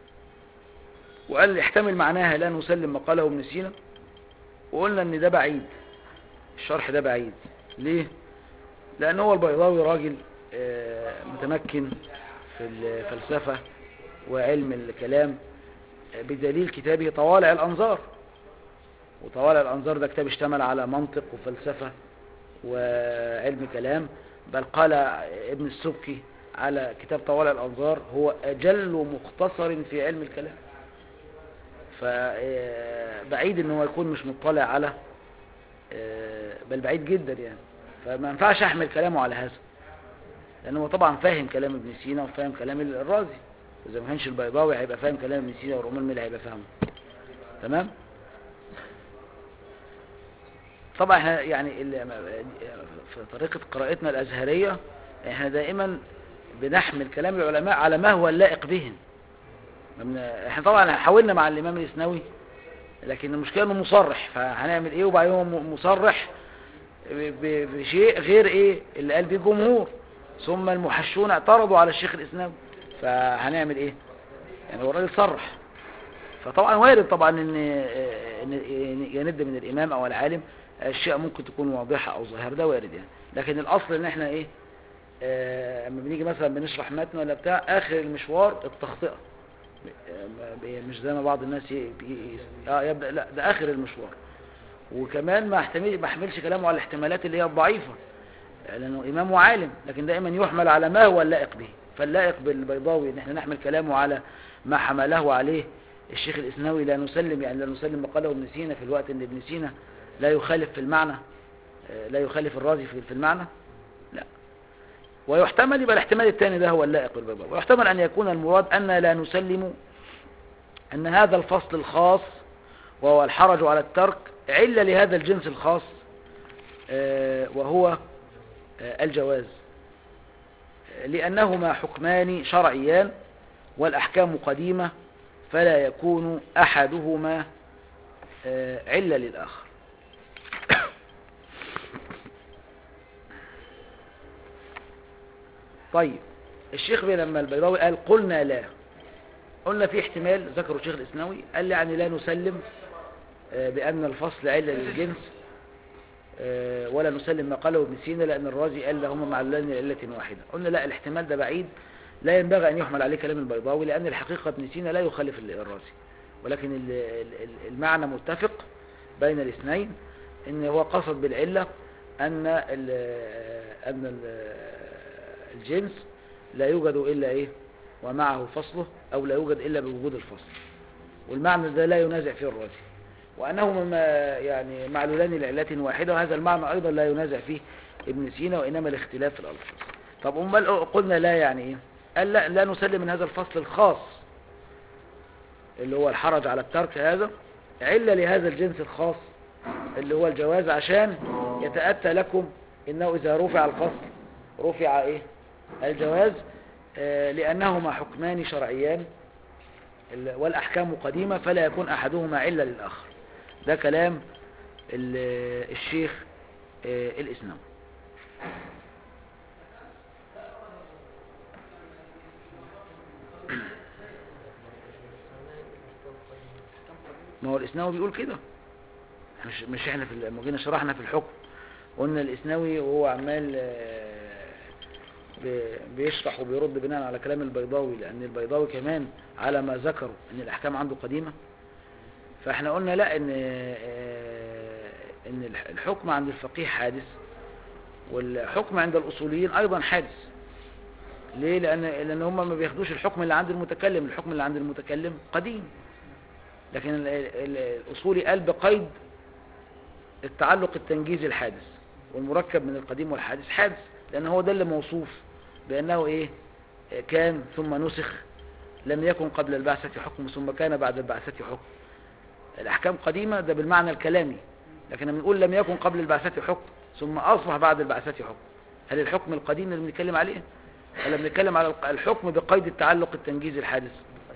وقال يحتمل معناها لا نسلم ما قاله ابن سينا وقلنا ان ده بعيد الشرح ده بعيد ليه لأن هو البيضاوي راجل آه، متمكن في الفلسفة وعلم الكلام آه، بدليل كتابه طوالع الأنظار وطوالع الأنظار ده كتاب اشتمل على منطق وفلسفة وعلم كلام بل قال ابن السبكي على كتاب طوالع الأنظار هو أجل مختصر في علم الكلام فبعيد ان هو يكون مش مطلع على آه، بل بعيد جدا يعني فما ينفعش احمل كلامه على هذا لانه هو طبعا فاهم كلام ابن سينا وفاهم كلام الرازي اذا ما كانش البيضاوي هيبقى فاهم كلام ابن سينا والرومان مين اللي هيبقى فاهمه تمام طبعا احنا يعني ال- في طريقة قراءتنا الازهرية احنا دائما بنحمل كلام العلماء على ما هو اللائق بهم ما بن- احنا طبعا حاولنا مع الامام الاسنوي لكن المشكلة انه مصرح فهنعمل ايه وبعدين هو م- مصرح ب- ب- بشيء غير ايه اللي قال بيه الجمهور ثم المحشون اعترضوا على الشيخ الاسلام فهنعمل ايه يعني هو الراجل صرح فطبعا وارد طبعا ان ان إن يند من الامام او العالم اشياء ممكن تكون واضحه او ظاهره ده وارد يعني لكن الاصل ان احنا ايه آه، اما بنيجي مثلا بنشرح متن ولا بتاع اخر المشوار التخطئه ب- ب- مش زي ما بعض الناس ي- بي- اه يبدا لا ده اخر المشوار وكمان ما احتمل ما احملش كلامه على الاحتمالات اللي هي الضعيفه لانه امام وعالم لكن دائما يحمل على ما هو اللائق به فاللائق بالبيضاوي ان احنا نحمل كلامه على ما حمله عليه الشيخ الاسنوي لا نسلم يعني لا نسلم ما قاله ابن سينا في الوقت ان ابن سينا لا يخالف في المعنى آه، لا يخالف الرازي في في المعنى لا ويحتمل يبقى الاحتمال الثاني ده هو اللائق بالبيضاوي ويحتمل ان يكون المراد ان لا نسلم ان هذا الفصل الخاص وهو الحرج على الترك علة لهذا الجنس الخاص آه، وهو آه، الجواز آه، لأنهما حكمان شرعيان والأحكام قديمة فلا يكون أحدهما آه، علة للآخر طيب الشيخ بيه لما البيضاوي قال قلنا لا قلنا في احتمال ذكره الشيخ الإسناوي قال يعني لا نسلم آه، بأن الفصل علة للجنس آه، ولا نسلم ما قاله ابن سينا لأن الرازي قال لهما معلولان لعلة واحدة قلنا لا الاحتمال ده بعيد لا ينبغي أن يحمل عليه كلام البيضاوي لأن الحقيقة ابن سينا لا يخالف ال- الرازي ولكن ال- ال- ال- المعنى متفق بين الاثنين ان هو قصد بالعلة أن ال- أن ال- الجنس لا يوجد إلا إيه ومعه فصله أو لا يوجد إلا بوجود الفصل والمعنى ده لا ينازع فيه الرازي وأنهما يعني معلولان لعلة واحدة وهذا المعنى أيضا لا ينازع فيه ابن سينا وإنما الاختلاف في الألفاظ طب أمال قلنا لا يعني إيه قال لا, لا نسلم من هذا الفصل الخاص اللي هو الحرج على الترك هذا علة لهذا الجنس الخاص اللي هو الجواز عشان يتأتى لكم إنه إذا رفع الفصل رفع إيه الجواز آه، لأنهما حكمان شرعيان ال- والأحكام قديمة فلا يكون أحدهما علة للآخر ده كلام ال- الشيخ آه، الإسلام ما هو الإسناوي بيقول كده مش, مش احنا في ال- لما جينا شرحنا في الحكم قلنا الإسناوي وهو عمال آه، ب- بيشرح وبيرد بناء على كلام البيضاوي لأن البيضاوي كمان على ما ذكروا أن الأحكام عنده قديمة فاحنا قلنا لا ان آه، ان الح- الحكم عند الفقيه حادث والحكم عند الأصوليين أيضا حادث ليه لأن, لأن هم ما بياخدوش الحكم اللي عند المتكلم الحكم اللي عند المتكلم قديم لكن ال- ال- الأصولي قال بقيد التعلق التنجيزي الحادث والمركب من القديم والحادث حادث لأن هو ده اللي موصوف بأنه إيه كان ثم نسخ لم يكن قبل البعثة حكم ثم كان بعد البعثة حكم الأحكام قديمة ده بالمعنى الكلامي لكن لما نقول لم يكن قبل البعثة حكم ثم أصبح بعد البعثة حكم هل الحكم القديم اللي بنتكلم عليه ولا بنتكلم على الحكم بقيد التعلق التنجيزي الحادث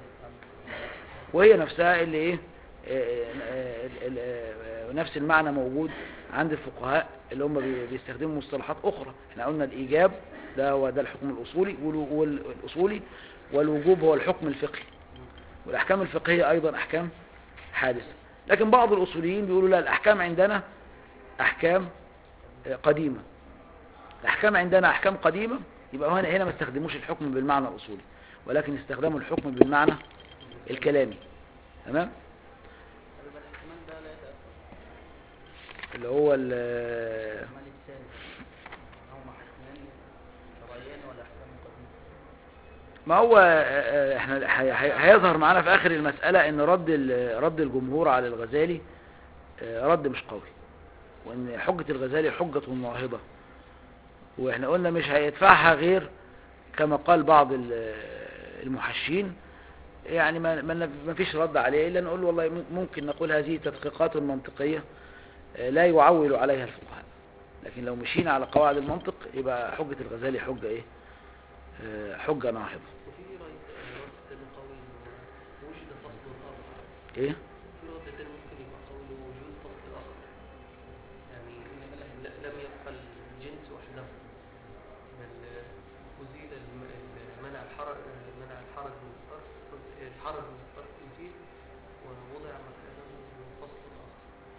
وهي نفسها اللي ايه آه، آه، ال- آه، نفس المعنى موجود عند الفقهاء اللي هم بي- بيستخدموا مصطلحات اخرى احنا قلنا الايجاب ده هو ده الحكم الاصولي والو- والاصولي والوجوب هو الحكم الفقهي والاحكام الفقهيه ايضا احكام حادثه لكن بعض الاصوليين بيقولوا لا الاحكام عندنا احكام آه، قديمه الاحكام عندنا احكام قديمه يبقى هنا هنا ما استخدموش الحكم بالمعنى الاصولي ولكن استخدموا الحكم بالمعنى الكلامي تمام يبقى الاحتمال ده لا يتأثر اللي هو ال- الاحتمال الثاني هما حكمان شرعيان ولا احكام قديمة ما هو آه، احنا هي- هي- هيظهر معانا في اخر المسألة ان رد ال- رد الجمهور على الغزالي آه، رد مش قوي وان حجة الغزالي حجة ناهضة واحنا قلنا مش هيدفعها غير كما قال بعض ال- المحشين يعني ما ما ما فيش رد عليه الا نقول والله مم- ممكن نقول هذه تدقيقات منطقية آه، لا يعول عليها الفقهاء لكن لو مشينا على قواعد المنطق يبقى حجة الغزالي حجة ايه آه، حجة ناهضة وفي رأي رد تاني قوي إنه وجد فصل آخر ايه في رد تاني ممكن يبقى قوله وجود فصل آخر يعني ل- لم يبقى الجنس وحده بل أزيل الم- منع الحرج منع الحرج من الترك الحرج من الترك أزيل ووضع مكانه فصل آخر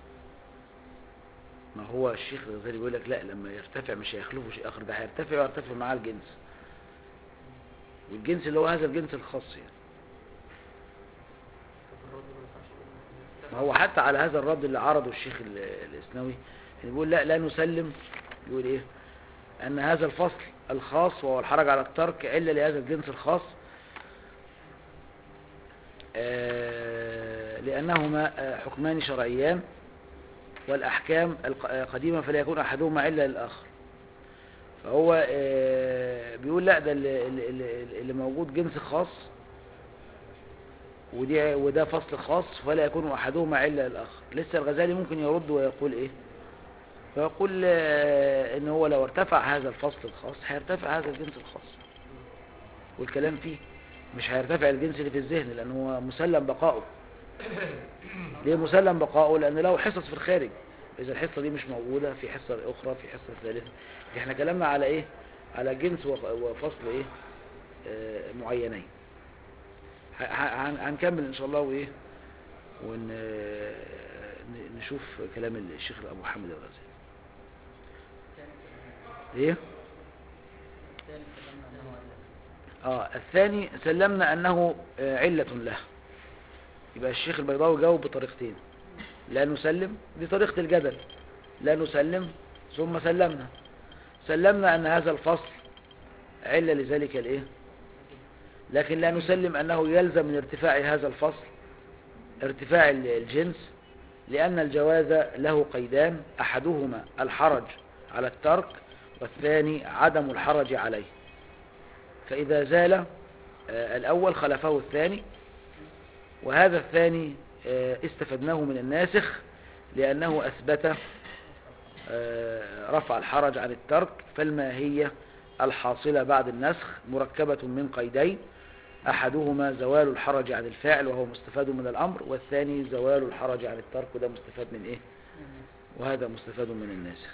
ما هو الشيخ الغزالي بيقول لك لا لما يرتفع مش هيخلفه شيء اخر ده هيرتفع ويرتفع معاه الجنس والجنس اللي هو هذا الجنس الخاص يعني طب الرد ما ينفعش نقول ما هو حتى على هذا الرد اللي عرضه الشيخ ال- الاسنوي يعني بيقول لا لا نسلم يقول ايه ان هذا الفصل الخاص وهو الحرج على الترك الا لهذا الجنس الخاص آه، لانهما آه، حكمان شرعيان والاحكام الق- آه، قديمه فلا يكون احدهما الا للاخر فهو آه، بيقول لا ده اللي, اللي, اللي موجود جنس خاص ودي وده فصل خاص فلا يكون احدهما الا الاخر لسه الغزالي ممكن يرد ويقول ايه فيقول آه، ان هو لو ارتفع هذا الفصل الخاص هيرتفع هذا الجنس الخاص والكلام فيه مش هيرتفع الجنس اللي في الذهن لان هو مسلم بقائه ليه مسلم بقائه لان له حصص في الخارج اذا الحصه دي مش موجوده في حصه اخرى في حصه ثالثه احنا كلامنا على ايه على جنس وف- وفصل ايه آه، معينين ه- ه- هن- هنكمل ان شاء الله وايه ون ن- نشوف كلام الشيخ ابو حامد الغزالي ايه الثاني كلامنا انه اه الثاني سلمنا انه آه، علة له يبقى الشيخ البيضاوي جاوب بطريقتين لا نسلم دي طريقة الجدل لا نسلم ثم سلمنا سلمنا ان هذا الفصل علة لذلك الايه لكن لا نسلم أنه يلزم من ارتفاع هذا الفصل ارتفاع ال- الجنس لأن الجواز له قيدان أحدهما الحرج على الترك والثاني عدم الحرج عليه فإذا زال آه، الأول خلفه الثاني وهذا الثاني آه، استفدناه من الناسخ لأنه أثبت آه، رفع الحرج عن الترك فالماهية الحاصلة بعد النسخ مركبة من قيدين أحدهما زوال الحرج عن الفاعل وهو مستفاد من الأمر والثاني زوال الحرج عن الترك وده مستفاد من إيه وهذا مستفاد من الناسخ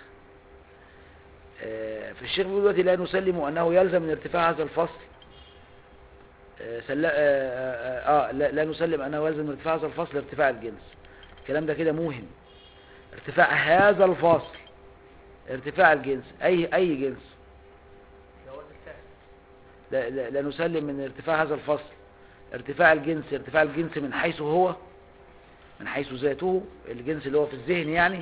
آه، فالشيخ بيقول دلوقتي لا نسلم أنه يلزم من ارتفاع هذا الفصل آه، سلا- آه, آه, آه لا, لا نسلم أنه يلزم من ارتفاع هذا الفصل ارتفاع الجنس الكلام ده كده موهم ارتفاع هذا الفصل ارتفاع الجنس أي أي جنس جواز الفعل لا, لا, لا نسلم من ارتفاع هذا الفصل ارتفاع الجنس ارتفاع الجنس من حيث هو من حيث ذاته الجنس اللي هو في الذهن يعني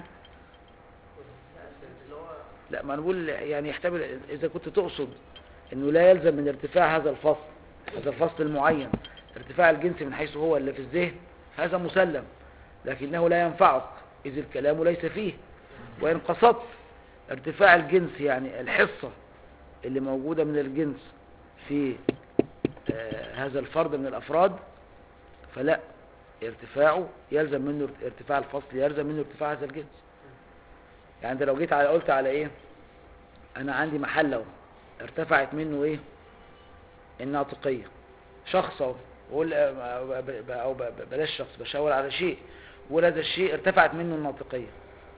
اللي هو لا ما نقول يعني يحتمل اذا كنت تقصد انه لا يلزم من ارتفاع هذا الفصل هذا الفصل المعين ارتفاع الجنس من حيث هو اللي في الذهن هذا مسلم لكنه لا ينفعك اذ الكلام ليس فيه وان قصدت ارتفاع الجنس يعني الحصة اللي موجودة من الجنس في آه، هذا الفرد من الافراد فلا ارتفاعه يلزم منه ارتفاع الفصل يلزم منه ارتفاع هذا الجنس يعني انت لو جيت على قلت على ايه انا عندي محل اهو ارتفعت منه ايه الناطقية شخص اهو قول او ب- ب- بلاش شخص بشاور على شيء وقول هذا الشيء ارتفعت منه الناطقية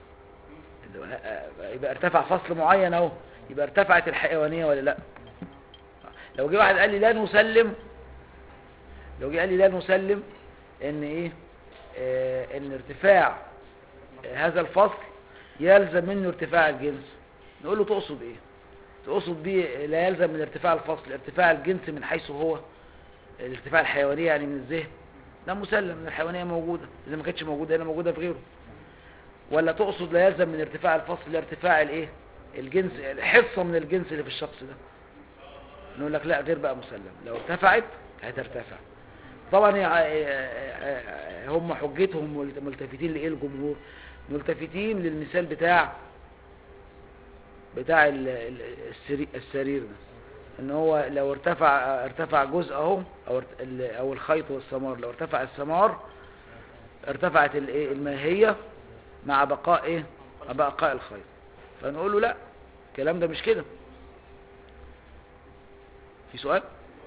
يبقى ارتفع فصل معين اهو يبقى ارتفعت الحيوانية ولا لا لو جه واحد قال لي لا نسلم لو جه قال لي لا نسلم ان ايه آه ان ارتفاع هذا الفصل يلزم منه ارتفاع الجنس نقول له تقصد ايه تقصد بيه لا يلزم من ارتفاع الفصل ارتفاع الجنس من حيث هو الارتفاع الحيوانية يعني من الذهن ده مسلم ان الحيوانية موجودة اذا ما كانتش موجودة هنا موجودة في غيره ولا تقصد لا يلزم من ارتفاع الفصل ارتفاع الايه الجنس حصة من الجنس اللي في الشخص ده نقول لك لا غير بقى مسلم لو ارتفعت هترتفع طبعا هي- هم حجتهم ملتفتين لايه الجمهور ملتفتين للمثال بتاع بتاع ال- ال- السري- السرير ده ان هو لو ارتفع ارتفع جزء اهو او ارت- ال- او الخيط والثمار لو ارتفع الثمار ارتفعت الايه الماهيه مع بقاء ايه مع بقاء الخيط فنقول له لا الكلام ده مش كده في سؤال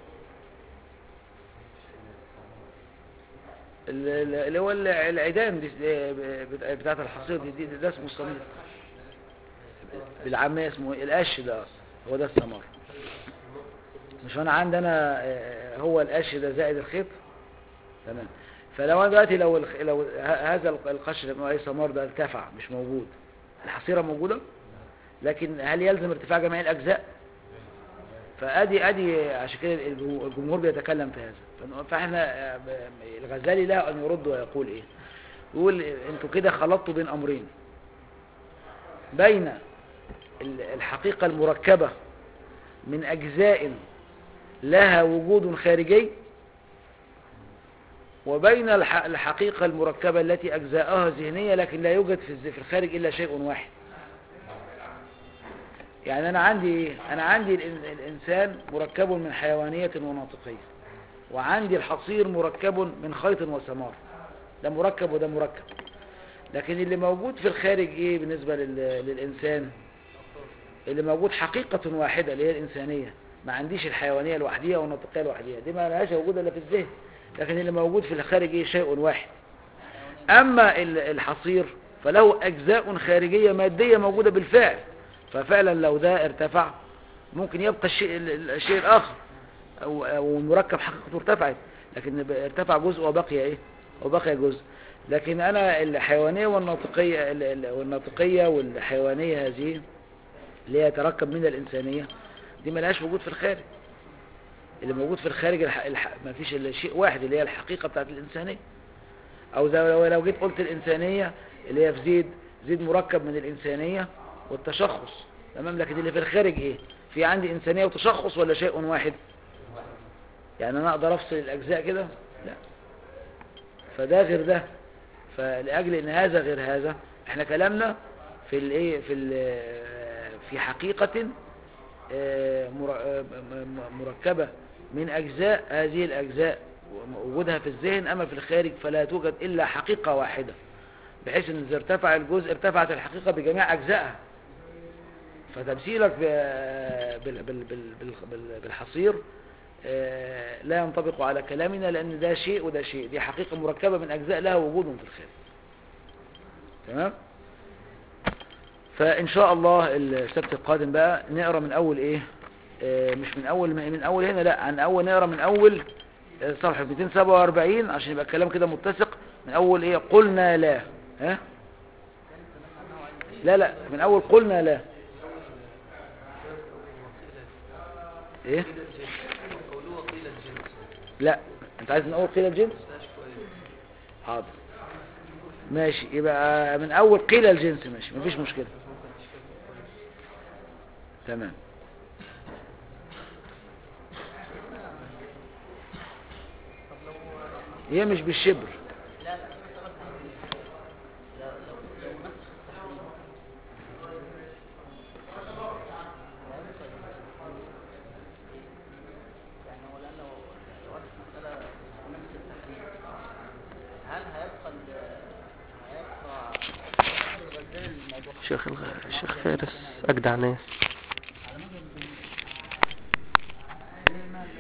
ال- ال- اللي هو ال- العيدان دي بتاع- بتاعت الحصير دي, دي ده اسمه الصمير بالعامية اسمه إيه؟ القش ده هو ده الثمار مش انا عندي انا آه، هو القش ده زائد الخيط تمام فلو انا دلوقتي لو الخ- لو ه- هذا القش اللي بنقول عليه ثمار ده ارتفع مش موجود الحصيرة موجودة لكن هل يلزم ارتفاع جميع الاجزاء فادي ادي عشان كده الجمهور الجمهور بيتكلم في هذا فن- فاحنا آه، ب- الغزالي له ان يرد ويقول ايه يقول انتوا كده خلطتوا بين امرين بين ال- الحقيقة المركبة من أجزاء لها وجود خارجي وبين الح- الحقيقة المركبة التي أجزاءها ذهنية لكن لا يوجد في الز- في الخارج إلا شيء واحد يعني أنا عندي إيه؟ أنا عندي الإن- الإنسان مركب من حيوانية وناطقية وعندي الحصير مركب من خيط وثمار ده مركب وده مركب لكن اللي موجود في الخارج ايه بالنسبة لل- للإنسان اللي موجود حقيقة واحدة اللي هي الإنسانية ما عنديش الحيوانية لوحديها والناطقية لوحديها دي ما لهاش وجود إلا في الذهن لكن اللي موجود في الخارج ايه شيء واحد أما ال- الحصير فله أجزاء خارجية مادية موجودة بالفعل ففعلا لو ده ارتفع ممكن يبقى الشيء, ال- الشيء الآخر أو, أو المركب حقيقته ارتفعت لكن ارتفع جزء وبقي ايه وبقي جزء لكن انا الحيوانية والناطقية ال- ال- والناطقية والحيوانية هذه اللي هي يتركب من الإنسانية دي ملهاش وجود في الخارج اللي موجود في الخارج الح... الح... ما فيش إلا شيء واحد اللي هي الحقيقة بتاعت الإنسانية أو زي لو, لو جيت قلت الإنسانية اللي هي في زيد زيد مركب من الإنسانية والتشخص تمام لكن اللي في الخارج إيه في عندي إنسانية وتشخص ولا شيء واحد يعني انا اقدر افصل الاجزاء كده لا فده غير ده فلاجل ان هذا غير هذا احنا كلامنا في الايه في ال- في حقيقة آه، مر- آه، م- م- مركبة من اجزاء هذه الاجزاء وجودها في الذهن اما في الخارج فلا توجد الا حقيقة واحدة بحيث ان اذا ارتفع الجزء ارتفعت الحقيقة بجميع اجزائها فتمثيلك ب- بال- بال- بال- بال- بال- بالحصير آه، لا ينطبق على كلامنا لأن ده شيء وده شيء دي حقيقة مركبة من أجزاء لها وجود في الخارج تمام فإن شاء الله السبت القادم بقى نقرأ من أول إيه آه، مش من أول من أول هنا لا عن أول نقرأ من أول آه، صفحة 247 عشان يبقى الكلام كده متسق من أول إيه قلنا لا ها لا لا من أول قلنا لا إيه قيل الجنس قولوه قيل الجنس لا انت عايز من اول قيل الجنس مش كويس حاضر ماشي يبقى من اول قيل الجنس ماشي مفيش مشكلة تمام هي مش بالشبر لا لا في مسألة تحديد لا لو لو نسخ التحريم يعني هو الآن لو لو أنا في مسألة نسخ التحريم هل هيبقى ال- هيبقى الغزال الموضوع شيخ الغ... الشيخ فارس أجدع ناس